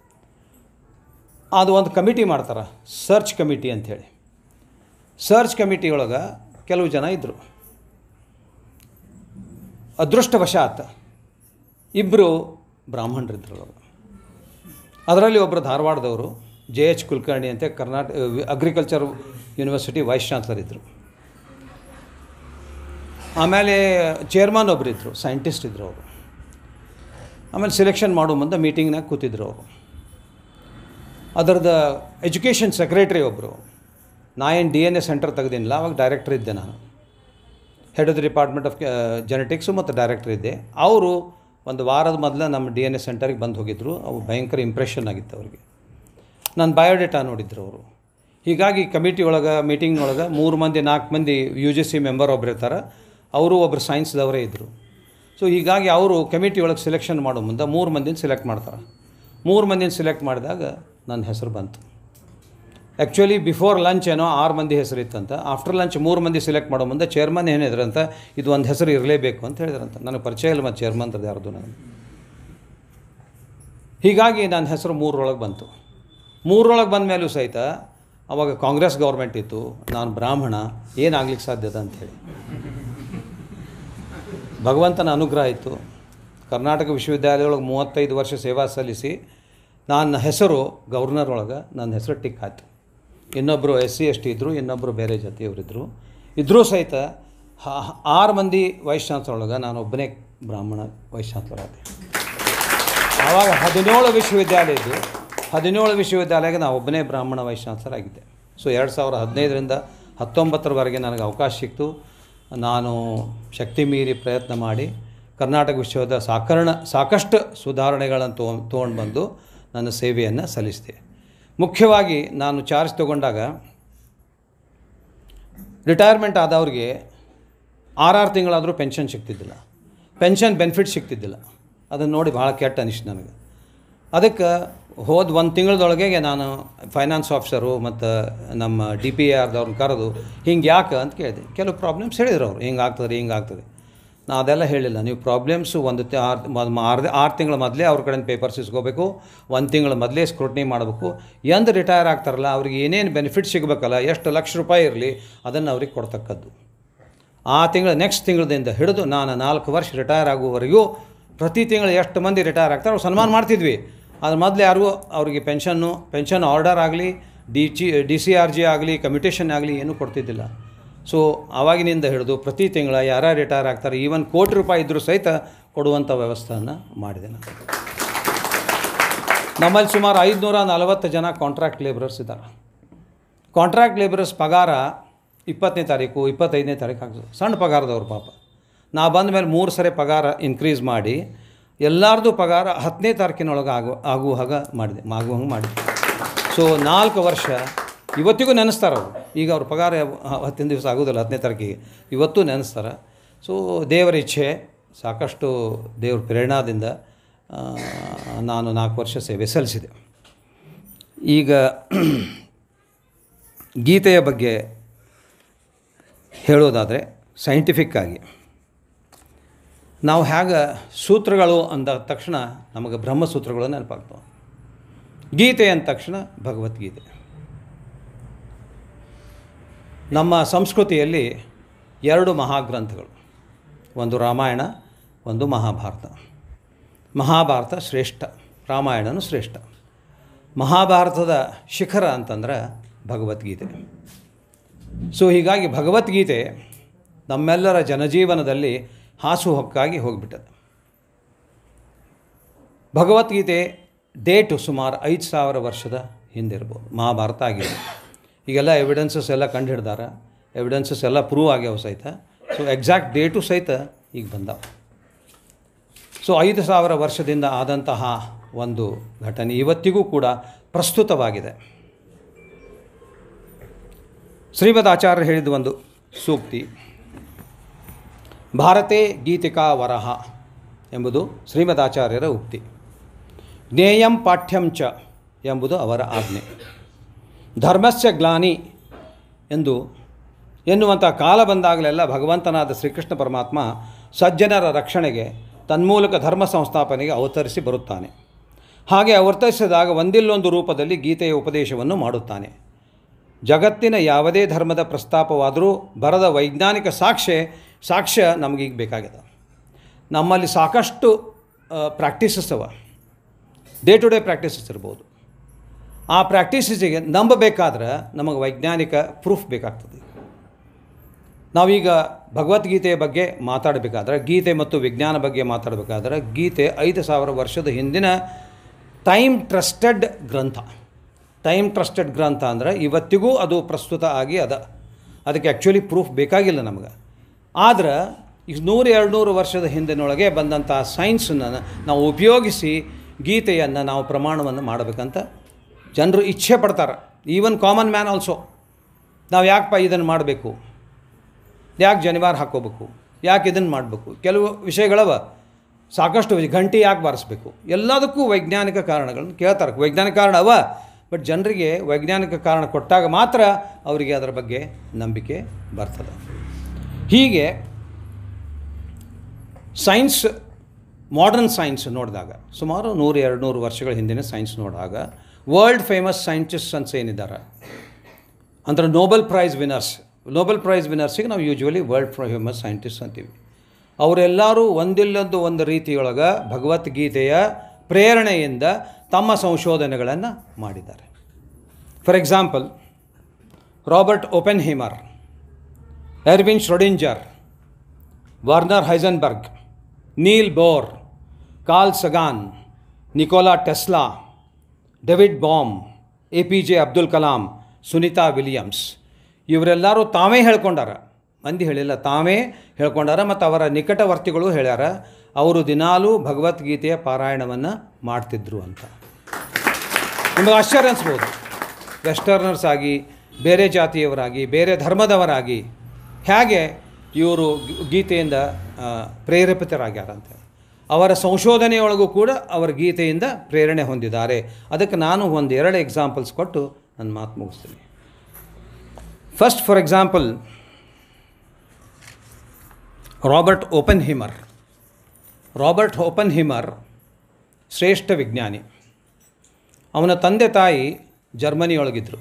Speaker 8: ಅದು ಒಂದು ಕಮಿಟಿ ಮಾಡ್ತಾರೆ ಸರ್ಚ್ ಕಮಿಟಿ ಅಂಥೇಳಿ ಸರ್ಚ್ ಕಮಿಟಿ ಒಳಗೆ ಕೆಲವು ಜನ ಇದ್ದರು ಅದೃಷ್ಟವಶಾತ್ ಇಬ್ಬರು ಬ್ರಾಹ್ಮಣರಿದ್ದರು ಅವರು ಅದರಲ್ಲಿ ಒಬ್ಬರು ಧಾರವಾಡದವರು ಜೆ ಎಚ್ ಕುಲಕರ್ಣಿ ಅಂತ Karnataka agriculture university vice chancellor ಇದ್ದರು ಆಮೇಲೆ ಚೇರ್ಮನ್ ಒಬ್ಬರು ಇದ್ದರು ಸೈಂಟಿಸ್ಟ್ ಇದ್ದರು ಅವರು ಆಮೇಲೆ ಸೆಲೆಕ್ಷನ್ ಮಾಡೋ ಮುಂದೆ ಮೀಟಿಂಗ್ನಾಗ ಕೂತಿದ್ರು ಅವರು ಅದರದ್ದು ಎಜುಕೇಷನ್ ಸೆಕ್ರೆಟ್ರಿ ಒಬ್ಬರು ನಾ ಏನು ಡಿ ಎನ್ ಎ ಸೆಂಟರ್ ತೆಗೆದಿನಿಲ್ಲ ಅವಾಗ ಡೈರೆಕ್ಟರ್ ಇದ್ದೆ ನಾನು head of the department of genetics ಮತ್ತು ಡೈರೆಕ್ಟರ್ ಇದ್ದೆ ಅವರು ಒಂದು ವಾರದ ಮೊದಲು ನಮ್ಮ ಡಿ ಎನ್ ಎ ಸೆಂಟರ್ಗೆ ಬಂದು ಹೋಗಿದ್ದರು ಅವು ಭಯಂಕರ ಇಂಪ್ರೆಷನ್ ಆಗಿತ್ತು ಅವ್ರಿಗೆ ನನ್ನ ಬಯೋಡೇಟಾ ನೋಡಿದ್ರು ಅವರು ಹೀಗಾಗಿ ಕಮಿಟಿ ಒಳಗೆ ಮೀಟಿಂಗ್ ಒಳಗೆ ಮೂರು ಮಂದಿ ನಾಲ್ಕು ಮಂದಿ ಯು ಜಿ ಸಿ ಮೆಂಬರ್ ಒಬ್ರು ಇರ್ತಾರೆ ಅವರು ಒಬ್ಬರು ಸೈನ್ಸ್ದವರೇ ಇದ್ದರು ಸೊ ಹೀಗಾಗಿ ಅವರು ಕಮಿಟಿ ಒಳಗೆ ಸೆಲೆಕ್ಷನ್ ಮಾಡೋ ಮುಂದೆ ಮೂರು ಮಂದಿನ ಸೆಲೆಕ್ಟ್ ಮಾಡ್ತಾರೆ ಮೂರು ಮಂದಿನ ಸೆಲೆಕ್ಟ್ ಮಾಡಿದಾಗ ನನ್ನ ಹೆಸರು ಬಂತು ಆ್ಯಕ್ಚುಲಿ ಬಿಫೋರ್ ಲಂಚ್ ಏನೋ ಆರು ಮಂದಿ ಹೆಸರು ಇತ್ತಂತ ಆಫ್ಟರ್ ಲಂಚ್ ಮೂರು ಮಂದಿ ಸೆಲೆಕ್ಟ್ ಮಾಡೋ ಮುಂದೆ ಚೇರ್ಮನ್ ಏನಿದ್ರಂತ ಇದು ಒಂದು ಹೆಸರು ಇರಲೇಬೇಕು ಅಂತ ಹೇಳಿದ್ರಂತ ನನಗೆ ಪರಿಚಯ ಇಲ್ಲ ಮತ್ತು ಚೇರ್ಮನ್ ಅಂತ ಯಾರ್ದು ನನಗೆ ಹೀಗಾಗಿ ನನ್ನ ಹೆಸರು ಮೂರರೊಳಗೆ ಬಂತು ಮೂರರೊಳಗೆ ಬಂದ ಮೇಲೂ ಸಹಿತ ಅವಾಗ ಕಾಂಗ್ರೆಸ್ ಗೌರ್ಮೆಂಟ್ ಇತ್ತು ನಾನು ಬ್ರಾಹ್ಮಣ ಏನಾಗ್ಲಿಕ್ಕೆ ಸಾಧ್ಯದ ಅಂಥೇಳಿ ಭಗವಂತನ ಅನುಗ್ರಹ ಇತ್ತು ಕರ್ನಾಟಕ ವಿಶ್ವವಿದ್ಯಾಲಯದೊಳಗೆ ಮೂವತ್ತೈದು ವರ್ಷ ಸೇವಾ ಸಲ್ಲಿಸಿ ನನ್ನ ಹೆಸರು ಗವರ್ನರ್ ಒಳಗೆ ನನ್ನ ಹೆಸರು ಟಿಕ್ ಆಯ್ತು ಇನ್ನೊಬ್ಬರು ಎಸ್ ಸಿ ಎಸ್ ಟಿ ಇದ್ದರು ಇನ್ನೊಬ್ಬರು ಬೇರೆ ಜಾತಿಯವರಿದ್ದರು ಇದ್ದರೂ ಸಹಿತ ಹ- ಆರು ಮಂದಿ ವೈಸ್ ಚಾನ್ಸಲರ್ ಒಳಗೆ ನಾನು ಒಬ್ಬನೇ ಬ್ರಾಹ್ಮಣ ವೈಸ್ ಚಾನ್ಸಲರ್ ಆದೆ ಆವಾಗ ಹದಿನೇಳು ವಿಶ್ವವಿದ್ಯಾಲಯ ಇದ್ದು ಹದಿನೇಳು ವಿಶ್ವವಿದ್ಯಾಲಯಕ್ಕೆ ನಾನು ಒಬ್ಬನೇ ಬ್ರಾಹ್ಮಣ ವೈಸ್ ಚಾನ್ಸಲರ್ ಆಗಿದ್ದೆ ಸೊ ಎರಡು ಸಾವಿರದ ಹದಿನೈದರಿಂದ ಹತ್ತೊಂಬತ್ತರವರೆಗೆ ನನಗೆ ಅವಕಾಶ ಸಿಕ್ತು ನಾನು ಶಕ್ತಿ ಮೀರಿ ಪ್ರಯತ್ನ ಮಾಡಿ ಕರ್ನಾಟಕ ವಿಶ್ವದ ಸಾಕರಣ ಸಾಕಷ್ಟು ಸುಧಾರಣೆಗಳನ್ನು ತೊ ತೊಗೊಂಡು ಬಂದು ನನ್ನ ಸೇವೆಯನ್ನು ಸಲ್ಲಿಸಿದೆ ಮುಖ್ಯವಾಗಿ ನಾನು ಚಾರ್ಜ್ ತಗೊಂಡಾಗ ರಿಟೈರ್ಮೆಂಟ್ ಆದವ್ರಿಗೆ ಆರಾರು ತಿಂಗಳಾದರೂ ಪೆನ್ಷನ್ ಸಿಗ್ತಿದ್ದಿಲ್ಲ ಪೆನ್ಷನ್ ಬೆನಿಫಿಟ್ ಸಿಗ್ತಿದ್ದಿಲ್ಲ ಅದನ್ನು ನೋಡಿ ಭಾಳ ಕೆಟ್ಟ ಅನಿಸ್ತು ನನಗೆ ಅದಕ್ಕೆ ಹೋದ ಒಂದು ತಿಂಗಳದೊಳಗೆ ನಾನು ಫೈನಾನ್ಸ್ ಆಫೀಸರು ಮತ್ತು ನಮ್ಮ ಡಿ ಪಿ ಆರ್ದವ್ರನ್ನ ಕರೆದು ಹಿಂಗೆ ಯಾಕೆ ಅಂತ ಕೇಳಿದೆ ಕೆಲವು ಪ್ರಾಬ್ಲಮ್ಸ್ ಹೇಳಿದ್ರು ಅವರು ಹಿಂಗೆ ಆಗ್ತದೆ ಹಿಂಗೆ ಆಗ್ತದೆ ನಾ ಅದೆಲ್ಲ ಹೇಳಿಲ್ಲ ನೀವು ಪ್ರಾಬ್ಲಮ್ಸು ಒಂದು ತಿ- ಆರು ಮ- ಆರು ಆರು ತಿಂಗಳ ಮೊದಲೇ ಅವ್ರ ಕಡೆಯಿಂದ ಪೇಪರ್ಸ್ ಇಸ್ಕೋಬೇಕು ಒಂದು ತಿಂಗಳ ಮೊದಲೇ ಸ್ಕ್ರೂಟ್ನಿ ಮಾಡಬೇಕು ಎಂದು ರಿಟೈರ್ ಆಗ್ತಾರಲ್ಲ ಅವ್ರಿಗೆ ಏನೇನು ಬೆನಿಫಿಟ್ ಸಿಗಬೇಕಲ್ಲ ಎಷ್ಟು ಲಕ್ಷ ರೂಪಾಯಿ ಇರಲಿ ಅದನ್ನು ಅವ್ರಿಗೆ ಕೊಡ್ತಕ್ಕದ್ದು ಆ ತಿಂಗಳ ನೆಕ್ಸ್ಟ್ ತಿಂಗಳದಿಂದ ಹಿಡಿದು ನಾನು ನಾಲ್ಕು ವರ್ಷ ರಿಟೈರ್ ಆಗುವವರೆಗೂ ಪ್ರತಿ ತಿಂಗಳು ಎಷ್ಟು ಮಂದಿ ರಿಟೈರ್ ಆಗ್ತಾರೆ ಅವ್ರು ಸನ್ಮಾನ ಮಾಡ್ತಿದ್ವಿ ಅದ್ರ ಮೊದಲು ಯಾರಿಗೂ ಅವರಿಗೆ ಪೆನ್ಷನ್ನು ಪೆನ್ಷನ್ ಆರ್ಡರ್ ಆಗಲಿ ಡಿ ಚಿ ಡಿ ಸಿ ಆರ್ ಜಿ ಆಗಲಿ ಕಮ್ಯುಟೇಷನ್ ಆಗಲಿ ಏನೂ ಕೊಡ್ತಿದ್ದಿಲ್ಲ ಸೊ ಆವಾಗಿನಿಂದ ಹಿಡಿದು ಪ್ರತಿ ತಿಂಗಳ ಯಾರು ರಿಟೈರ್ ಆಗ್ತಾರೆ ಈವನ್ ಕೋಟಿ ರೂಪಾಯಿ ಇದ್ದರೂ ಸಹಿತ ಕೊಡುವಂಥ ವ್ಯವಸ್ಥೆಯನ್ನು ಮಾಡಿದೆ ನಾನು ನಮ್ಮಲ್ಲಿ ಸುಮಾರು ಐದುನೂರ ನಲವತ್ತು ಜನ ಕಾಂಟ್ರಾಕ್ಟ್ ಲೇಬರರ್ಸ್ ಇದ್ದಾರೆ ಕಾಂಟ್ರಾಕ್ಟ್ ಲೇಬರರ್ಸ್ ಪಗಾರ ಇಪ್ಪತ್ತನೇ ತಾರೀಕು ಇಪ್ಪತ್ತೈದನೇ ತಾರೀಕು ಆಗ್ತದೆ ಸಣ್ಣ ಪಗಾರದವ್ರು ಪಾಪ ನಾ ಬಂದ ಮೇಲೆ ಮೂರು ಸರಿ ಪಗಾರ ಇನ್ಕ್ರೀಸ್ ಮಾಡಿ ಎಲ್ಲರದು ಪಗಾರ ಹತ್ತನೇ ತಾರೀಕಿನೊಳಗೆ ಆಗು ಆಗುವ ಹಾಗ ಮಾಡಿದೆ ಆಗುವಂಗೆ ಮಾಡಿದೆ ಸೊ ನಾಲ್ಕು ವರ್ಷ ಇವತ್ತಿಗೂ ನೆನೆಸ್ತಾರೆ ಅವರು ಈಗ ಅವ್ರ ಪಗಾರ ಯಾವ- ಹತ್ತಿನ ದಿವಸ ಆಗೋದಿಲ್ಲ ಹತ್ತನೇ ತಾರೀಕಿಗೆ ಇವತ್ತೂ ನೆನೆಸ್ತಾರೆ ಸೊ ದೇವರ ಇಚ್ಛೆ ಸಾಕಷ್ಟು ದೇವ್ರ ಪ್ರೇರಣಾದಿಂದ ಆ, ನಾನು ನಾಲ್ಕು ವರ್ಷ ಸೇವೆ ಸಲ್ಲಿಸಿದೆ ಈಗ ಗೀತೆಯ ಬಗ್ಗೆ ಹೇಳೋದಾದರೆ ಸೈಂಟಿಫಿಕ್ಕಾಗಿ ನಾವು ಹೇಗೆ ಸೂತ್ರಗಳು ಅಂದ ತಕ್ಷಣ ನಮಗೆ ಬ್ರಹ್ಮಸೂತ್ರಗಳು ನೆನಪಾಗ್ತವೆ ಗೀತೆ ಅಂದ ತಕ್ಷಣ ಭಗವದ್ಗೀತೆ ನಮ್ಮ ಸಂಸ್ಕೃತಿಯಲ್ಲಿ ಎರಡು ಮಹಾಗ್ರಂಥಗಳು ಒಂದು ರಾಮಾಯಣ ಒಂದು ಮಹಾಭಾರತ ಮಹಾಭಾರತ ಶ್ರೇಷ್ಠ ರಾಮಾಯಣನೂ ಶ್ರೇಷ್ಠ ಮಹಾಭಾರತದ ಶಿಖರ ಅಂತಂದ್ರೆ ಭಗವದ್ಗೀತೆ ಸೊ ಹೀಗಾಗಿ ಭಗವದ್ಗೀತೆ ನಮ್ಮೆಲ್ಲರ ಜನಜೀವನದಲ್ಲಿ ಹಾಸುಹೊಕ್ಕಾಗಿ ಹೋಗಿಬಿಟ್ಟದೆ ಭಗವದ್ಗೀತೆ ಡೇಟು ಸುಮಾರು ಐದು ಸಾವಿರ ವರ್ಷದ ಹಿಂದಿರ್ಬೋದು ಮಹಾಭಾರತ ಆಗಿದೆ ಈಗೆಲ್ಲ ಎವಿಡೆನ್ಸಸ್ ಎಲ್ಲ ಕಂಡು ಹಿಡ್ದಾರ ಎವಿಡೆನ್ಸಸ್ ಎಲ್ಲ ಪ್ರೂವ್ ಆಗ್ಯಾವ ಸಹಿತ ಸೊ ಎಕ್ಸಾಕ್ಟ್ ಡೇಟು ಸಹಿತ ಈಗ ಬಂದಾವ ಸೊ ಐದು ಸಾವಿರ ವರ್ಷದಿಂದ ಆದಂತಹ ಒಂದು ಘಟನೆ ಇವತ್ತಿಗೂ ಕೂಡ ಪ್ರಸ್ತುತವಾಗಿದೆ ಶ್ರೀಮದ್ ಆಚಾರ್ಯರು ಹೇಳಿದ ಒಂದು ಸೂಕ್ತಿ ಭಾರತೆ ಗೀತಿಕಾ ವರಹ ಎಂಬುದು ಶ್ರೀಮದ್ ಆಚಾರ್ಯರ ಉಕ್ತಿ ಜ್ಞೇಯಂ ಪಾಠ್ಯಂ ಚ ಎಂಬುದು ಅವರ ಆಜ್ಞೆ ಧರ್ಮಸ್ಯ ಗ್ಲಾನಿ ಎಂದು ಎನ್ನುವಂಥ ಕಾಲ ಬಂದಾಗಲೆಲ್ಲ ಭಗವಂತನಾದ ಶ್ರೀಕೃಷ್ಣ ಪರಮಾತ್ಮ ಸಜ್ಜನರ ರಕ್ಷಣೆಗೆ ತನ್ಮೂಲಕ ಧರ್ಮ ಸಂಸ್ಥಾಪನೆಗೆ ಅವತರಿಸಿ ಬರುತ್ತಾನೆ ಹಾಗೆ ಅವತರಿಸಿದಾಗ ಒಂದಿಲ್ಲೊಂದು ರೂಪದಲ್ಲಿ ಗೀತೆಯ ಉಪದೇಶವನ್ನು ಮಾಡುತ್ತಾನೆ ಜಗತ್ತಿನ ಯಾವುದೇ ಧರ್ಮದ ಪ್ರಸ್ತಾಪವಾದರೂ ಬರದ ವೈಜ್ಞಾನಿಕ ಸಾಕ್ಷ್ಯ ಸಾಕ್ಷ್ಯ ನಮಗೀಗ ಬೇಕಾಗಿದೆ ನಮ್ಮಲ್ಲಿ ಸಾಕಷ್ಟು ಪ್ರಾಕ್ಟೀಸಸ್ ಅವ ಡೇ ಟು ಡೇ ಪ್ರಾಕ್ಟೀಸಸ್ ಇರ್ಬೋದು ಆ ಪ್ರಾಕ್ಟೀಸಸ್ಸಿಗೆ ನಂಬಬೇಕಾದ್ರೆ ನಮಗೆ ವೈಜ್ಞಾನಿಕ ಪ್ರೂಫ್ ಬೇಕಾಗ್ತದೆ ನಾವೀಗ ಭಗವದ್ಗೀತೆಯ ಬಗ್ಗೆ ಮಾತಾಡಬೇಕಾದ್ರೆ ಗೀತೆ ಮತ್ತು ವಿಜ್ಞಾನ ಬಗ್ಗೆ ಮಾತಾಡಬೇಕಾದ್ರೆ ಗೀತೆ ಐದು ಸಾವಿರ ವರ್ಷದ ಹಿಂದಿನ ಟೈಮ್ ಟ್ರಸ್ಟೆಡ್ ಗ್ರಂಥ ಟೈಮ್ ಟ್ರಸ್ಟೆಡ್ ಗ್ರಂಥ ಅಂದರೆ ಇವತ್ತಿಗೂ ಅದು ಪ್ರಸ್ತುತ ಆಗಿ ಅದ ಅದಕ್ಕೆ ಆ್ಯಕ್ಚುಲಿ ಪ್ರೂಫ್ ಬೇಕಾಗಿಲ್ಲ ನಮಗೆ ಆದ್ರೆ ಈಗ ನೂರು ಎರಡು ನೂರು ವರ್ಷದ ಹಿಂದಿನೊಳಗೆ ಬಂದಂಥ ಸೈನ್ಸನ್ನು ನಾವು ಉಪಯೋಗಿಸಿ ಗೀತೆಯನ್ನು ನಾವು ಪ್ರಮಾಣವನ್ನು ಮಾಡಬೇಕಂತ ಜನರು ಇಚ್ಛೆ ಪಡ್ತಾರೆ ಈವನ್ ಕಾಮನ್ ಮ್ಯಾನ್ ಆಲ್ಸೋ ನಾವು ಯಾಕಪ್ಪ ಇದನ್ನು ಮಾಡಬೇಕು ಯಾಕೆ ಜನಿವಾರ ಹಾಕ್ಕೋಬೇಕು ಯಾಕೆ ಇದನ್ನು ಮಾಡಬೇಕು ಕೆಲವು ವಿಷಯಗಳವ ಸಾಕಷ್ಟು ಗಂಟೆ ಯಾಕೆ ಬಾರಿಸ್ಬೇಕು ಎಲ್ಲದಕ್ಕೂ ವೈಜ್ಞಾನಿಕ ಕಾರಣಗಳನ್ನು ಕೇಳ್ತಾರೆ ವೈಜ್ಞಾನಿಕ ಕಾರಣ ಅವ ಬಟ್ ಜನರಿಗೆ ವೈಜ್ಞಾನಿಕ ಕಾರಣ ಕೊಟ್ಟಾಗ ಮಾತ್ರ ಅವರಿಗೆ ಅದರ ಬಗ್ಗೆ ನಂಬಿಕೆ ಬರ್ತದೆ ಹೀಗೆ ಸೈನ್ಸ್ ಮಾಡರ್ನ್ ಸೈನ್ಸ್ ನೋಡಿದಾಗ ಸುಮಾರು ನೂರು ಎರಡು ನೂರು ವರ್ಷಗಳ ಹಿಂದಿನ ಸೈನ್ಸ್ ನೋಡಿದಾಗ ವರ್ಲ್ಡ್ ಫೇಮಸ್ ಸೈಂಟಿಸ್ಟ್ ಅಂತ ಏನಿದ್ದಾರೆ ಅಂದ್ರೆ Nobel prize winners Nobel prize ವಿನರ್ಸಿಗೆ ನಾವು ಯೂಶ್ವಲಿ ವರ್ಲ್ಡ್ ಫೇಮಸ್ ಸೈಂಟಿಸ್ಟ್ ಅಂತೀವಿ ಅವರೆಲ್ಲರೂ ಒಂದಿಲ್ಲೊಂದು ಒಂದು ರೀತಿಯೊಳಗೆ ಭಗವದ್ಗೀತೆಯ ಪ್ರೇರಣೆಯಿಂದ ತಮ್ಮ ಸಂಶೋಧನೆಗಳನ್ನು ಮಾಡಿದ್ದಾರೆ for example Robert Oppenheimer Erwin Schrodinger Werner Heisenberg Niels Bohr Carl Sagan Nikola Tesla David Bohm A P J Abdul Kalam Sunita Williams ಇವರೆಲ್ಲರೂ ತಾವೇ ಹೇಳ್ಕೊಂಡಾರ ಮಂದಿ ಹೇಳಿಲ್ಲ ತಾವೇ ಹೇಳ್ಕೊಂಡಾರ ಮತ್ತು ಅವರ ನಿಕಟವರ್ತಿಗಳು ಹೇಳ್ಯಾರ ಅವರು ದಿನಾಲೂ ಭಗವದ್ಗೀತೆಯ ಪಾರಾಯಣವನ್ನು ಮಾಡ್ತಿದ್ರು ಅಂತ ನಿಮಗೆ ಆಶ್ಚರ್ಯ ಅನಿಸ್ಬೋದು ವೆಸ್ಟರ್ನರ್ಸ್ ಆಗಿ ಬೇರೆ ಜಾತಿಯವರಾಗಿ ಬೇರೆ ಧರ್ಮದವರಾಗಿ ಹೇಗೆ ಇವರು ಗೀತೆಯಿಂದ ಆ, ಪ್ರೇರೇಪಿತರಾಗ್ಯಾರ ಅಂತ ಅವರ ಸಂಶೋಧನೆಯೊಳಗೂ ಕೂಡ ಅವರ ಗೀತೆಯಿಂದ ಪ್ರೇರಣೆ ಹೊಂದಿದ್ದಾರೆ ಅದಕ್ಕೆ ನಾನು ಒಂದು ಎರಡು ಎಕ್ಸಾಂಪಲ್ಸ್ ಕೊಟ್ಟು ನನ್ನ ಮಾತು ಮುಗಿಸ್ತೀನಿ first for example Robert Oppenheimer Robert Oppenheimer ಶ್ರೇಷ್ಠ ವಿಜ್ಞಾನಿ ಅವನ ತಂದೆ ತಾಯಿ ಜರ್ಮನಿಯೊಳಗಿದ್ದರು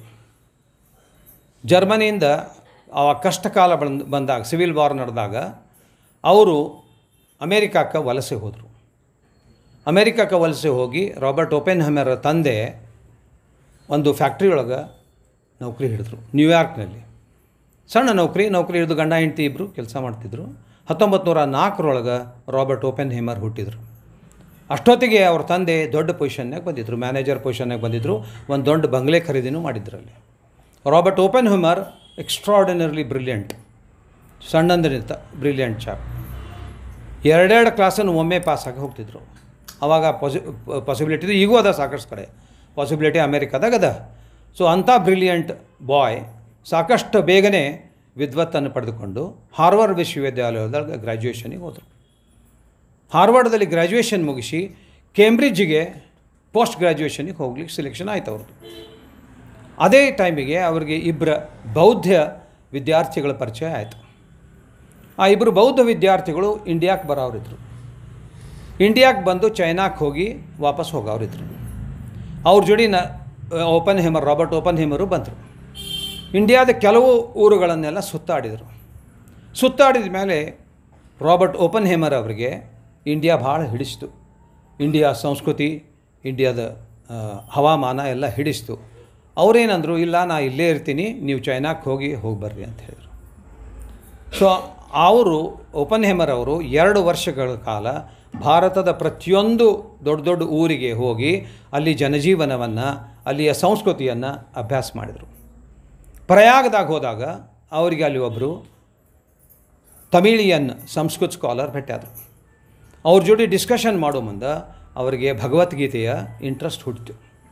Speaker 8: ಜರ್ಮನಿಯಿಂದ ಆ ಕಷ್ಟಕಾಲ ಬಂದ್ ಬಂದಾಗ ಸಿವಿಲ್ ವಾರ್ ನಡೆದಾಗ ಅವರು ಅಮೇರಿಕಕ್ಕೆ ವಲಸೆ ಹೋದರು ಅಮೇರಿಕಕ್ಕೆ ವಲಸೆ ಹೋಗಿ ರಾಬರ್ಟ್ ಓಪೆನ್ ಹ್ಯಾಮರ್ ತಂದೆ ಒಂದು ಫ್ಯಾಕ್ಟ್ರಿ ಒಳಗೆ ನೌಕರಿ ಹಿಡಿದ್ರು ನ್ಯೂಯಾರ್ಕ್ನಲ್ಲಿ ಸಣ್ಣ ನೌಕರಿ ನೌಕರಿ ಹಿಡಿದು ಗಂಡ ಹೆಂಡತಿ ಇಬ್ಬರು ಕೆಲಸ ಮಾಡ್ತಿದ್ರು ಹತ್ತೊಂಬತ್ತು ನೂರ ನಾಲ್ಕರೊಳಗೆ ರಾಬರ್ಟ್ ಓಪೆನ್ ಹೇಮರ್ ಹುಟ್ಟಿದರು ಅಷ್ಟೊತ್ತಿಗೆ ಅವ್ರ ತಂದೆ ದೊಡ್ಡ ಪೊಸಿಷನ್ನಾಗ ಬಂದಿದ್ದರು ಮ್ಯಾನೇಜರ್ ಪೊಸಿಷನ್ನಾಗ ಬಂದಿದ್ದರು ಒಂದು ದೊಡ್ಡ ಬಂಗ್ಲೆ ಖರೀದಿನೂ ಮಾಡಿದ್ರಲ್ಲಿ Robert Oppenheimer extraordinarily brilliant ಸಣ್ಣಂದ್ರಿಂದ ಬ್ರಿಲಿಯಂಟ್ ಚಾಪ್ ಎರಡೆರಡು ಕ್ಲಾಸನ್ನು ಒಮ್ಮೆ ಪಾಸಾಗಿ ಹೋಗ್ತಿದ್ರು ಅವಾಗ ಪಾಸಿ ಪಾಸಿಬಿಲಿಟಿ ಇದೆ ಈಗೂ ಅದ ಸಾಕಷ್ಟು ಕಡೆ ಪಾಸಿಬಿಲಿಟಿ ಅಮೇರಿಕಾದಾಗ ಅದ ಸೊ ಅಂಥ ಬ್ರಿಲಿಯಂಟ್ ಬಾಯ್ ಸಾಕಷ್ಟು ಬೇಗನೆ ವಿದ್ವತ್ತನ್ನು ಪಡೆದುಕೊಂಡು ಹಾರ್ವರ್ಡ್ ವಿಶ್ವವಿದ್ಯಾಲಯದಾಗ ಗ್ರ್ಯಾಜುಯೇಷನಿಗೆ ಹೋದರು ಹಾರ್ವರ್ಡ್ದಲ್ಲಿ ಗ್ರ್ಯಾಜುಯೇಷನ್ ಮುಗಿಸಿ ಕೇಂಬ್ರಿಡ್ಜಿಗೆ ಪೋಸ್ಟ್ ಗ್ರ್ಯಾಜುಯೇಷನಿಗೆ ಹೋಗ್ಲಿಕ್ಕೆ ಸೆಲೆಕ್ಷನ್ ಆಯ್ತು ಅವ್ರದ್ದು ಅದೇ ಟೈಮಿಗೆ ಅವರಿಗೆ ಇಬ್ಬರ ಬೌದ್ಧ ವಿದ್ಯಾರ್ಥಿಗಳ ಪರಿಚಯ ಆಯಿತು ಆ ಇಬ್ಬರು ಬೌದ್ಧ ವಿದ್ಯಾರ್ಥಿಗಳು ಇಂಡಿಯಾಕ್ಕೆ ಬರೋರಿದ್ರು ಇಂಡಿಯಾಕ್ಕೆ ಬಂದು ಚೈನಾಕ್ಕೆ ಹೋಗಿ ವಾಪಸ್ ಹೋಗೋರಿದ್ರು ಅವ್ರ ಜೋಡಿ ನ Oppenheimer Robert Oppenheimer ಬಂದರು ಇಂಡಿಯಾದ ಕೆಲವು ಊರುಗಳನ್ನೆಲ್ಲ ಸುತ್ತಾಡಿದರು ಸುತ್ತಾಡಿದ ಮೇಲೆ ರಾಬರ್ಟ್ ಓಪನ್ ಹೇಮರ್ ಅವರಿಗೆ ಇಂಡಿಯಾ ಭಾಳ ಹಿಡಿಸ್ತು ಇಂಡಿಯಾ ಸಂಸ್ಕೃತಿ ಇಂಡಿಯಾದ ಆ, ಹವಾಮಾನ ಎಲ್ಲ ಹಿಡಿಸ್ತು ಅವರೇನಂದರು ಇಲ್ಲ ನಾ ಇಲ್ಲೇ ಇರ್ತೀನಿ ನೀವು ಚೈನಾಕ್ಕೆ ಹೋಗಿ ಹೋಗಿ ಬರ್ರಿ ಅಂತ ಹೇಳಿದರು ಸೊ ಅವರು ಓಪನ್ ಹೇಮರ್ ಅವರು ಎರಡು ವರ್ಷಗಳ ಕಾಲ ಭಾರತದ ಪ್ರತಿಯೊಂದು ದೊಡ್ಡ ದೊಡ್ಡ ಊರಿಗೆ ಹೋಗಿ ಅಲ್ಲಿ ಜನಜೀವನವನ್ನು ಅಲ್ಲಿಯ ಸಂಸ್ಕೃತಿಯನ್ನು ಅಭ್ಯಾಸ ಮಾಡಿದರು ಪ್ರಯಾಗದಾಗ ಹೋದಾಗ ಅವರಿಗೆ ಅಲ್ಲಿ ಒಬ್ಬರು ತಮಿಳಿಯನ್ ಸಂಸ್ಕೃತ ಸ್ಕಾಲರ್ ಭೇಟಿಯಾದರು ಅವ್ರ ಜೋಡಿ ಡಿಸ್ಕಷನ್ ಮಾಡೋ ಮುಂದೆ ಅವರಿಗೆ ಭಗವದ್ಗೀತೆಯ ಇಂಟ್ರೆಸ್ಟ್ ಹುಟ್ಟಿತು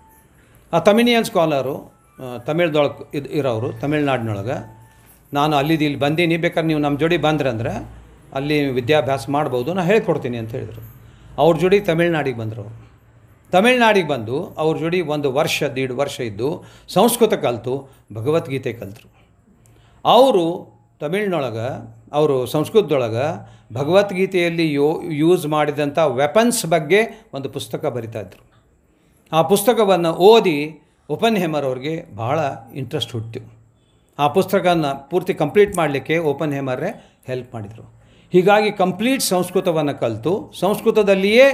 Speaker 8: ಆ ತಮಿಳಿಯನ್ ಸ್ಕಾಲರು ತಮಿಳ್ದೊಳಗೆ ಇದು ಇರೋರು ತಮಿಳ್ನಾಡಿನೊಳಗೆ ನಾನು ಅಲ್ಲಿದ್ದು ಇಲ್ಲಿ ಬಂದೀನಿ ಬೇಕಾದ್ರೆ ನೀವು ನಮ್ಮ ಜೋಡಿ ಬಂದ್ರಂದ್ರೆ ಅಲ್ಲಿ ವಿದ್ಯಾಭ್ಯಾಸ ಮಾಡ್ಬೋದು ನಾನು ಹೇಳ್ಕೊಡ್ತೀನಿ ಅಂತ ಹೇಳಿದರು ಅವ್ರ ಜೋಡಿ ತಮಿಳ್ನಾಡಿಗೆ ಬಂದರು ಅವರು ತಮಿಳ್ನಾಡಿಗೆ ಬಂದು ಅವ್ರ ಜೋಡಿ ಒಂದು ವರ್ಷ ದೀಡ್ ವರ್ಷ ಇದ್ದು ಸಂಸ್ಕೃತ ಕಲಿತು ಭಗವದ್ಗೀತೆ ಕಲಿತರು ಅವರು ತಮಿಳ್ನೊಳಗೆ ಅವರು ಸಂಸ್ಕೃತದೊಳಗೆ ಭಗವದ್ಗೀತೆಯಲ್ಲಿ ಯೋ ಯೂಸ್ ಮಾಡಿದಂಥ ವೆಪನ್ಸ್ ಬಗ್ಗೆ ಒಂದು ಪುಸ್ತಕ ಬರಿತಾ ಇದ್ರು ಆ ಪುಸ್ತಕವನ್ನು ಓದಿ ಓಪನ್ ಹೇಮರ್ ಅವ್ರಿಗೆ ಭಾಳ ಇಂಟ್ರೆಸ್ಟ್ ಹುಟ್ಟಿತು ಆ ಪುಸ್ತಕನ ಪೂರ್ತಿ ಕಂಪ್ಲೀಟ್ ಮಾಡಲಿಕ್ಕೆ ಓಪನ್ ಹೇಮರೇ ಹೆಲ್ಪ್ ಮಾಡಿದರು ಹೀಗಾಗಿ ಕಂಪ್ಲೀಟ್ ಸಂಸ್ಕೃತವನ್ನು ಕಲಿತು ಸಂಸ್ಕೃತದಲ್ಲಿಯೇ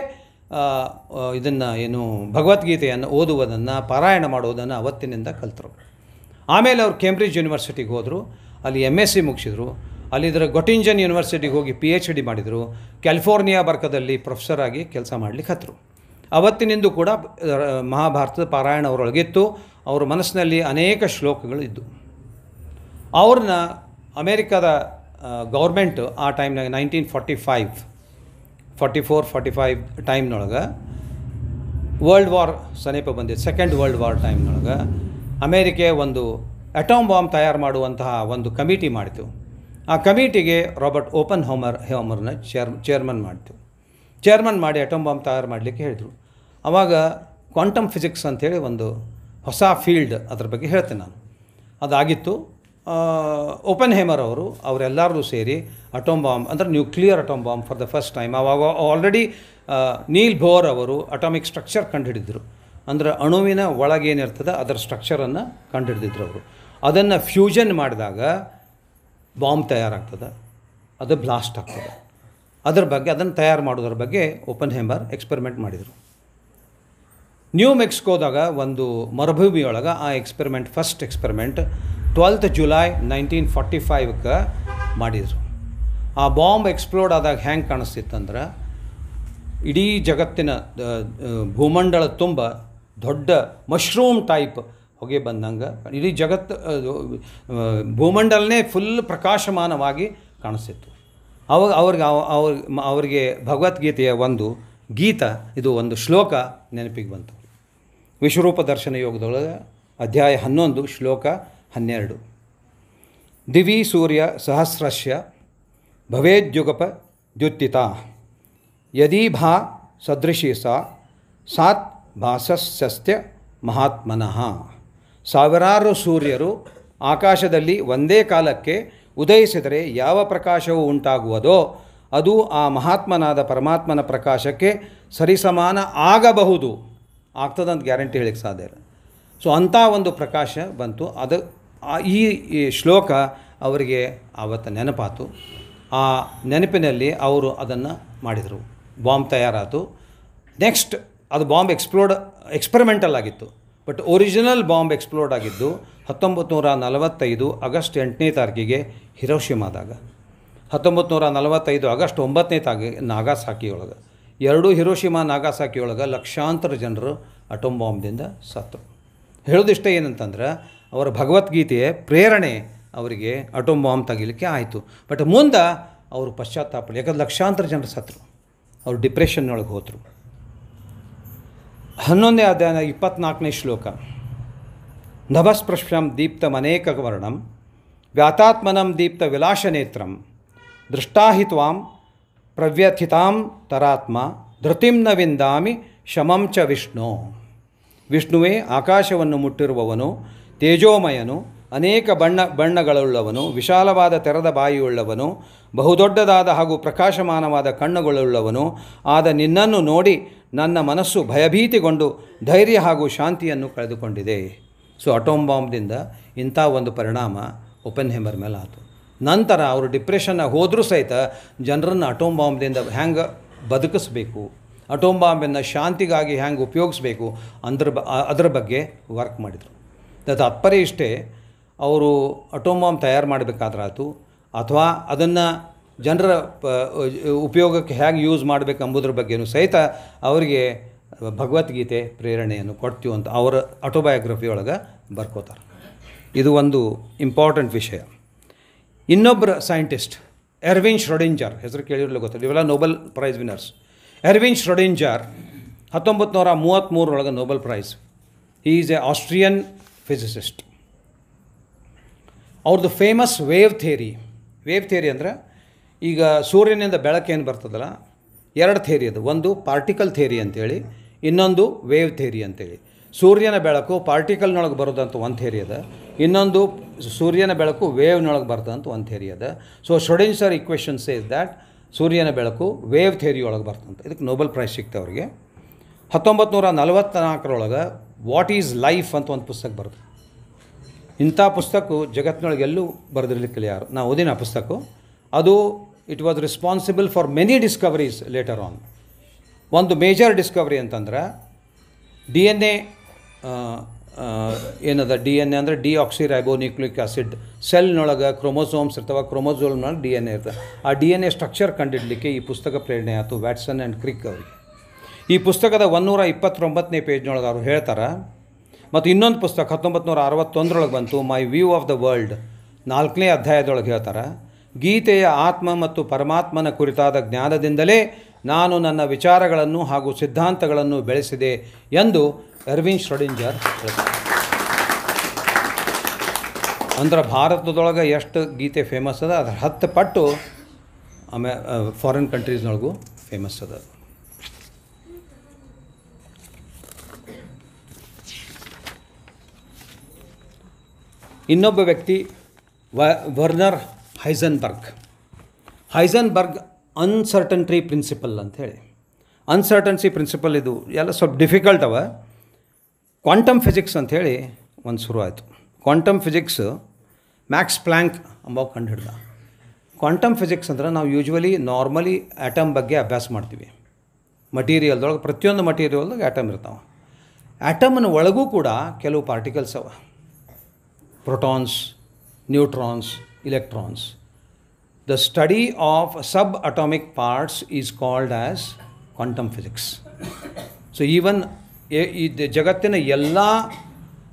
Speaker 8: ಇದನ್ನು ಏನು ಭಗವದ್ಗೀತೆಯನ್ನು ಓದುವುದನ್ನು ಪಾರಾಯಣ ಮಾಡುವುದನ್ನು ಅವತ್ತಿನಿಂದ ಕಲಿತರು ಆಮೇಲೆ ಅವರು ಕೇಂಬ್ರಿಡ್ಜ್ ಯೂನಿವರ್ಸಿಟಿಗೆ ಹೋದರು ಅಲ್ಲಿ ಎಮ್ ಎಸ್ ಸಿ ಮುಗಿಸಿದ್ರು ಅಲ್ಲಿದ್ದರ ಗೊಟಿಂಜನ್ ಯೂನಿವರ್ಸಿಟಿಗೆ ಹೋಗಿ ಪಿ ಎಚ್ ಡಿ ಮಾಡಿದರು ಕ್ಯಾಲಿಫೋರ್ನಿಯಾ ಬರ್ಕದಲ್ಲಿ ಪ್ರೊಫೆಸರ್ ಆಗಿ ಕೆಲಸ ಮಾಡಲಿಕ್ಕೆ ಹತ್ತರು ಅವತ್ತಿನಿಂದು ಕೂಡ ಆ, ಮಹಾಭಾರತದ ಪಾರಾಯಣ ಅವರೊಳಗಿತ್ತು ಅವ್ರ ಮನಸ್ಸಿನಲ್ಲಿ ಅನೇಕ ಶ್ಲೋಕಗಳು ಇದ್ದವು ಅವ್ರನ್ನ ಅಮೇರಿಕಾದ ಗೌರ್ಮೆಂಟ್ ಆ ಟೈಮ್ನಾಗ nineteen forty five forty four forty five ಟೈಮ್ನೊಳಗೆ ವರ್ಲ್ಡ್ ವಾರ್ ಸಮೀಪ ಬಂದಿದ್ದು ಸೆಕೆಂಡ್ ವರ್ಲ್ಡ್ ವಾರ್ ಟೈಮ್ನೊಳಗೆ ಅಮೇರಿಕೆ ಒಂದು ಅಟಾಮ್ ಬಾಂಬ್ ತಯಾರು ಮಾಡುವಂತಹ ಒಂದು ಕಮಿಟಿ ಮಾಡಿತು ಆ ಕಮಿಟಿಗೆ ರಾಬರ್ಟ್ ಓಪನ್ ಹೋಮರ್ ಹೋಮರ್ನ ಚೇರ್ ಚೇರ್ಮನ್ ಮಾಡಿತು ಚೇರ್ಮನ್ ಮಾಡಿ ಅಟೋಮ್ ಬಾಂಬ್ ತಯಾರು ಮಾಡಲಿಕ್ಕೆ ಹೇಳಿದರು ಆವಾಗ ಕ್ವಾಂಟಮ್ ಫಿಸಿಕ್ಸ್ ಅಂಥೇಳಿ ಒಂದು ಹೊಸ ಫೀಲ್ಡ್ ಅದ್ರ ಬಗ್ಗೆ ಹೇಳ್ತೇನೆ ನಾನು ಅದಾಗಿತ್ತು ಓಪನ್ ಹೇಮರ್ ಅವರು ಅವರೆಲ್ಲರೂ ಸೇರಿ ಅಟೋಮ್ ಬಾಂಬ್ ಅಂದರೆ nuclear atom bomb for the first time ಆವಾಗ ಆಲ್ರೆಡಿ ನೀಲ್ ಬೋರ್ ಅವರು ಅಟಾಮಿಕ್ ಸ್ಟ್ರಕ್ಚರ್ ಕಂಡುಹಿಡಿದ್ರು ಅಂದರೆ ಅಣುವಿನ ಒಳಗೇನಿರ್ತದೆ ಅದರ ಸ್ಟ್ರಕ್ಚರನ್ನು ಕಂಡುಹಿಡಿದಿದ್ರು ಅವರು ಅದನ್ನು ಫ್ಯೂಷನ್ ಮಾಡಿದಾಗ ಬಾಂಬ್ ತಯಾರಾಗ್ತದೆ ಅದು ಬ್ಲಾಸ್ಟ್ ಆಗ್ತದೆ ಅದ್ರ ಬಗ್ಗೆ ಅದನ್ನು ತಯಾರು ಮಾಡೋದ್ರ ಬಗ್ಗೆ ಓಪನ್ ಹೇಂಬರ್ ಎಕ್ಸ್ಪೆರಿಮೆಂಟ್ ಮಾಡಿದರು ನ್ಯೂ ಮೆಕ್ಸಿಕೋದಾಗ ಒಂದು ಮರುಭೂಮಿಯೊಳಗೆ ಆ experiment first experiment twelfth July nineteen forty ಫೈವ್ಗೆ ಮಾಡಿದರು ಆ ಬಾಂಬ್ ಎಕ್ಸ್ಪ್ಲೋಡ್ ಆದಾಗ ಹೆಂಗೆ ಕಾಣಿಸ್ತಿತ್ತಂದ್ರೆ ಇಡೀ ಜಗತ್ತಿನ ಆ, ಆ, ಭೂಮಂಡಲ ತುಂಬ ದೊಡ್ಡ ಮಶ್ರೂಮ್ ಟೈಪ್ ಹೊಗೆ ಬಂದಂಗೆ ಇಡೀ ಜಗತ್ತು ಅದು, ಆ, ಭೂಮಂಡಲನೇ ಫುಲ್ ಪ್ರಕಾಶಮಾನವಾಗಿ ಕಾಣಿಸ್ತಿತ್ತು ಅವಾಗ ಅವ್ರಿಗೆ ಅವ- ಅವ್ರ ಮ- ಅವರಿಗೆ ಭಗವದ್ಗೀತೆಯ ಒಂದು ಗೀತ ಇದು ಒಂದು ಶ್ಲೋಕ ನೆನಪಿಗೆ ಬಂತು ವಿಶ್ವರೂಪ ದರ್ಶನ ಯೋಗದೊಳಗೆ ಅಧ್ಯಾಯ ಹನ್ನೊಂದು ಶ್ಲೋಕ ಹನ್ನೆರಡು ದಿವಿ ಸೂರ್ಯ ಸಹಸ್ರಶ್ಯ ಭವೇದ್ಯುಗಪ ದ್ಯುತ್ತಿತ ಯದೀ ಭಾ ಸದೃಶಿ ಸಾ ಸಾತ್ ಭಾಸಸ್ಯ ಮಹಾತ್ಮನಃ ಸಾವಿರಾರು ಸೂರ್ಯರು ಆಕಾಶದಲ್ಲಿ ಒಂದೇ ಕಾಲಕ್ಕೆ ಉದಯಿಸಿದರೆ ಯಾವ ಪ್ರಕಾಶವು ಉಂಟಾಗುವುದೋ ಅದು ಆ ಮಹಾತ್ಮನಾದ ಪರಮಾತ್ಮನ ಪ್ರಕಾಶಕ್ಕೆ ಸರಿಸಮಾನ ಆಗಬಹುದು ಆಗ್ತದಂತ ಗ್ಯಾರಂಟಿ ಹೇಳಿಕ್ಕೆ ಸಾಧ್ಯ ಇಲ್ಲ ಸೊ ಅಂಥ ಒಂದು ಪ್ರಕಾಶ ಬಂತು ಅದು ಆ- ಈ ಈ ಶ್ಲೋಕ ಅವರಿಗೆ ಆವತ್ತು ನೆನಪಾತು ಆ ನೆನಪಿನಲ್ಲಿ ಅವರು ಅದನ್ನು ಮಾಡಿದರು ಬಾಂಬ್ ತಯಾರಾಯಿತು ನೆಕ್ಸ್ಟ್ ಅದು ಬಾಂಬ್ ಎಕ್ಸ್ಪ್ಲೋಡ್ ಎಕ್ಸ್ಪರಿಮೆಂಟಲ್ ಆಗಿತ್ತು ಬಟ್ ಒರಿಜಿನಲ್ ಬಾಂಬ್ ಎಕ್ಸ್ಪ್ಲೋಡ್ ಆಗಿದ್ದು ಹತ್ತೊಂಬತ್ತು ನೂರ ನಲವತ್ತೈದು ಆಗಸ್ಟ್ ಎಂಟನೇ ತಾರೀಕಿಗೆ ಹಿರೋಶಿಮಾದಾಗ ಹತ್ತೊಂಬತ್ತು ನೂರ ನಲವತ್ತೈದು ಆಗಸ್ಟ್ ಒಂಬತ್ತನೇ ತಾಗಿ ನಾಗಾಸಾಕಿ ಒಳಗೆ ಎರಡೂ ಹಿರೋಶಿಮಾ ನಾಗಾಸಾಕಿ ಒಳಗೆ ಲಕ್ಷಾಂತರ ಜನರು ಅಟೋಮ್ ಬಾಂಬ್ದಿಂದ ಸತ್ತರು ಹೇಳೋದಿಷ್ಟೇ ಏನಂತಂದ್ರೆ ಅವರ ಭಗವದ್ಗೀತೆಯ ಪ್ರೇರಣೆ ಅವರಿಗೆ ಅಟೋಮ್ ಬಾಂಬ್ ತೆಗಿಲಿಕ್ಕೆ ಆಯಿತು ಬಟ್ ಮುಂದೆ ಅವರು ಪಶ್ಚಾತ್ತಾಪ ಯಾಕಂದ್ರೆ ಲಕ್ಷಾಂತರ ಜನರು ಸತ್ತರು ಅವರು ಡಿಪ್ರೆಷನ್ನೊಳಗೆ ಹೋದರು ಹನ್ನೊಂದನೇ ಅಧ್ಯಾಯ ಇಪ್ಪತ್ನಾಲ್ಕನೇ ಶ್ಲೋಕ ನಭಸ್ಪೃಶ್ಯಂ ದೀಪ್ತಮನೇಕ ವರ್ಣಂ ವ್ಯಾತಾತ್ಮನಂ ದೀಪ್ತ ವಿಲಾಸನೇತ್ರಂ ದೃಷ್ಟಾಹಿತ್ವಾಂ ಪ್ರವ್ಯಥಿತಾಂ ತರಾತ್ಮ ಧೃತಿಂ ನ ವಿಂದಾಮಿ ಶಮಂ ಚ ವಿಷ್ಣು ವಿಷ್ಣುವೇ ಆಕಾಶವನ್ನು ಮುಟ್ಟಿರುವವನು ತೇಜೋಮಯನು ಅನೇಕ ಬಣ್ಣ ಬಣ್ಣಗಳುಳ್ಳವನು ವಿಶಾಲವಾದ ತೆರೆದ ಬಾಯಿಯುಳ್ಳವನು ಬಹುದೊಡ್ಡದಾದ ಹಾಗೂ ಪ್ರಕಾಶಮಾನವಾದ ಕಣ್ಣುಗಳುಳ್ಳವನು ಆದ ನಿನ್ನನ್ನು ನೋಡಿ ನನ್ನ ಮನಸ್ಸು ಭಯಭೀತಿಗೊಂಡು ಧೈರ್ಯ ಹಾಗೂ ಶಾಂತಿಯನ್ನು ಕಳೆದುಕೊಂಡಿದೆ ಸೊ ಅಟೋಮ್ ಬಾಂಬ್ದಿಂದ ಇಂಥ ಒಂದು ಪರಿಣಾಮ ಓಪನ್ ಹೆಮರ್ ಮೇಲೆ ಆಯಿತು ನಂತರ ಅವರು ಡಿಪ್ರೆಷನ್ನ ಹೋದರೂ ಸಹಿತ ಜನರನ್ನು ಅಟೋಮ್ ಬಾಂಬ್ದಿಂದ ಹ್ಯಾಂಗೆ ಬದುಕಿಸ್ಬೇಕು ಅಟೋಮ್ ಬಾಂಬನ್ನು ಶಾಂತಿಗಾಗಿ ಹ್ಯಾಂಗೆ ಉಪಯೋಗಿಸ್ಬೇಕು ಅಂದ್ರ ಬ ಆ- ಅದರ ಬಗ್ಗೆ ವರ್ಕ್ ಮಾಡಿದರು ತಾತ್ಪರ್ಯ ಇಷ್ಟೇ ಅವರು ಅಟೋಮ್ ಬಾಂಬ್ ತಯಾರು ಮಾಡಬೇಕಾದ್ರಾತು ಅಥವಾ ಅದನ್ನು ಜನರ ಪ ಉಪಯೋಗಕ್ಕೆ ಹೇಗೆ ಯೂಸ್ ಮಾಡಬೇಕು ಎಂಬುದ್ರ ಬಗ್ಗೆನೂ ಸಹಿತ ಅವರಿಗೆ ಭಗವದ್ಗೀತೆ ಪ್ರೇರಣೆಯನ್ನು ಕೊಡ್ತೀವಿ ಅಂತ ಅವರ ಆಟೋಬಯೋಗ್ರಫಿ ಒಳಗೆ ಬರ್ಕೋತಾರೆ ಇದು ಒಂದು ಇಂಪಾರ್ಟೆಂಟ್ ವಿಷಯ ಇನ್ನೊಬ್ಬರ ಸೈಂಟಿಸ್ಟ್ ಎರ್ವಿನ್ ಶ್ರೊಡಿಂಜರ್ ಹೆಸರು ಕೇಳಿರಲು ಗೊತ್ತಿಲ್ಲ ಇವೆಲ್ಲ Nobel prize winners Erwin Schrodinger ಹತ್ತೊಂಬತ್ತು ನೂರ ಮೂವತ್ತ್ಮೂರರೊಳಗೆ Nobel prize he is a Austrian physicist ಅವ್ರದ್ದು famous wave theory wave theory ಅಂದರೆ ಈಗ ಸೂರ್ಯನಿಂದ ಬೆಳಕೇನು ಬರ್ತದಲ್ಲ ಎರಡು ಥೇರಿ ಅದು ಒಂದು ಪಾರ್ಟಿಕಲ್ ಥೇರಿ ಅಂತೇಳಿ ಇನ್ನೊಂದು ವೇವ್ ಥೇರಿ ಅಂತೇಳಿ ಸೂರ್ಯನ ಬೆಳಕು ಪಾರ್ಟಿಕಲ್ನೊಳಗೆ ಬರೋದಂತ ಒಂದು ಥೇರಿ ಅದ ಇನ್ನೊಂದು ಸೂರ್ಯನ ಬೆಳಕು ವೇವ್ನೊಳಗೆ ಬರ್ತದಂತ ಒಂದು ಥೇರಿ ಅದ so Schrodinger equations is that ಸೂರ್ಯನ ಬೆಳಕು ವೇವ್ ಥೇರಿ ಒಳಗೆ ಬರ್ತಂತ ಇದಕ್ಕೆ ನೋಬೆಲ್ ಪ್ರೈಸ್ ಸಿಕ್ತೆ ಅವ್ರಿಗೆ ಹತ್ತೊಂಬತ್ತು ನೂರ ನಲವತ್ತ್ನಾಲ್ಕರೊಳಗೆ ವಾಟ್ ಈಸ್ ಲೈಫ್ ಅಂತ ಒಂದು ಪುಸ್ತಕ ಬರ್ತದೆ ಇಂಥ ಪುಸ್ತಕ ಜಗತ್ತಿನೊಳಗೆ ಎಲ್ಲೂ ಬರೆದಿರ್ಲಿಕ್ಕಿಲ್ಲ ಯಾರು ನಾವು ಓದಿನ ಆ ಪುಸ್ತಕ ಅದು it was responsible for many discoveries later on ಒಂದು ಮೇಜರ್ ಡಿಸ್ಕವರಿ ಅಂತಂದ್ರೆ ಡಿ ಎನ್ ಎ ಏನದ ಡಿ ಎನ್ ಎ ಅಂದರೆ ಡಿ ಆಕ್ಸಿ ರೈಬೋನ್ಯೂಕ್ಲಿಕ್ ಆಸಿಡ್ ಸೆಲ್ನೊಳಗೆ ಕ್ರೋಮೋಸೋಮ್ಸ್ ಇರ್ತವೆ ಕ್ರೋಮೋಸೋಮ್ನೊಳಗೆ ಡಿ ಎನ್ ಎ ಇರ್ತವೆ ಆ ಡಿ ಎನ್ ಎ ಸ್ಟ್ರಕ್ಚರ್ ಕಂಡಿಡ್ಲಿಕ್ಕೆ ಈ ಪುಸ್ತಕ ಪ್ರೇರಣೆ ಆಯಿತು ವ್ಯಾಟ್ಸನ್ ಆ್ಯಂಡ್ ಕ್ರಿಕ್ ಅವರಿಗೆ ಈ ಪುಸ್ತಕದ ಒನ್ನೂರ ಇಪ್ಪತ್ತೊಂಬತ್ತನೇ ಪೇಜ್ನೊಳಗೆ ಅವರು ಹೇಳ್ತಾರೆ ಮತ್ತು ಇನ್ನೊಂದು ಪುಸ್ತಕ ಹತ್ತೊಂಬತ್ತು ನೂರ ಅರವತ್ತೊಂದರೊಳಗೆ ಬಂತು my view of the world ನಾಲ್ಕನೇ ಅಧ್ಯಾಯದೊಳಗೆ ಹೇಳ್ತಾರೆ ಗೀತೆಯ ಆತ್ಮ ಮತ್ತು ಪರಮಾತ್ಮನ ಕುರಿತಾದ ಜ್ಞಾನದಿಂದಲೇ ನಾನು ನನ್ನ ವಿಚಾರಗಳನ್ನು ಹಾಗೂ ಸಿದ್ಧಾಂತಗಳನ್ನು ಬೆಳೆಸಿದೆ ಎಂದು ಎರ್ವಿನ್ ಶ್ರೊಡಿಂಜರ್ ಹೇಳ್ತಾರೆ ಅಂದ್ರೆ ಭಾರತದೊಳಗೆ ಎಷ್ಟು ಗೀತೆ ಫೇಮಸ್ ಅದ ಅದ್ರ ಹತ್ತು ಪಟ್ಟು ಆಮೇಲೆ ಫಾರಿನ್ ಕಂಟ್ರೀಸ್ನೊಳಗೂ ಫೇಮಸ್ ಅದ ಇನ್ನೊಬ್ಬ ವ್ಯಕ್ತಿ ವ Werner Heisenberg Heisenberg uncertainty principle ಅಂತ ಹೇಳಿ ಅನ್ಸರ್ಟನ್ಸಿ ಪ್ರಿನ್ಸಿಪಲ್ ಇದು ಎಲ್ಲ ಸ್ವಲ್ಪ ಡಿಫಿಕಲ್ಟ್ ಅವ ಕ್ವಾಂಟಮ್ ಫಿಸಿಕ್ಸ್ ಅಂಥೇಳಿ ಒಂದು ಶುರು ಆಯಿತು ಕ್ವಾಂಟಮ್ ಫಿಸಿಕ್ಸ್ ಮ್ಯಾಕ್ಸ್ ಪ್ಲ್ಯಾಂಕ್ ಅಂಬ ಕಂಡು ಹಿಡ್ದ ಕ್ವಾಂಟಮ್ ಫಿಸಿಕ್ಸ್ ಅಂದ್ರೆ ನಾವು ಯೂಶ್ವಲಿ ನಾರ್ಮಲಿ ಆಟಮ್ ಬಗ್ಗೆ ಅಭ್ಯಾಸ ಮಾಡ್ತೀವಿ ಮಟೀರಿಯಲ್ದೊಳಗೆ ಪ್ರತಿಯೊಂದು ಮಟೀರಿಯಲ್ದಾಗ ಆಟಮ್ ಇರ್ತಾವೆ ಆಟಮ್ನ ಒಳಗೂ ಕೂಡ ಕೆಲವು ಪಾರ್ಟಿಕಲ್ಸ್ ಅವ protons, neutrons, electrons. The study of subatomic parts is called as quantum physics. So even ಈ ಜಗತ್ತಿನ ಎಲ್ಲ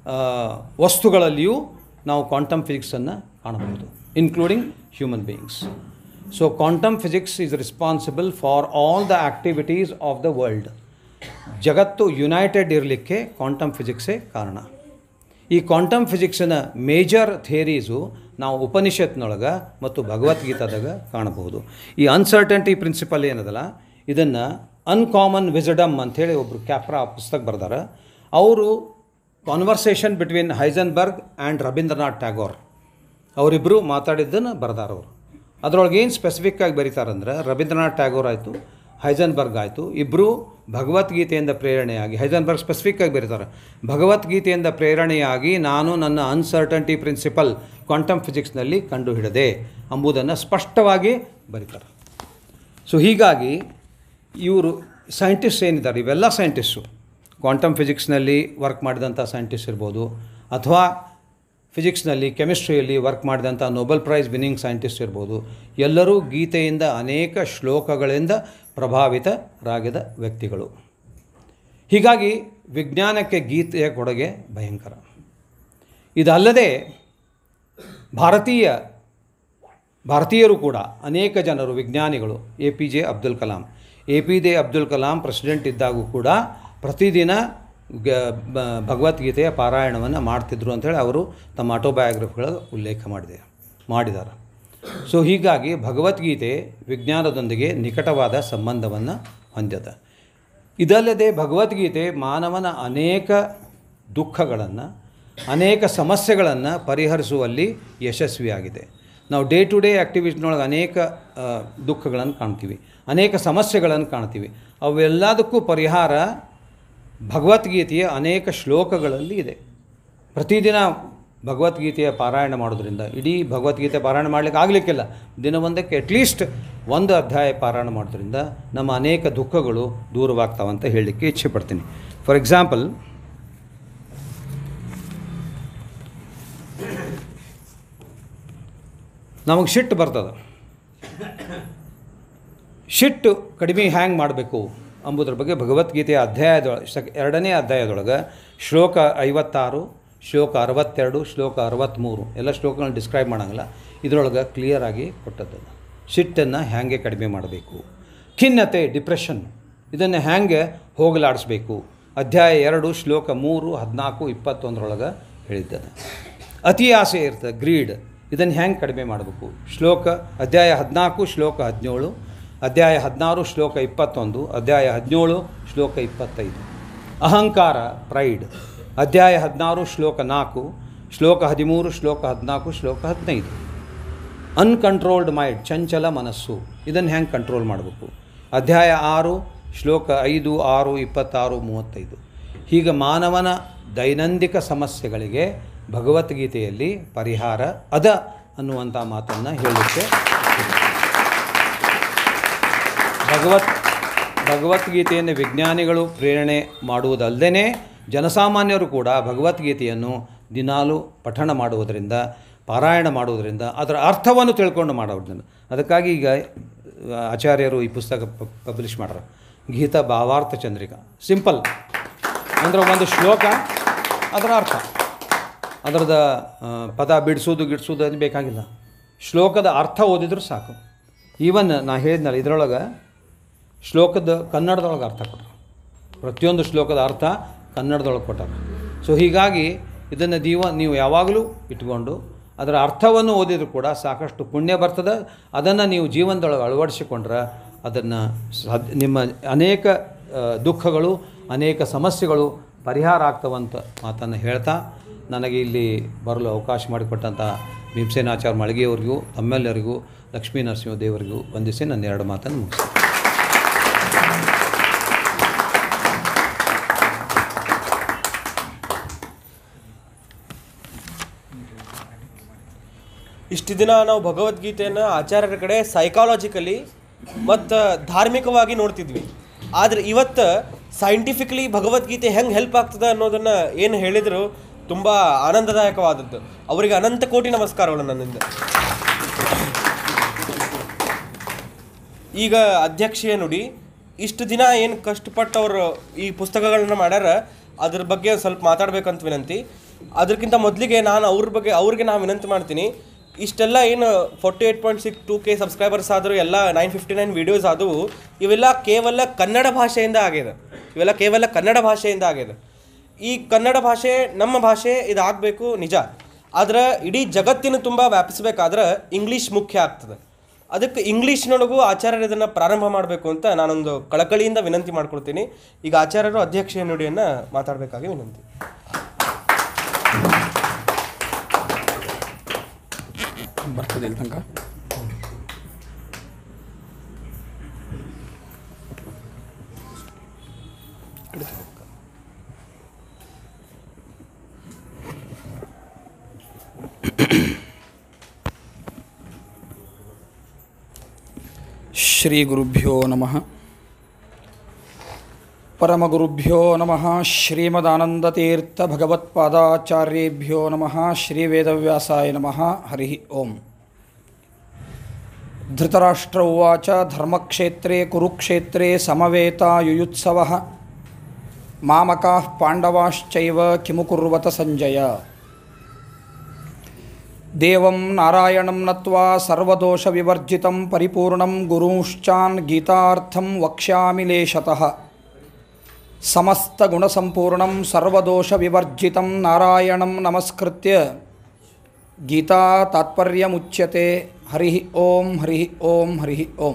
Speaker 8: ವಸ್ತುಗಳಲ್ಲಿಯೂ ನಾವು ಕ್ವಾಂಟಮ್ ಫಿಸಿಕ್ಸನ್ನು ಕಾಣಬಹುದು including human beings so quantum physics is responsible for all the activities of the world ಜಗತ್ತು united ಇರಲಿಕ್ಕೆ quantum ಫಿಸಿಕ್ಸೇ ಕಾರಣ ಈ ಕ್ವಾಂಟಮ್ ಫಿಸಿಕ್ಸಿನ ಮೇಜರ್ ಥಿಯರೀಸು ನಾವು ಉಪನಿಷತ್ನೊಳಗೆ ಮತ್ತು ಭಗವದ್ಗೀತಾದಾಗ ಕಾಣಬಹುದು ಈ ಅನ್ಸರ್ಟನ್ಟಿ ಪ್ರಿನ್ಸಿಪಲ್ ಏನದಲ್ಲ ಇದನ್ನು ಅನ್ಕಾಮನ್ ವಿಸಡಮ್ ಅಂಥೇಳಿ ಒಬ್ಬರು ಕ್ಯಾಪ್ರಾ ಪುಸ್ತಕ ಬರ್ದಾರ ಅವರು conversation between Heisenberg and Rabindranath Tagore ಅವರಿಬ್ಬರು ಮಾತಾಡಿದ್ದನ್ನು ಬರ್ದಾರ ಅವರು ಅದರೊಳಗೆ ಏನು ಸ್ಪೆಸಿಫಿಕ್ ಆಗಿ ಬರೀತಾರಂದ್ರೆ ರವೀಂದ್ರನಾಥ್ ಟ್ಯಾಗೋರ್ ಆಯಿತು ಹೈಸನ್ಬರ್ಗ್ ಆಯಿತು ಇಬ್ಬರು ಭಗವದ್ಗೀತೆಯಿಂದ ಪ್ರೇರಣೆಯಾಗಿ ಹೈಸನ್ಬರ್ಗ್ ಸ್ಪೆಸಿಫಿಕ್ ಆಗಿ ಬರೀತಾರೆ ಭಗವದ್ಗೀತೆಯಿಂದ ಪ್ರೇರಣೆಯಾಗಿ ನಾನು ನನ್ನ ಅನ್ಸರ್ಟನ್ಟಿ ಪ್ರಿನ್ಸಿಪಲ್ ಕ್ವಾಂಟಮ್ ಫಿಸಿಕ್ಸ್ನಲ್ಲಿ ಕಂಡುಹಿಡದೆ ಎಂಬುದನ್ನು ಸ್ಪಷ್ಟವಾಗಿ ಬರೀತಾರೆ ಸೊ ಹೀಗಾಗಿ ಇವರು ಸೈಂಟಿಸ್ಟ್ ಏನಿದ್ದಾರೆ ಇವೆಲ್ಲ ಸೈಂಟಿಸ್ಟು ಕ್ವಾಂಟಮ್ ಫಿಸಿಕ್ಸ್ನಲ್ಲಿ ವರ್ಕ್ ಮಾಡಿದಂಥ ಸೈಂಟಿಸ್ಟ್ ಇರ್ಬೋದು ಅಥವಾ ಫಿಸಿಕ್ಸ್ನಲ್ಲಿ ಕೆಮಿಸ್ಟ್ರಿಯಲ್ಲಿ ವರ್ಕ್ ಮಾಡಿದಂಥ ನೊಬೆಲ್ ಪ್ರೈಸ್ ವಿನ್ನಿಂಗ್ ಸೈಂಟಿಸ್ಟ್ ಇರ್ಬೋದು ಎಲ್ಲರೂ ಗೀತೆಯಿಂದ ಅನೇಕ ಶ್ಲೋಕಗಳಿಂದ ಪ್ರಭಾವಿತರಾಗಿದ ವ್ಯಕ್ತಿಗಳು ಹೀಗಾಗಿ ವಿಜ್ಞಾನಕ್ಕೆ ಗೀತೆಯ ಕೊಡುಗೆ ಭಯಂಕರ ಇದಲ್ಲದೆ ಭಾರತೀಯ ಭಾರತೀಯರು ಕೂಡ ಅನೇಕ ಜನರು ವಿಜ್ಞಾನಿಗಳು A P J Abdul Kalam A P J Abdul Kalam president ಇದ್ದಾಗೂ ಕೂಡ ಪ್ರತಿದಿನ ಗ ಬ- ಭಗವದ್ಗೀತೆಯ ಪಾರಾಯಣವನ್ನು ಮಾಡ್ತಿದ್ರು ಅಂಥೇಳಿ ಅವರು ತಮ್ಮ ಆಟೋಬಯೋಗ್ರಫಿಗಳ ಉಲ್ಲೇಖ ಮಾಡಿದೆ ಮಾಡಿದ್ದಾರೆ ಸೊ ಹೀಗಾಗಿ ಭಗವದ್ಗೀತೆ ವಿಜ್ಞಾನದೊಂದಿಗೆ ನಿಕಟವಾದ ಸಂಬಂಧವನ್ನು ಹೊಂದಿದೆ ಇದಲ್ಲದೆ ಭಗವದ್ಗೀತೆ ಮಾನವನ ಅನೇಕ ದುಃಖಗಳನ್ನು ಅನೇಕ ಸಮಸ್ಯೆಗಳನ್ನು ಪರಿಹರಿಸುವಲ್ಲಿ ಯಶಸ್ವಿಯಾಗಿದೆ ನಾವು ಡೇ ಟು ಡೇ ಆ್ಯಕ್ಟಿವಿಟಿನೊಳಗೆ ಅನೇಕ ಆ, ದುಃಖಗಳನ್ನು ಕಾಣ್ತೀವಿ ಅನೇಕ ಸಮಸ್ಯೆಗಳನ್ನು ಕಾಣ್ತೀವಿ ಅವೆಲ್ಲದಕ್ಕೂ ಪರಿಹಾರ ಭಗವದ್ಗೀತೆಯ ಅನೇಕ ಶ್ಲೋಕಗಳಲ್ಲಿ ಇದೆ ಪ್ರತಿದಿನ ಭಗವದ್ಗೀತೆಯ ಪಾರಾಯಣ ಮಾಡೋದ್ರಿಂದ ಇಡೀ ಭಗವದ್ಗೀತೆ ಪಾರಾಯಣ ಮಾಡಲಿಕ್ಕೆ ಆಗಲಿಕ್ಕಿಲ್ಲ ದಿನವೊಂದಕ್ಕೆ ಅಟ್ಲೀಸ್ಟ್ ಒಂದು ಅಧ್ಯಾಯ ಪಾರಾಯಣ ಮಾಡೋದ್ರಿಂದ ನಮ್ಮ ಅನೇಕ ದುಃಖಗಳು ದೂರವಾಗ್ತಾವಂತ ಹೇಳಲಿಕ್ಕೆ ಇಚ್ಛೆ ಪಡ್ತೀನಿ ಫಾರ್ ಎಕ್ಸಾಂಪಲ್ ನಮಗೆ ಸಿಟ್ಟು ಬರ್ತದೆ ಶಿಟ್ಟು ಕಡಿಮೆ ಹ್ಯಾಂಗ್ ಮಾಡಬೇಕು ಎಂಬುದರ ಬಗ್ಗೆ ಭಗವದ್ಗೀತೆಯ ಅಧ್ಯಾಯದೊಳಗೆ ಸಕ್ ಎರಡನೇ ಅಧ್ಯಾಯದೊಳಗೆ ಶ್ಲೋಕ ಐವತ್ತಾರು ಶ್ಲೋಕ ಅರವತ್ತೆರಡು ಶ್ಲೋಕ ಅರವತ್ತ್ಮೂರು ಎಲ್ಲ ಶ್ಲೋಕಗಳನ್ನ ಡಿಸ್ಕ್ರೈಬ್ ಮಾಡೋಂಗಿಲ್ಲ ಇದರೊಳಗೆ ಕ್ಲಿಯರಾಗಿ ಕೊಟ್ಟದ್ದು ಸಿಟ್ಟನ್ನು ಹ್ಯಾಂಗೆ ಕಡಿಮೆ ಮಾಡಬೇಕು ಖಿನ್ನತೆ ಡಿಪ್ರೆಷನ್ ಇದನ್ನು ಹ್ಯಾಂಗೆ ಹೋಗಲಾಡಿಸ್ಬೇಕು ಅಧ್ಯಾಯ ಎರಡು ಶ್ಲೋಕ ಮೂರು ಹದಿನಾಲ್ಕು ಇಪ್ಪತ್ತೊಂದರೊಳಗೆ ಹೇಳಿದ್ದಾನೆ ಅತಿ ಆಸೆ ಇರ್ತದೆ ಗ್ರೀಡ್ ಇದನ್ನು ಹ್ಯಾಂಗೆ ಕಡಿಮೆ ಮಾಡಬೇಕು ಶ್ಲೋಕ ಅಧ್ಯಾಯ ಹದಿನಾಲ್ಕು ಶ್ಲೋಕ ಹದಿನೇಳು ಅಧ್ಯಾಯ ಹದಿನಾರು ಶ್ಲೋಕ ಇಪ್ಪತ್ತೊಂದು ಅಧ್ಯಾಯ ಹದಿನೇಳು ಶ್ಲೋಕ ಇಪ್ಪತ್ತೈದು ಅಹಂಕಾರ ಪ್ರೈಡ್ ಅಧ್ಯಾಯ ಹದಿನಾರು ಶ್ಲೋಕ ನಾಲ್ಕು ಶ್ಲೋಕ ಹದಿಮೂರು ಶ್ಲೋಕ ಹದಿನಾಲ್ಕು ಶ್ಲೋಕ ಹದಿನೈದು ಅನ್ಕಂಟ್ರೋಲ್ಡ್ ಮೈಂಡ್ ಚಂಚಲ ಮನಸ್ಸು ಇದನ್ನು ಹೆಂಗೆ ಕಂಟ್ರೋಲ್ ಮಾಡಬೇಕು ಅಧ್ಯಾಯ ಆರು ಶ್ಲೋಕ ಐದು ಆರು ಇಪ್ಪತ್ತಾರು ಮೂವತ್ತೈದು ಹೀಗೆ ಮಾನವನ ದೈನಂದಿಕ ಸಮಸ್ಯೆಗಳಿಗೆ ಭಗವದ್ಗೀತೆಯಲ್ಲಿ ಪರಿಹಾರ ಅದ ಅನ್ನುವಂಥ ಮಾತನ್ನು ಹೇಳಲಿಕ್ಕೆ ಭಗವತ್ ಭಗವದ್ಗೀತೆಯನ್ನು ವಿಜ್ಞಾನಿಗಳು ಪ್ರೇರಣೆ ಮಾಡುವುದಲ್ಲದೆ ಜನಸಾಮಾನ್ಯರು ಕೂಡ ಭಗವದ್ಗೀತೆಯನ್ನು ದಿನಾಲು ಪಠಣ ಮಾಡುವುದರಿಂದ ಪಾರಾಯಣ ಮಾಡುವುದರಿಂದ ಅದರ ಅರ್ಥವನ್ನು ತಿಳ್ಕೊಂಡು ಮಾಡೋದ್ರಿಂದ ಅದಕ್ಕಾಗಿ ಈಗ ಆ, ಆಚಾರ್ಯರು ಈ ಪುಸ್ತಕ ಪಬ್ಲಿಷ್ ಮಾಡ್ಯಾರ ಗೀತಾ ಭಾವಾರ್ಥ ಚಂದ್ರಿಕಾ ಸಿಂಪಲ್ ಅಂದ್ರೆ ಒಂದು ಶ್ಲೋಕ ಅದರ ಅರ್ಥ ಅದರದ ಆ, ಪದ ಬಿಡಿಸೋದು ಗಿಡಿಸೋದು ಅದು ಬೇಕಾಗಿಲ್ಲ ಶ್ಲೋಕದ ಅರ್ಥ ಓದಿದ್ರು ಸಾಕು ಈವನ್ ನಾ ಹೇಳಿದ್ನಲ್ಲ ಇದರೊಳಗೆ ಶ್ಲೋಕದ ಕನ್ನಡದೊಳಗೆ ಅರ್ಥ ಕೊಟ್ಟರು ಪ್ರತಿಯೊಂದು ಶ್ಲೋಕದ ಅರ್ಥ ಕನ್ನಡದೊಳಗೆ ಕೊಟ್ಟಾರ ಸೊ ಹೀಗಾಗಿ ಇದನ್ನು ದೀವ ನೀವು ಯಾವಾಗಲೂ ಇಟ್ಕೊಂಡು ಅದರ ಅರ್ಥವನ್ನು ಓದಿದ್ರು ಕೂಡ ಸಾಕಷ್ಟು ಪುಣ್ಯ ಬರ್ತದೆ ಅದನ್ನು ನೀವು ಜೀವನದೊಳಗೆ ಅಳವಡಿಸಿಕೊಂಡ್ರೆ ಅದನ್ನು ಸಾಧ್ಯ ನಿಮ್ಮ ಅನೇಕ ಆ, ದುಃಖಗಳು ಅನೇಕ ಸಮಸ್ಯೆಗಳು ಪರಿಹಾರ ಆಗ್ತವಂತ ಮಾತನ್ನು ಹೇಳ್ತಾ ನನಗೆ ಇಲ್ಲಿ ಬರಲು ಅವಕಾಶ ಮಾಡಿಕೊಟ್ಟಂಥ ಭೀಮಸೇನಾಚಾರ್ಯ ಮಳಗಿಯವರಿಗೂ ತಮ್ಮೆಲ್ಲರಿಗೂ ಲಕ್ಷ್ಮೀ ನರಸಿಂಹ ದೇವರಿಗೂ ವಂದಿಸಿ ನನ್ನ ಎರಡು ಮಾತನ್ನು ಮುಗಿಸ್ತೀನಿ
Speaker 1: ಇಷ್ಟು ದಿನ ನಾವು ಭಗವದ್ಗೀತೆಯನ್ನು ಆಚಾರ್ಯರ ಕಡೆ ಸೈಕಾಲಜಿಕಲಿ ಮತ್ತು ಧಾರ್ಮಿಕವಾಗಿ ನೋಡ್ತಿದ್ವಿ ಆದರೆ ಇವತ್ತು ಸೈಂಟಿಫಿಕಲಿ ಭಗವದ್ಗೀತೆ ಹೆಂಗೆ ಹೆಲ್ಪ್ ಆಗ್ತದೆ ಅನ್ನೋದನ್ನು ಏನು ಹೇಳಿದರು ತುಂಬ ಆನಂದದಾಯಕವಾದದ್ದು ಅವರಿಗೆ ಅನಂತ ಕೋಟಿ ನಮಸ್ಕಾರಗಳು ನನ್ನಿಂದ ಈಗ ಅಧ್ಯಕ್ಷೀಯ ನುಡಿ ಇಷ್ಟು ದಿನ ಏನು ಕಷ್ಟಪಟ್ಟವರು ಈ ಪುಸ್ತಕಗಳನ್ನ ಮಾಡ್ಯಾರ ಅದ್ರ ಬಗ್ಗೆ ಸ್ವಲ್ಪ ಮಾತಾಡ್ಬೇಕಂತ ವಿನಂತಿ ಅದಕ್ಕಿಂತ ಮೊದಲಿಗೆ ನಾನು ಅವ್ರ ಬಗ್ಗೆ ಅವ್ರಿಗೆ ನಾನು ವಿನಂತಿ ಮಾಡ್ತೀನಿ ಇಷ್ಟೆಲ್ಲ ಏನು forty eight point six two K subscribers ಆದರೂ ಎಲ್ಲ ನೈನ್ ಫಿಫ್ಟಿ ನೈನ್ ವೀಡಿಯೋಸ್ ಆದವು ಇವೆಲ್ಲ ಕೇವಲ ಕನ್ನಡ ಭಾಷೆಯಿಂದ ಆಗಿದೆ ಇವೆಲ್ಲ ಕೇವಲ ಕನ್ನಡ ಭಾಷೆಯಿಂದ ಆಗಿದೆ ಈ ಕನ್ನಡ ಭಾಷೆ ನಮ್ಮ ಭಾಷೆ ಇದಾಗಬೇಕು ನಿಜ ಆದ್ರೆ ಇಡೀ ಜಗತ್ತಿನ ತುಂಬ ವ್ಯಾಪಿಸ್ಬೇಕಾದ್ರೆ ಇಂಗ್ಲೀಷ್ ಮುಖ್ಯ ಆಗ್ತದೆ ಅದಕ್ಕೆ ಇಂಗ್ಲೀಷ್ನೊಳಗೂ ಆಚಾರ್ಯರು ಇದನ್ನು ಪ್ರಾರಂಭ ಮಾಡಬೇಕು ಅಂತ ನಾನೊಂದು ಕಳಕಳಿಯಿಂದ ವಿನಂತಿ ಮಾಡ್ಕೊಳ್ತೀನಿ ಈಗ ಆಚಾರ್ಯರು ಅಧ್ಯಕ್ಷೀಯ ನುಡಿಯನ್ನು ಮಾತಾಡಬೇಕಾಗಿ ವಿನಂತಿ
Speaker 3: ಬರ್ತದೆ ಇಲ್ಲಿ ತನಕ ಶ್ರೀಗುರುಭ್ಯೋ ನಮಃ ಪರಮಗುರುಭ್ಯೋ ನಮಃ ಶ್ರೀಮದಾನಂದತೀರ್ಥ ಭಗವತ್ಪಾದಾಚಾರ್ಯೇಭ್ಯೋ ನಮಃ ಶ್ರೀವೇದವ್ಯಾಸಾಯ ನಮಃ ಹರಿ ಓಂ ಧೃತರಾಷ್ಟ್ರ ಉವಾಚ ಧರ್ಮಕ್ಷೇತ್ರೇ ಕುರುಕ್ಷೇತ್ರೇ ಸಮವೇತಾಯುಯುತ್ಸವ ಮಾಮಕಾ ಪಾಂಡವಾಶ್ಚೈವ ಕಿಮು ಕುರ್ವತ ಸಂಜಯ ದೇವಂ ನಾರಾಯಣಂ ನತ್ವಾ ಸರ್ವದೋಷವಿವರ್ಜಿತಂ ಪರಿಪೂರ್ಣಂ ಗುರುಂಶ್ಚಾನ್ ಗೀತಾರ್ಥಂ ವಕ್ಷ್ಯಾಮಿ ಲೇಶತಃ ಸಮಸ್ತಗುಣಸಂಪೂರ್ಣಂ ಸರ್ವದೋಷವಿವರ್ಜಿತಂ ನಾರಾಯಣಂ ನಮಸ್ಕೃತ್ಯ ಗೀತಾ ತಾತ್ಪರ್ಯಮುಚ್ಯತೆ ಹರಿ ಓಂ ಹರಿ ಓಂ ಹರಿ ಓಂ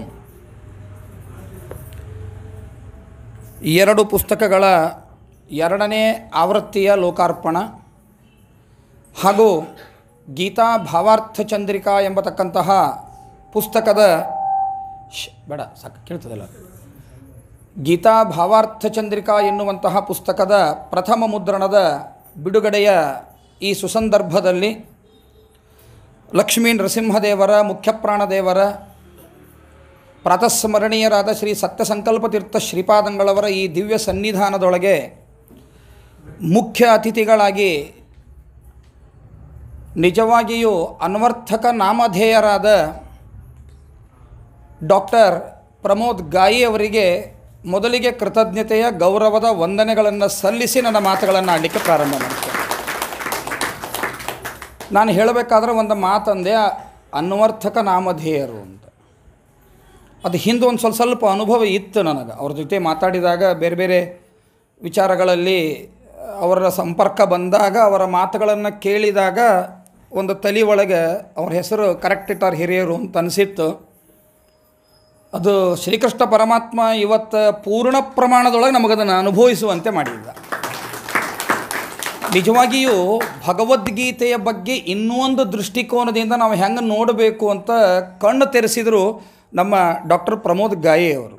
Speaker 3: ಎರಡು ಪುಸ್ತಕಗಳ ಎರಡನೇ ಆವೃತ್ತಿಯ ಲೋಕಾರ್ಪಣ ಹಾಗೂ ಗೀತಾ ಭಾವಾರ್ಥ ಚಂದ್ರಿಕಾ ಎಂಬತಕ್ಕಂತಹ ಪುಸ್ತಕದ ಶ್ ಬೇಡ ಸಾಕು ಕೇಳ್ತದಲ್ಲ ಗೀತಾ ಭಾವಾರ್ಥ ಚಂದ್ರಿಕಾ ಎನ್ನುವಂತಹ ಪುಸ್ತಕದ ಪ್ರಥಮ ಮುದ್ರಣದ ಬಿಡುಗಡೆಯ ಈ ಸುಸಂದರ್ಭದಲ್ಲಿ ಲಕ್ಷ್ಮೀ ನರಸಿಂಹದೇವರ ಮುಖ್ಯಪ್ರಾಣದೇವರ ಪ್ರಾತಸ್ಮರಣೀಯರಾದ ಶ್ರೀ ಸತ್ಯಸಂಕಲ್ಪತೀರ್ಥ ಶ್ರೀಪಾದಂಗಳವರ ಈ ದಿವ್ಯ ಸನ್ನಿಧಾನದೊಳಗೆ ಮುಖ್ಯ ಅತಿಥಿಗಳಾಗಿ ನಿಜವಾಗಿಯೂ ಅನ್ವರ್ಥಕ ನಾಮಧೇಯರಾದ ಡಾಕ್ಟರ್ ಪ್ರಮೋದ್ ಗಾಯಿ ಅವರಿಗೆ ಮೊದಲಿಗೆ ಕೃತಜ್ಞತೆಯ ಗೌರವದ ವಂದನೆಗಳನ್ನು ಸಲ್ಲಿಸಿ ನನ್ನ ಮಾತುಗಳನ್ನು ಆಡಲಿಕ್ಕೆ ಪ್ರಾರಂಭ ಮಾಡ್ತೇನೆ ನಾನು ಹೇಳಬೇಕಾದ್ರೆ ಒಂದು ಮಾತಂದೆ ಅನ್ವರ್ಥಕ ನಾಮಧೇಯರು ಅಂತ ಅದು ಹಿಂದೆ ಒಂದು ಸ್ವಲ್ಪ ಸ್ವಲ್ಪ ಅನುಭವ ಇತ್ತು ನನಗೆ ಅವ್ರ ಜೊತೆ ಮಾತಾಡಿದಾಗ ಬೇರೆ ಬೇರೆ ವಿಚಾರಗಳಲ್ಲಿ ಅವರ ಸಂಪರ್ಕ ಬಂದಾಗ ಅವರ ಮಾತುಗಳನ್ನು ಕೇಳಿದಾಗ ಒಂದು ತಲೆ ಒಳಗೆ ಅವ್ರ ಹೆಸರು ಕರೆಕ್ಟ್ ಇಟ್ಟಾರ ಹಿರಿಯರು ಅಂತ ಅನಿಸಿತ್ತು ಅದು ಶ್ರೀಕೃಷ್ಣ ಪರಮಾತ್ಮ ಇವತ್ತು ಪೂರ್ಣ ಪ್ರಮಾಣದೊಳಗೆ ನಮಗದನ್ನು ಅನುಭವಿಸುವಂತೆ ಮಾಡಿದ್ದ ನಿಜವಾಗಿಯೂ ಭಗವದ್ಗೀತೆಯ ಬಗ್ಗೆ ಇನ್ನೂ ಒಂದು ದೃಷ್ಟಿಕೋನದಿಂದ ನಾವು ಹೆಂಗೆ ನೋಡಬೇಕು ಅಂತ ಕಣ್ಣು ತೆರೆಸಿದರು ನಮ್ಮ ಡಾಕ್ಟರ್ ಪ್ರಮೋದ್ ಗಾಯೆ ಅವರು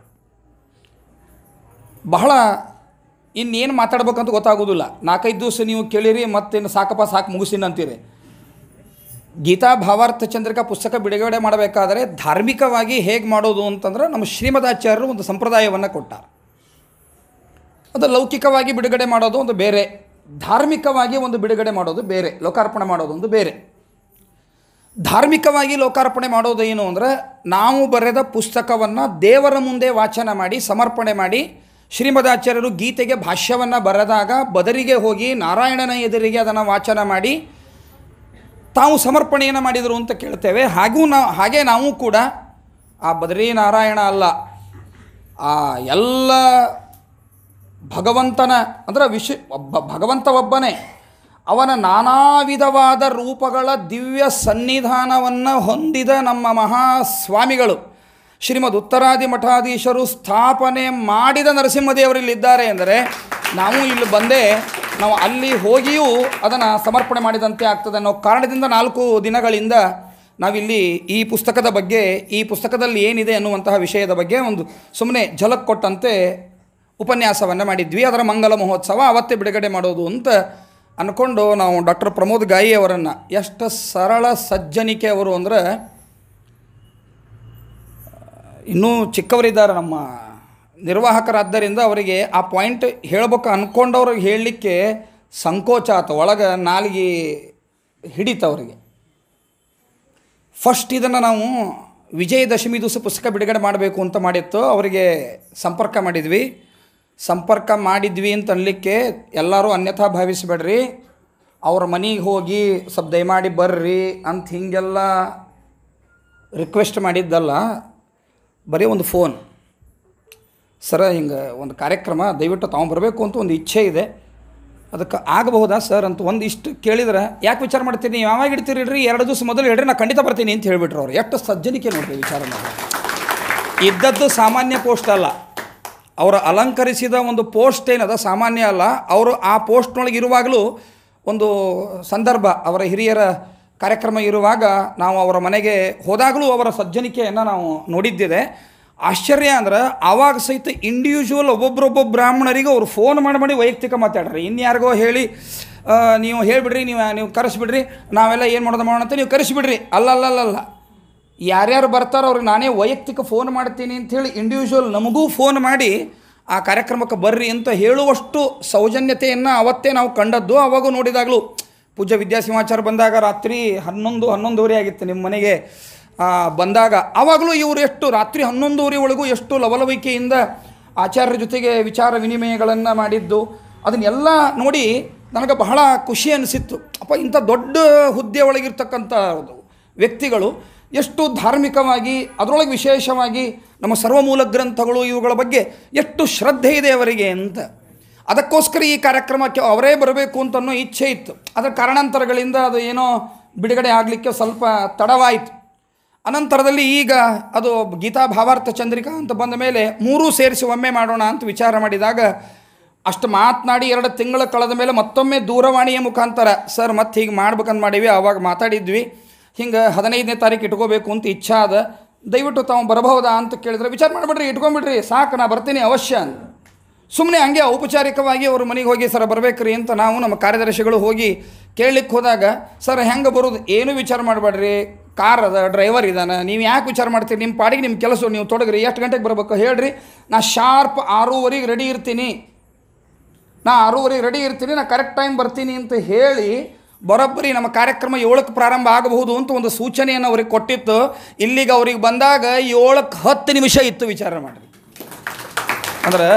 Speaker 3: ಬಹಳ ಇನ್ನೇನು ಮಾತಾಡ್ಬೇಕಂತ ಗೊತ್ತಾಗೋದಿಲ್ಲ ನಾಲ್ಕೈದು ದಿವಸ ನೀವು ಕೇಳಿರಿ ಮತ್ತೇನು ಸಾಕಪ್ಪ ಸಾಕು ಮುಗಿಸಿನ ಅಂತೀರಿ ಗೀತಾ ಭಾವಾರ್ಥ ಚಂದ್ರಿಕಾ ಪುಸ್ತಕ ಬಿಡುಗಡೆ ಮಾಡಬೇಕಾದರೆ ಧಾರ್ಮಿಕವಾಗಿ ಹೇಗೆ ಮಾಡೋದು ಅಂತಂದ್ರೆ ನಮ್ಮ ಶ್ರೀಮದಾಚಾರ್ಯರು ಒಂದು ಸಂಪ್ರದಾಯವನ್ನು ಕೊಟ್ಟಾರೆ ಅದು ಲೌಕಿಕವಾಗಿ ಬಿಡುಗಡೆ ಮಾಡೋದು ಒಂದು ಬೇರೆ ಧಾರ್ಮಿಕವಾಗಿ ಒಂದು ಬಿಡುಗಡೆ ಮಾಡೋದು ಬೇರೆ ಲೋಕಾರ್ಪಣೆ ಮಾಡೋದು ಒಂದು ಬೇರೆ ಧಾರ್ಮಿಕವಾಗಿ ಲೋಕಾರ್ಪಣೆ ಮಾಡೋದು ಏನು ಅಂದರೆ ನಾವು ಬರೆದ ಪುಸ್ತಕವನ್ನು ದೇವರ ಮುಂದೆ ವಾಚನ ಮಾಡಿ ಸಮರ್ಪಣೆ ಮಾಡಿ ಶ್ರೀಮದಾಚಾರ್ಯರು ಗೀತೆಗೆ ಭಾಷ್ಯವನ್ನು ಬರೆದಾಗ ಬದರಿಗೆ ಹೋಗಿ ನಾರಾಯಣನ ಎದುರಿಗೆ ಅದನ್ನು ವಾಚನ ಮಾಡಿ ತಾವು ಸಮರ್ಪಣೆಯನ್ನು ಮಾಡಿದರು ಅಂತ ಕೇಳ್ತೇವೆ ಹಾಗೂ ನಾವು ಹಾಗೆ ನಾವು ಕೂಡ ಆ ಬದರಿ ನಾರಾಯಣ ಅಲ್ಲ ಆ ಎಲ್ಲ ಭಗವಂತನ ಅಂದರೆ ವಿಶ್ ಒಬ್ಬ ಭಗವಂತ ಒಬ್ಬನೇ ಅವನ ನಾನಾ ವಿಧವಾದ ರೂಪಗಳ ದಿವ್ಯ ಸನ್ನಿಧಾನವನ್ನು ಹೊಂದಿದ ನಮ್ಮ ಮಹಾಸ್ವಾಮಿಗಳು ಶ್ರೀಮದ್ ಉತ್ತರಾದಿ ಮಠಾಧೀಶರು ಸ್ಥಾಪನೆ ಮಾಡಿದ ನರಸಿಂಹದೇವರಿಲ್ಲಿದ್ದಾರೆ ಎಂದರೆ ನಾವು ಇಲ್ಲಿ ಬಂದೇ ನಾವು ಅಲ್ಲಿ ಹೋಗಿಯೂ ಅದನ್ನು ಸಮರ್ಪಣೆ ಮಾಡಿದಂತೆ ಆಗ್ತದೆ ಅನ್ನೋ ಕಾರಣದಿಂದ ನಾಲ್ಕು ದಿನಗಳಿಂದ ನಾವಿಲ್ಲಿ ಈ ಪುಸ್ತಕದ ಬಗ್ಗೆ ಈ ಪುಸ್ತಕದಲ್ಲಿ ಏನಿದೆ ಅನ್ನುವಂತಹ ವಿಷಯದ ಬಗ್ಗೆ ಒಂದು ಸುಮ್ಮನೆ ಝಲಕ್ ಕೊಟ್ಟಂತೆ ಉಪನ್ಯಾಸವನ್ನು ಮಾಡಿದ್ವಿ ಅದರ ಮಂಗಲ ಮಹೋತ್ಸವ ಅವತ್ತೇ ಬಿಡುಗಡೆ ಮಾಡೋದು ಅಂತ ಅಂದ್ಕೊಂಡು ನಾವು ಡಾಕ್ಟರ್ ಪ್ರಮೋದ್ ಗಾಯಿ ಅವರನ್ನು ಎಷ್ಟು ಸರಳ ಸಜ್ಜನಿಕೆ ಅವರು ಅಂದರೆ ಇನ್ನೂ ಚಿಕ್ಕವರಿದ್ದಾರೆ ನಮ್ಮ ನಿರ್ವಾಹಕರಾದ್ದರಿಂದ ಅವರಿಗೆ ಆ ಪಾಯಿಂಟ್ ಹೇಳ್ಬೇಕು ಅಂದ್ಕೊಂಡವ್ರಿಗೆ ಹೇಳಲಿಕ್ಕೆ ಸಂಕೋಚ ಆತ ಒಳಗೆ ನಾಲಿಗೆ ಹಿಡಿತ ಅವರಿಗೆ ಫಸ್ಟ್ ಇದನ್ನು ನಾವು ವಿಜಯದಶಮಿ ದಿವಸ ಪುಸ್ತಕ ಬಿಡುಗಡೆ ಮಾಡಬೇಕು ಅಂತ ಮಾಡಿತ್ತು ಅವರಿಗೆ ಸಂಪರ್ಕ ಮಾಡಿದ್ವಿ ಸಂಪರ್ಕ ಮಾಡಿದ್ವಿ ಅಂತ ಅನ್ಲಿಕ್ಕೆ ಎಲ್ಲರೂ ಅನ್ಯಥಾ ಭಾವಿಸಬೇಡ್ರಿ ಅವ್ರ ಮನೆಗೆ ಹೋಗಿ ಸ್ವಲ್ಪ ದಯಮಾಡಿ ಬರ್ರಿ ಅಂತ ಹೀಗೆಲ್ಲ ರಿಕ್ವೆಸ್ಟ್ ಮಾಡಿದ್ದಲ್ಲ ಬರೀ ಒಂದು ಫೋನ್ ಸರ ಹಿಂಗೆ ಒಂದು ಕಾರ್ಯಕ್ರಮ ದಯವಿಟ್ಟು ತಾವು ಬರಬೇಕು ಅಂತ ಒಂದು ಇಚ್ಛೆ ಇದೆ ಅದಕ್ಕೆ ಆಗಬಹುದಾ ಸರ್ ಅಂತ ಒಂದು ಇಷ್ಟು ಕೇಳಿದ್ರೆ ಯಾಕೆ ವಿಚಾರ ಮಾಡ್ತೀರಿ ನೀವು ಯಾವಾಗ ಇಡ್ತೀರಿ ರೀ ಎರಡು ದಿವಸ ಮೊದಲು ಹೇಳ್ರಿ ನಾ ಖಂಡಿತ ಬರ್ತೀನಿ ಅಂತ ಹೇಳಿಬಿಟ್ರು ಅವ್ರು ಎಷ್ಟು ಸಜ್ಜನಿಕೆ ನೋಡ್ರಿ ವಿಚಾರ ಮಾಡಿ ಇದ್ದದ್ದು ಸಾಮಾನ್ಯ ಪೋಸ್ಟ್ ಅಲ್ಲ ಅವರು ಅಲಂಕರಿಸಿದ ಒಂದು ಪೋಸ್ಟ್ ಏನದ ಸಾಮಾನ್ಯ ಅಲ್ಲ ಅವರು ಆ ಪೋಸ್ಟ್ನೊಳಗೆ ಇರುವಾಗಲೂ ಒಂದು ಸಂದರ್ಭ ಅವರ ಹಿರಿಯರ ಕಾರ್ಯಕ್ರಮ ಇರುವಾಗ ನಾವು ಅವರ ಮನೆಗೆ ಹೋದಾಗಲೂ ಅವರ ಸಜ್ಜನಿಕೆಯನ್ನು ನಾವು ನೋಡಿದ್ದಿದೆ ಆಶ್ಚರ್ಯ ಅಂದ್ರೆ ಆವಾಗ ಸಹಿತ ಇಂಡಿವಿಜುವಲ್ ಒಬ್ಬೊಬ್ಬರೊಬ್ಬ ಬ್ರಾಹ್ಮಣರಿಗೆ ಅವರು ಫೋನ್ ಮಾಡಿ ಮಾಡಿ ವೈಯಕ್ತಿಕ ಮಾತಾಡ್ರಿ ಇನ್ಯಾರಿಗೋ ಹೇಳಿ ಆ, ನೀವು ಹೇಳಿಬಿಡ್ರಿ ನೀವು ನೀವು ಕರೆಸಿಬಿಡ್ರಿ ನಾವೆಲ್ಲ ಏನು ಮಾಡೋದು ಮಾಡೋಣ ಅಂತ ನೀವು ಕರೆಸಿಬಿಡ್ರಿ ಅಲ್ಲಲ್ಲಲ್ಲ ಯಾರ್ಯಾರು ಬರ್ತಾರೋ ಅವ್ರಿಗೆ ನಾನೇ ವೈಯಕ್ತಿಕ ಫೋನ್ ಮಾಡ್ತೀನಿ ಅಂಥೇಳಿ ಇಂಡಿವಿಜುವಲ್ ನಮಗೂ ಫೋನ್ ಮಾಡಿ ಆ ಕಾರ್ಯಕ್ರಮಕ್ಕೆ ಬರ್ರಿ ಅಂತ ಹೇಳುವಷ್ಟು ಸೌಜನ್ಯತೆಯನ್ನು ಅವತ್ತೇ ನಾವು ಕಂಡದ್ದು ಅವಾಗೂ ನೋಡಿದಾಗಲೂ ಪೂಜ್ಯ ವಿದ್ಯಾಸಿಂಹಾಚಾರ ಬಂದಾಗ ರಾತ್ರಿ ಹನ್ನೊಂದು ಹನ್ನೊಂದುವರೆ ಆಗಿತ್ತು ನಿಮ್ಮ ಮನೆಗೆ ಆ, ಬಂದಾಗ ಆವಾಗಲೂ ಇವರು ಎಷ್ಟು ರಾತ್ರಿ ಹನ್ನೊಂದುವರೆ ಒಳಗೂ ಎಷ್ಟು ಲವಲವಿಕೆಯಿಂದ ಆಚಾರ್ಯರ ಜೊತೆಗೆ ವಿಚಾರ ವಿನಿಮಯಗಳನ್ನು ಮಾಡಿದ್ದು ಅದನ್ನೆಲ್ಲ ನೋಡಿ ನನಗೆ ಬಹಳ ಖುಷಿ ಅನಿಸಿತ್ತು ಅಪ್ಪ ಇಂಥ ದೊಡ್ಡ ಹುದ್ದೆ ಒಳಗಿರ್ತಕ್ಕಂಥ ವ್ಯಕ್ತಿಗಳು ಎಷ್ಟು ಧಾರ್ಮಿಕವಾಗಿ ಅದರೊಳಗೆ ವಿಶೇಷವಾಗಿ ನಮ್ಮ ಸರ್ವಮೂಲ ಗ್ರಂಥಗಳು ಇವುಗಳ ಬಗ್ಗೆ ಎಷ್ಟು ಶ್ರದ್ಧೆ ಇದೆ ಅವರಿಗೆ ಅಂತ ಅದಕ್ಕೋಸ್ಕರ ಈ ಕಾರ್ಯಕ್ರಮಕ್ಕೆ ಅವರೇ ಬರಬೇಕು ಅಂತ ಅನ್ನೋ ಇಚ್ಛೆ ಇತ್ತು ಅದರ ಕಾರಣಾಂತರಗಳಿಂದ ಅದು ಏನೋ ಬಿಡುಗಡೆ ಆಗಲಿಕ್ಕೆ ಸ್ವಲ್ಪ ತಡವಾಯಿತು ಅನಂತರದಲ್ಲಿ ಈಗ ಅದು ಗೀತಾ ಭಾವಾರ್ಥ ಚಂದ್ರಿಕಾ ಅಂತ ಬಂದ ಮೇಲೆ ಮೂರೂ ಸೇರಿಸಿ ಒಮ್ಮೆ ಮಾಡೋಣ ಅಂತ ವಿಚಾರ ಮಾಡಿದಾಗ ಅಷ್ಟು ಮಾತನಾಡಿ ಎರಡು ತಿಂಗಳ ಕಳೆದ ಮೇಲೆ ಮತ್ತೊಮ್ಮೆ ದೂರವಾಣಿಯ ಮುಖಾಂತರ ಸರ್ ಮತ್ತೆ ಹೀಗೆ ಮಾಡ್ಬೇಕಂತ ಮಾಡೀವಿ ಆವಾಗ ಮಾತಾಡಿದ್ವಿ ಹಿಂಗೆ ಹದಿನೈದನೇ ತಾರೀಕು ಇಟ್ಕೋಬೇಕು ಅಂತ ಇಚ್ಛಾ ಅದ ದಯವಿಟ್ಟು ತಾವು ಬರಬಹುದಾ ಅಂತ ಕೇಳಿದ್ರೆ ವಿಚಾರ ಮಾಡಿಬಿಡ್ರಿ ಇಟ್ಕೊಂಬಿಡ್ರಿ ಸಾಕು ನಾ ಬರ್ತೀನಿ ಅವಶ್ಯ ಅಂತ ಸುಮ್ಮನೆ ಹಂಗೆ ಔಪಚಾರಿಕವಾಗಿ ಅವ್ರ ಮನೆಗೆ ಹೋಗಿ ಸರ್ ಬರ್ಬೇಕ್ರಿ ಅಂತ ನಾವು ನಮ್ಮ ಕಾರ್ಯದರ್ಶಿಗಳು ಹೋಗಿ ಕೇಳಲಿಕ್ಕೆ ಹೋದಾಗ ಸರ್ ಹೆಂಗೆ ಬರೋದು ಏನು ವಿಚಾರ ಮಾಡಬೇಡ್ರಿ ಕಾರ್ ಅದ ಡ್ರೈವರ್ ಇದ್ದಾನೆ ನೀವು ಯಾಕೆ ವಿಚಾರ ಮಾಡ್ತೀರಿ ನಿಮ್ಮ ಪಾಡಿಗೆ ನಿಮ್ಮ ಕೆಲಸ ನೀವು ತೊಡಗ್ರಿ ಎಷ್ಟು ಗಂಟೆಗೆ ಬರಬೇಕು ಹೇಳ್ರಿ ನಾ ಶಾರ್ಪ್ ಆರೂವರೆಗೆ ರೆಡಿ ಇರ್ತೀನಿ ನಾ ಆರೂವರೆಗೆ ರೆಡಿ ಇರ್ತೀನಿ ನಾ ಕರೆಕ್ಟ್ ಟೈಮ್ ಬರ್ತೀನಿ ಅಂತ ಹೇಳಿ ಬರೋಬ್ಬರಿ ನಮ್ಮ ಕಾರ್ಯಕ್ರಮ ಏಳಕ್ಕೆ ಪ್ರಾರಂಭ ಆಗಬಹುದು ಅಂತ ಒಂದು ಸೂಚನೆಯನ್ನು ಅವ್ರಿಗೆ ಕೊಟ್ಟಿತ್ತು ಇಲ್ಲಿಗೆ ಅವ್ರಿಗೆ ಬಂದಾಗ ಏಳಕ್ಕೆ ಹತ್ತು ನಿಮಿಷ ಇತ್ತು ವಿಚಾರ ಮಾಡಿರಿ ಅಂದ್ರೆ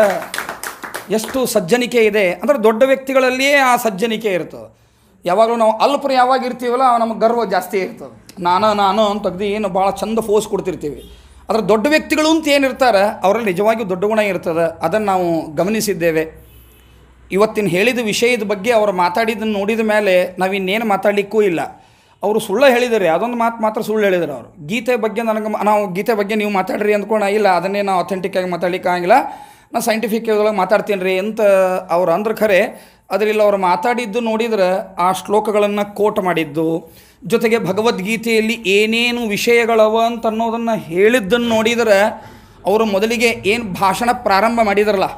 Speaker 3: ಎಷ್ಟು ಸಜ್ಜನಿಕೆ ಇದೆ ಅಂದ್ರೆ ದೊಡ್ಡ ವ್ಯಕ್ತಿಗಳಲ್ಲಿಯೇ ಆ ಸಜ್ಜನಿಕೆ ಇರ್ತದೆ ಯಾವಾಗಲೂ ನಾವು ಅಲ್ಪರು ಯಾವಾಗ ಇರ್ತೀವಲ್ಲ ಅವಾಗ ನಮಗೆ ಗರ್ವ ಜಾಸ್ತಿ ಇರ್ತದೆ ನಾನು ನಾನು ಅಂತ ತೆಗ್ದು ಏನು ಭಾಳ ಚಂದ ಫೋರ್ಸ್ ಕೊಡ್ತಿರ್ತೀವಿ ಆದರೆ ದೊಡ್ಡ ವ್ಯಕ್ತಿಗಳು ಅಂತ ಏನಿರ್ತಾರೆ ಅವರಲ್ಲಿ ನಿಜವಾಗಿಯೂ ದೊಡ್ಡ ಗುಣ ಇರ್ತದೆ ಅದನ್ನು ನಾವು ಗಮನಿಸಿದ್ದೇವೆ ಇವತ್ತಿನ ಹೇಳಿದ ವಿಷಯದ ಬಗ್ಗೆ ಅವರು ಮಾತಾಡಿದ್ದನ್ನು ನೋಡಿದ ಮೇಲೆ ನಾವು ಇನ್ನೇನು ಮಾತಾಡಲಿಕ್ಕೂ ಇಲ್ಲ ಅವರು ಸುಳ್ಳು ಹೇಳಿದ್ದಾರೆ ಅದೊಂದು ಮಾತು ಮಾತ್ರ ಸುಳ್ಳು ಹೇಳಿದ್ದಾರೆ ಅವರು ಗೀತೆ ಬಗ್ಗೆ ನನಗೆ ಮ- ನಾವು ಗೀತೆ ಬಗ್ಗೆ ನೀವು ಮಾತಾಡ್ರಿ ಅಂದ್ಕೊಂಡು ಇಲ್ಲ ಅದನ್ನೇ ನಾವು ಅಥೆಂಟಿಕ್ಕಾಗಿ ಮಾತಾಡ್ಲಿಕ್ಕೆ ಆಗಿಲ್ಲ ನಾನು ಸೈಂಟಿಫಿಕ್ ಒಳಗೆ ಮಾತಾಡ್ತೀನಿ ರೀ ಅಂತ ಅವ್ರು ಅಂದ್ರೆ ಖರೆ ಅದರಲ್ಲಿ ಅವ್ರು ಮಾತಾಡಿದ್ದು ನೋಡಿದ್ರೆ ಆ ಶ್ಲೋಕಗಳನ್ನು ಕೋಟ್ ಮಾಡಿದ್ದು ಜೊತೆಗೆ ಭಗವದ್ಗೀತೆಯಲ್ಲಿ ಏನೇನು ವಿಷಯಗಳವ ಅಂತ ಅನ್ನೋದನ್ನು ಹೇಳಿದ್ದನ್ನು ನೋಡಿದರೆ ಅವರು ಮೊದಲಿಗೆ ಏನು ಭಾಷಣ ಪ್ರಾರಂಭ ಮಾಡಿದ್ರಲ್ಲ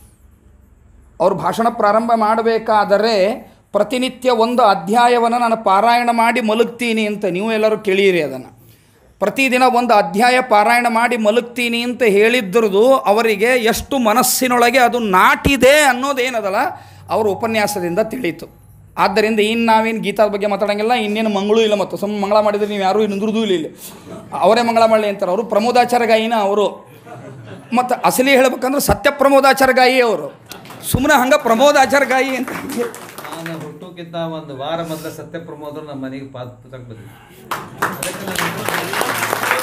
Speaker 3: ಅವರು ಭಾಷಣ ಪ್ರಾರಂಭ ಮಾಡಬೇಕಾದರೆ ಪ್ರತಿನಿತ್ಯ ಒಂದು ಅಧ್ಯಾಯವನ್ನು ನಾನು ಪಾರಾಯಣ ಮಾಡಿ ಮಲಗ್ತೀನಿ ಅಂತ ನೀವು ಎಲ್ಲರೂ ಕೇಳಿರಿ ಅದನ್ನು ಪ್ರತಿದಿನ ಒಂದು ಅಧ್ಯಾಯ ಪಾರಾಯಣ ಮಾಡಿ ಮಲಗ್ತೀನಿ ಅಂತ ಹೇಳಿದ್ರದು ಅವರಿಗೆ ಎಷ್ಟು ಮನಸ್ಸಿನೊಳಗೆ ಅದು ನಾಟಿದೆ ಅನ್ನೋದೇನದಲ್ಲ ಅವರ ಉಪನ್ಯಾಸದಿಂದ ತಿಳಿಯಿತು ಆದ್ದರಿಂದ ಇನ್ನು ನಾವೇನು ಗೀತಾದ ಬಗ್ಗೆ ಮಾತಾಡೋಂಗಿಲ್ಲ ಇನ್ನೇನು ಮಂಗಳೂ ಇಲ್ಲ ಮತ್ತು ಸುಮ್ಮ ಮಂಗಳ ಮಾಡಿದರೆ ನೀವು ಯಾರೂ ನಿಂದ್ರದೂ ಇಲ್ಲ ಇಲ್ಲಿ ಅವರೇ ಮಂಗಳ ಮಾಡಲಿ ಅಂತಾರೆ ಅವರು ಪ್ರಮೋದಾಚಾರ ಗಾಯಿನ ಅವರು ಮತ್ತು ಅಸಲಿ ಹೇಳ್ಬೇಕಂದ್ರೆ ಸತ್ಯ ಪ್ರಮೋದಾಚಾರ ಗಾಯಿ ಅವರು ಸುಮ್ಮನೆ ಹಂಗೆ ಪ್ರಮೋದಾಚಾರ ಗಾಯಿ ಅಂತ
Speaker 8: ನಾನು ಹುಟ್ಟೋಕ್ಕಿಂತ ಒಂದು ವಾರ ಮೊದಲ ಸತ್ಯ ಪ್ರಮೋದರು ನಮ್ಮ ಮನೆಗೆ ಪಾದ ಪುಸ್ತಕ ಬಂದಿದ್ದೆ ಅದಕ್ಕೆ ನಾನು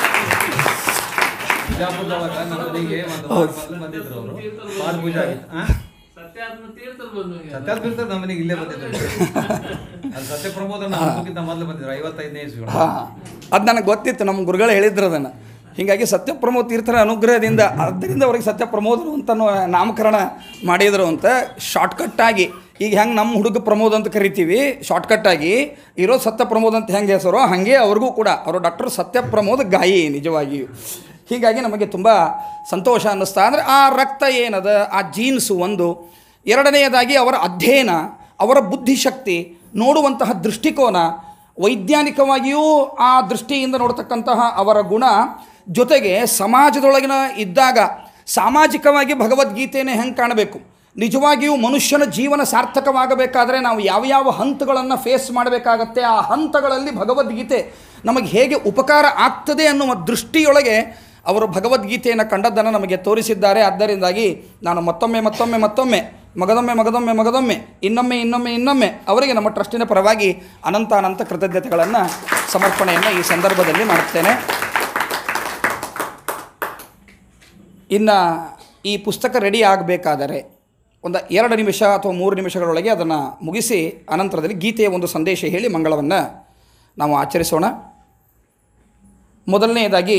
Speaker 8: ಬಿಜಾಪುರದೊಳಗ ನಮ್ಮ ಮನೆಗೆ ಒಂದು ವಾರ ಮೊದಲು ಬಂದಿದ್ರು ಅವರು ಪಾದ ಪೂಜೆ ಆಗಿತ್ತು ಆ? ಸತ್ಯಾತ್ಮ ತೀರ್ಥರು ನಮ್ಮ ಮನೆಗೆ ಇಲ್ಲೇ ಬಂದಿದ್ರು ಅದು ಸತ್ಯ ಪ್ರಮೋದ ನಾನು ಹುಟ್ಟೋಕ್ಕಿಂತ ಮೊದಲು ಬಂದಿದ್ರು ಐವತ್ತೈದನೇ ಇಸ್ವಿ
Speaker 3: ಹಾಂ ಅದು ನನಗೆ ಗೊತ್ತಿತ್ತು ನಮ್ಮ ಗುರುಗಳು ಹೇಳಿದ್ರು ಅದನ್ನು ಹೀಗಾಗಿ ಸತ್ಯಪ್ರಮೋದ್ ತೀರ್ಥರ ಅನುಗ್ರಹದಿಂದ ಆದ್ದರಿಂದ ಅವ್ರಿಗೆ ಸತ್ಯಪ್ರಮೋದರು ಅಂತ ನಾಮಕರಣ ಮಾಡಿದರು ಅಂತ ಶಾರ್ಟ್ಕಟ್ಟಾಗಿ ಈಗ ಹೆಂಗೆ ನಮ್ಮ ಹುಡುಗ ಪ್ರಮೋದ್ ಅಂತ ಕರಿತೀವಿ ಶಾರ್ಟ್ಕಟ್ಟಾಗಿ ಇರೋ ಸತ್ಯ ಪ್ರಮೋದ್ ಅಂತ ಹೆಂಗೆ ಹೆಸರು ಹಾಗೆ ಅವ್ರಿಗೂ ಕೂಡ ಅವರು ಡಾಕ್ಟರ್ ಸತ್ಯಪ್ರಮೋದ್ ಗಾಯಿ ನಿಜವಾಗಿಯೂ ಹೀಗಾಗಿ ನಮಗೆ ತುಂಬ ಸಂತೋಷ ಅನ್ನಿಸ್ತಾ ಅಂದರೆ ಆ ರಕ್ತ ಏನದ ಆ ಜೀನ್ಸು ಒಂದು ಎರಡನೆಯದಾಗಿ ಅವರ ಅಧ್ಯಯನ ಅವರ ಬುದ್ಧಿಶಕ್ತಿ ನೋಡುವಂತಹ ದೃಷ್ಟಿಕೋನ ವೈಜ್ಞಾನಿಕವಾಗಿಯೂ ಆ ದೃಷ್ಟಿಯಿಂದ ನೋಡ್ತಕ್ಕಂತಹ ಅವರ ಗುಣ ಜೊತೆಗೆ ಸಮಾಜದೊಳಗಿನ ಇದ್ದಾಗ ಸಾಮಾಜಿಕವಾಗಿ ಭಗವದ್ಗೀತೆಯನ್ನು ಹೆಂಗೆ ಕಾಣಬೇಕು ನಿಜವಾಗಿಯೂ ಮನುಷ್ಯನ ಜೀವನ ಸಾರ್ಥಕವಾಗಬೇಕಾದರೆ ನಾವು ಯಾವ ಯಾವ ಹಂತಗಳನ್ನು ಫೇಸ್ ಮಾಡಬೇಕಾಗತ್ತೆ ಆ ಹಂತಗಳಲ್ಲಿ ಭಗವದ್ಗೀತೆ ನಮಗೆ ಹೇಗೆ ಉಪಕಾರ ಆಗ್ತದೆ ಅನ್ನುವ ದೃಷ್ಟಿಯೊಳಗೆ ಅವರು ಭಗವದ್ಗೀತೆಯನ್ನು ಕಂಡದ್ದನ್ನು ನಮಗೆ ತೋರಿಸಿದ್ದಾರೆ ಆದ್ದರಿಂದಾಗಿ ನಾನು ಮತ್ತೊಮ್ಮೆ ಮತ್ತೊಮ್ಮೆ ಮತ್ತೊಮ್ಮೆ ಮಗದೊಮ್ಮೆ ಮಗದೊಮ್ಮೆ ಮಗದೊಮ್ಮೆ ಇನ್ನೊಮ್ಮೆ ಇನ್ನೊಮ್ಮೆ ಇನ್ನೊಮ್ಮೆ ಅವರಿಗೆ ನಮ್ಮ ಟ್ರಸ್ಟಿನ ಪರವಾಗಿ ಅನಂತ ಅನಂತ ಕೃತಜ್ಞತೆಗಳನ್ನು ಸಮರ್ಪಣೆಯನ್ನು ಈ ಸಂದರ್ಭದಲ್ಲಿ ಮಾಡುತ್ತೇನೆ ಇನ್ನು ಈ ಪುಸ್ತಕ ರೆಡಿ ಆಗಬೇಕಾದರೆ ಒಂದು ಎರಡು ನಿಮಿಷ ಅಥವಾ ಮೂರು ನಿಮಿಷಗಳೊಳಗೆ ಅದನ್ನು ಮುಗಿಸಿ ಅನಂತರದಲ್ಲಿ ಗೀತೆಯ ಒಂದು ಸಂದೇಶ ಹೇಳಿ ಮಂಗಳವನ್ನು ನಾವು ಆಚರಿಸೋಣ ಮೊದಲನೆಯದಾಗಿ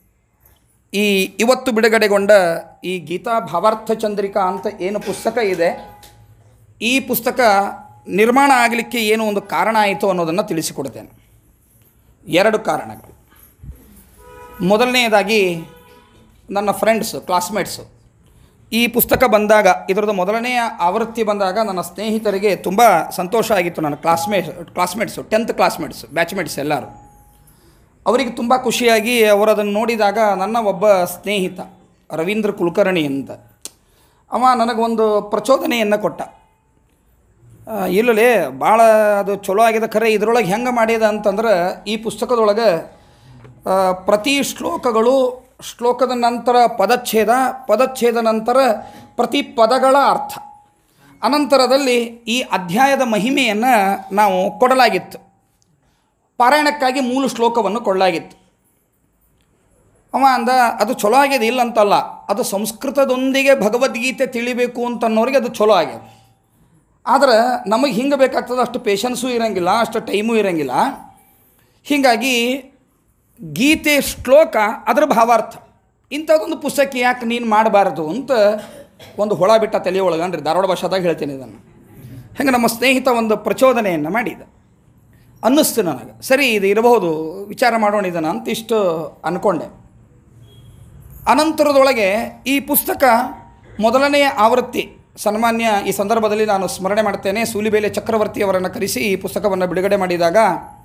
Speaker 3: ಈ ಇವತ್ತು ಬಿಡುಗಡೆಗೊಂಡ ಈ ಗೀತಾ ಭಾವಾರ್ಥ ಚಂದ್ರಿಕಾ ಅಂತ ಏನು ಪುಸ್ತಕ ಇದೆ ಈ ಪುಸ್ತಕ ನಿರ್ಮಾಣ ಆಗಲಿಕ್ಕೆ ಏನು ಒಂದು ಕಾರಣ ಆಯಿತು ಅನ್ನೋದನ್ನು ತಿಳಿಸಿಕೊಡ್ತೇನೆ ಎರಡು ಕಾರಣಗಳು ಮೊದಲನೆಯದಾಗಿ ನನ್ನ ಫ್ರೆಂಡ್ಸು ಕ್ಲಾಸ್ಮೇಟ್ಸು ಈ ಪುಸ್ತಕ ಬಂದಾಗ ಇದರದ್ದು ಮೊದಲನೆಯ ಆವೃತ್ತಿ ಬಂದಾಗ ನನ್ನ ಸ್ನೇಹಿತರಿಗೆ ತುಂಬ ಸಂತೋಷ ಆಗಿತ್ತು ನನ್ನ classmate classmates tenth classmates batchmates ಎಲ್ಲರೂ ಅವರಿಗೆ ತುಂಬ ಖುಷಿಯಾಗಿ ಅವರು ಅದನ್ನು ನೋಡಿದಾಗ ನನ್ನ ಒಬ್ಬ ಸ್ನೇಹಿತ ರವೀಂದ್ರ ಕುಲಕರ್ಣಿ ಅಂತ ಅವ ನನಗೊಂದು ಪ್ರಚೋದನೆಯನ್ನು ಕೊಟ್ಟ ಆ, ಇಲ್ಲಲೇ ಭಾಳ ಅದು ಚಲೋ ಆಗಿದೆ ಖರೆ ಇದರೊಳಗೆ ಹೆಂಗೆ ಮಾಡ್ಯದ ಅಂತಂದ್ರೆ ಈ ಪುಸ್ತಕದೊಳಗೆ ಆ, ಪ್ರತಿ ಶ್ಲೋಕಗಳು ಶ್ಲೋಕದ ನಂತರ ಪದಚ್ಛೇದ ಪದಚ್ಛೇದ ನಂತರ ಪ್ರತಿ ಪದಗಳ ಅರ್ಥ ಅನಂತರದಲ್ಲಿ ಈ ಅಧ್ಯಾಯದ ಮಹಿಮೆಯನ್ನು ನಾವು ಕೊಡಲಾಗಿತ್ತು ಪಾರಾಯಣಕ್ಕಾಗಿ ಮೂಲ ಶ್ಲೋಕವನ್ನು ಕೊಡಲಾಗಿತ್ತು ಅವ ಅಂದ ಅದು ಚಲೋ ಆಗಿದೆ ಇಲ್ಲ ಅಂತಲ್ಲ ಅದು ಸಂಸ್ಕೃತದೊಂದಿಗೆ ಭಗವದ್ಗೀತೆ ತಿಳಿಬೇಕು ಅಂತನ್ನೋರಿಗೆ ಅದು ಚಲೋ ಆಗ್ಯದ ಆದ್ರೆ ನಮಗೆ ಹಿಂಗೆ ಬೇಕಾಗ್ತದೆ ಅಷ್ಟು ಪೇಷನ್ಸು ಇರೋಂಗಿಲ್ಲ ಅಷ್ಟು ಟೈಮು ಇರೋಂಗಿಲ್ಲ ಹೀಗಾಗಿ ಗೀತೆ ಶ್ಲೋಕ ಅದರ ಭಾವಾರ್ಥ ಇಂಥದ್ದೊಂದು ಪುಸ್ತಕ ಯಾಕೆ ನೀನು ಮಾಡಬಾರ್ದು ಅಂತ ಒಂದು ಹೊಳ ಬಿಟ್ಟ ತಲೆಯೊಳಗನ್ರಿ ಧಾರವಾಡ ಭಾಷಾದಾಗ ಹೇಳ್ತೀನಿ ಇದನ್ನು ಹಂಗೆ ನಮ್ಮ ಸ್ನೇಹಿತ ಒಂದು ಪ್ರಚೋದನೆಯನ್ನು ಮಾಡಿದ ಅನ್ನಿಸ್ತು ನನಗೆ ಸರಿ ಇದು ಇರಬಹುದು ವಿಚಾರ ಮಾಡೋಣ ಇದನ್ನು ಅಂತ ಇಷ್ಟು ಅಂದ್ಕೊಂಡೆ ಅನಂತರದೊಳಗೆ ಈ ಪುಸ್ತಕ ಮೊದಲನೆಯ ಆವೃತ್ತಿ ಸನ್ಮಾನ್ಯ ಈ ಸಂದರ್ಭದಲ್ಲಿ ನಾನು ಸ್ಮರಣೆ ಮಾಡ್ತೇನೆ ಸೂಲಿಬೇಲೆ ಚಕ್ರವರ್ತಿಯವರನ್ನು ಕರೆಸಿ ಈ ಪುಸ್ತಕವನ್ನು ಬಿಡುಗಡೆ ಮಾಡಿದಾಗ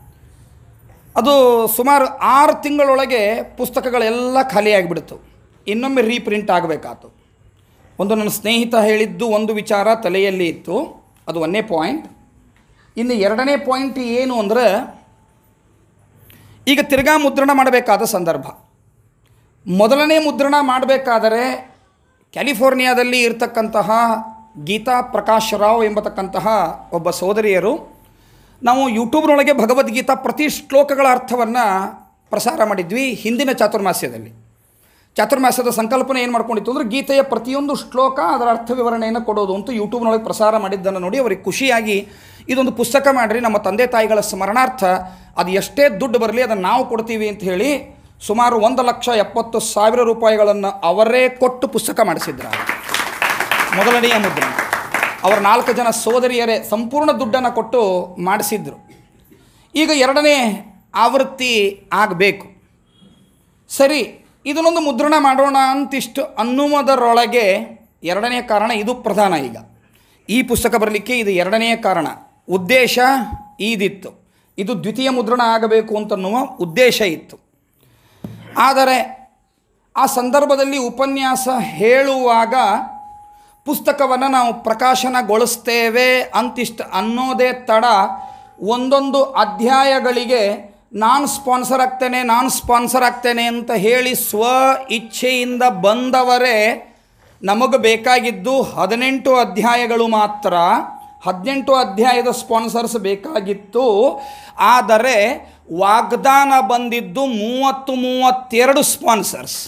Speaker 3: ಅದು ಸುಮಾರು ಆರು ತಿಂಗಳೊಳಗೆ ಪುಸ್ತಕಗಳೆಲ್ಲ ಖಾಲಿಯಾಗಿಬಿಡ್ತು ಇನ್ನೊಮ್ಮೆ ರೀಪ್ರಿಂಟ್ ಆಗಬೇಕಾತು ಒಂದು ನನ್ನ ಸ್ನೇಹಿತ ಹೇಳಿದ್ದು ಒಂದು ವಿಚಾರ ತಲೆಯಲ್ಲಿ ಇತ್ತು ಅದು ಒಂದನೇ ಪಾಯಿಂಟ್ ಇನ್ನು ಎರಡನೇ ಪಾಯಿಂಟ್ ಏನು ಅಂದರೆ ಈಗ ತಿರ್ಗಾ ಮುದ್ರಣ ಮಾಡಬೇಕಾದ ಸಂದರ್ಭ ಮೊದಲನೇ ಮುದ್ರಣ ಮಾಡಬೇಕಾದರೆ ಕ್ಯಾಲಿಫೋರ್ನಿಯಾದಲ್ಲಿ ಇರತಕ್ಕಂತಹ ಗೀತಾ ಪ್ರಕಾಶ್ ರಾವ್ ಎಂಬತಕ್ಕಂತಹ ಒಬ್ಬ ಸೋದರಿಯರು ನಾವು ಯೂಟ್ಯೂಬ್ನೊಳಗೆ ಭಗವದ್ಗೀತಾ ಪ್ರತಿ ಶ್ಲೋಕಗಳ ಅರ್ಥವನ್ನು ಪ್ರಸಾರ ಮಾಡಿದ್ವಿ ಹಿಂದಿನ ಚಾತುರ್ಮಾಸ್ಯದಲ್ಲಿ ಚಾತುರ್ಮಾಸ್ಯದ ಸಂಕಲ್ಪನೆ ಏನು ಮಾಡ್ಕೊಂಡಿತ್ತು ಅಂದರೆ ಗೀತೆಯ ಪ್ರತಿಯೊಂದು ಶ್ಲೋಕ ಅದರ ಅರ್ಥ ವಿವರಣೆಯನ್ನು ಕೊಡೋದು ಅಂತ ಯೂಟ್ಯೂಬ್ನೊಳಗೆ ಪ್ರಸಾರ ಮಾಡಿದ್ದನ್ನು ನೋಡಿ ಅವರಿಗೆ ಖುಷಿಯಾಗಿ ಇದೊಂದು ಪುಸ್ತಕ ಮಾಡಿರಿ ನಮ್ಮ ತಂದೆ ತಾಯಿಗಳ ಸ್ಮರಣಾರ್ಥ ಅದು ಎಷ್ಟೇ ದುಡ್ಡು ಬರಲಿ ಅದನ್ನು ನಾವು ಕೊಡ್ತೀವಿ ಅಂತ ಹೇಳಿ ಸುಮಾರು ಒಂದು ಲಕ್ಷ ಎಪ್ಪತ್ತು ಸಾವಿರ ರೂಪಾಯಿಗಳನ್ನು ಅವರೇ ಕೊಟ್ಟು ಪುಸ್ತಕ ಮಾಡಿಸಿದ್ರು ಮೊದಲನೆಯ ಮುದ್ರಣ ಅವರ ನಾಲ್ಕು ಜನ ಸೋದರಿಯರೇ ಸಂಪೂರ್ಣ ದುಡ್ಡನ್ನು ಕೊಟ್ಟು ಮಾಡಿಸಿದ್ರು ಈಗ ಎರಡನೇ ಆವೃತ್ತಿ ಆಗಬೇಕು ಸರಿ ಇದನ್ನೊಂದು ಮುದ್ರಣ ಮಾಡೋಣ ಅಂತಿಷ್ಟು ಅನ್ನುವುದರೊಳಗೆ ಎರಡನೇ ಕಾರಣ ಇದು ಪ್ರಧಾನ ಈಗ ಈ ಪುಸ್ತಕ ಬರಲಿಕ್ಕೆ ಇದು ಎರಡನೆಯ ಕಾರಣ ಉದ್ದೇಶ ಇದಿತ್ತು ಇದು ದ್ವಿತೀಯ ಮುದ್ರಣ ಆಗಬೇಕು ಅಂತನ್ನುವ ಉದ್ದೇಶ ಇತ್ತು ಆದರೆ ಆ ಸಂದರ್ಭದಲ್ಲಿ ಉಪನ್ಯಾಸ ಹೇಳುವಾಗ ಪುಸ್ತಕವನ್ನು ನಾವು ಪ್ರಕಾಶನಗೊಳಿಸ್ತೇವೆ ಅಂತಿಷ್ಟು ಅನ್ನೋದೇ ತಡ ಒಂದೊಂದು ಅಧ್ಯಾಯಗಳಿಗೆ ನಾನು ಸ್ಪಾನ್ಸರ್ ಆಗ್ತೇನೆ ನಾನು ಸ್ಪಾನ್ಸರ್ ಆಗ್ತೇನೆ ಅಂತ ಹೇಳಿ ಸ್ವ ಇಚ್ಛೆಯಿಂದ ಬಂದವರೇ ನಮಗೆ ಬೇಕಾಗಿದ್ದು ಹದಿನೆಂಟು ಅಧ್ಯಾಯಗಳು ಮಾತ್ರ ಹದಿನೆಂಟು ಅಧ್ಯಾಯದ ಸ್ಪಾನ್ಸರ್ಸ್ ಬೇಕಾಗಿತ್ತು ಆದರೆ ವಾಗ್ದಾನ ಬಂದಿದ್ದು ಮೂವತ್ತು ಮೂವತ್ತೆರಡು ಸ್ಪಾನ್ಸರ್ಸ್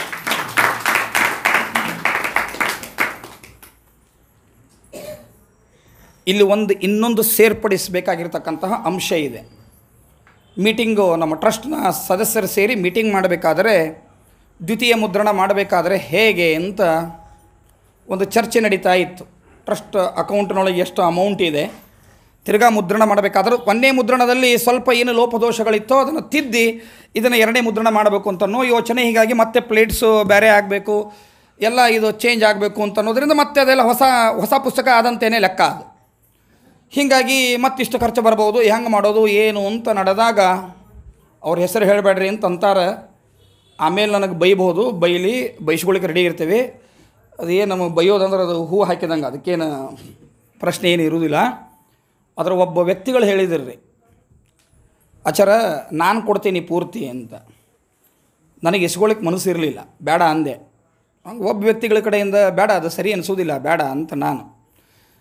Speaker 3: ಇಲ್ಲಿ ಒಂದು ಇನ್ನೊಂದು ಸೇರ್ಪಡಿಸಬೇಕಾಗಿರ್ತಕ್ಕಂತಹ ಅಂಶ ಇದೆ ಮೀಟಿಂಗು ನಮ್ಮ ಟ್ರಸ್ಟ್ನ ಸದಸ್ಯರು ಸೇರಿ ಮೀಟಿಂಗ್ ಮಾಡಬೇಕಾದರೆ ದ್ವಿತೀಯ ಮುದ್ರಣ ಮಾಡಬೇಕಾದರೆ ಹೇಗೆ ಅಂತ ಒಂದು ಚರ್ಚೆ ನಡೀತಾ ಇತ್ತು ಟ್ರಸ್ಟ್ ಅಕೌಂಟ್ನೊಳಗೆ ಎಷ್ಟು ಅಮೌಂಟ್ ಇದೆ ತಿರ್ಗಾ ಮುದ್ರಣ ಮಾಡಬೇಕಾದ್ರೆ ಒಂದನೇ ಮುದ್ರಣದಲ್ಲಿ ಸ್ವಲ್ಪ ಏನು ಲೋಪದೋಷಗಳಿತ್ತೋ ಅದನ್ನು ತಿದ್ದಿ ಇದನ್ನು ಎರಡನೇ ಮುದ್ರಣ ಮಾಡಬೇಕು ಅಂತನೋ ಯೋಚನೆ ಹೀಗಾಗಿ ಮತ್ತೆ ಪ್ಲೇಟ್ಸು ಬೇರೆ ಆಗಬೇಕು ಎಲ್ಲ ಇದು ಚೇಂಜ್ ಆಗಬೇಕು ಅಂತ ಅನ್ನೋದ್ರಿಂದ ಮತ್ತೆ ಅದೆಲ್ಲ ಹೊಸ ಹೊಸ ಪುಸ್ತಕ ಆದಂತೇನೆ ಲೆಕ್ಕ ಅದು ಹೀಗಾಗಿ ಮತ್ತಿಷ್ಟು ಖರ್ಚು ಬರ್ಬೋದು ಹೆಂಗೆ ಮಾಡೋದು ಏನು ಅಂತ ನಡೆದಾಗ ಅವ್ರ ಹೆಸರು ಹೇಳಬೇಡ್ರಿ ಅಂತ ಅಂತಾರೆ ಆಮೇಲೆ ನನಗೆ ಬೈಬೋದು ಬೈಲಿ ಬೈಸ್ಕೊಳಿಕ್ಕೆ ರೆಡಿ ಇರ್ತೀವಿ ಅದೇನು ನಮಗೆ ಬೈಯೋದಂದ್ರೆ ಅದು ಹೂ ಹಾಕಿದಂಗೆ ಅದಕ್ಕೇನು ಪ್ರಶ್ನೆ ಏನು ಇರುವುದಿಲ್ಲ ಅದರ ಒಬ್ಬ ವ್ಯಕ್ತಿಗಳು ಹೇಳಿದ್ರು ರೀ ಆಚಾರ ನಾನು ಕೊಡ್ತೀನಿ ಪೂರ್ತಿ ಅಂತ ನನಗೆ ಇಸ್ಕೊಳ್ಳಿಕ್ಕೆ ಮನಸ್ಸು ಇರಲಿಲ್ಲ ಬೇಡ ಅಂದೆ ಹಂಗೆ ಒಬ್ಬ ವ್ಯಕ್ತಿಗಳ ಕಡೆಯಿಂದ ಬೇಡ ಅದು ಸರಿ ಅನಿಸೋದಿಲ್ಲ ಬೇಡ ಅಂತ ನಾನು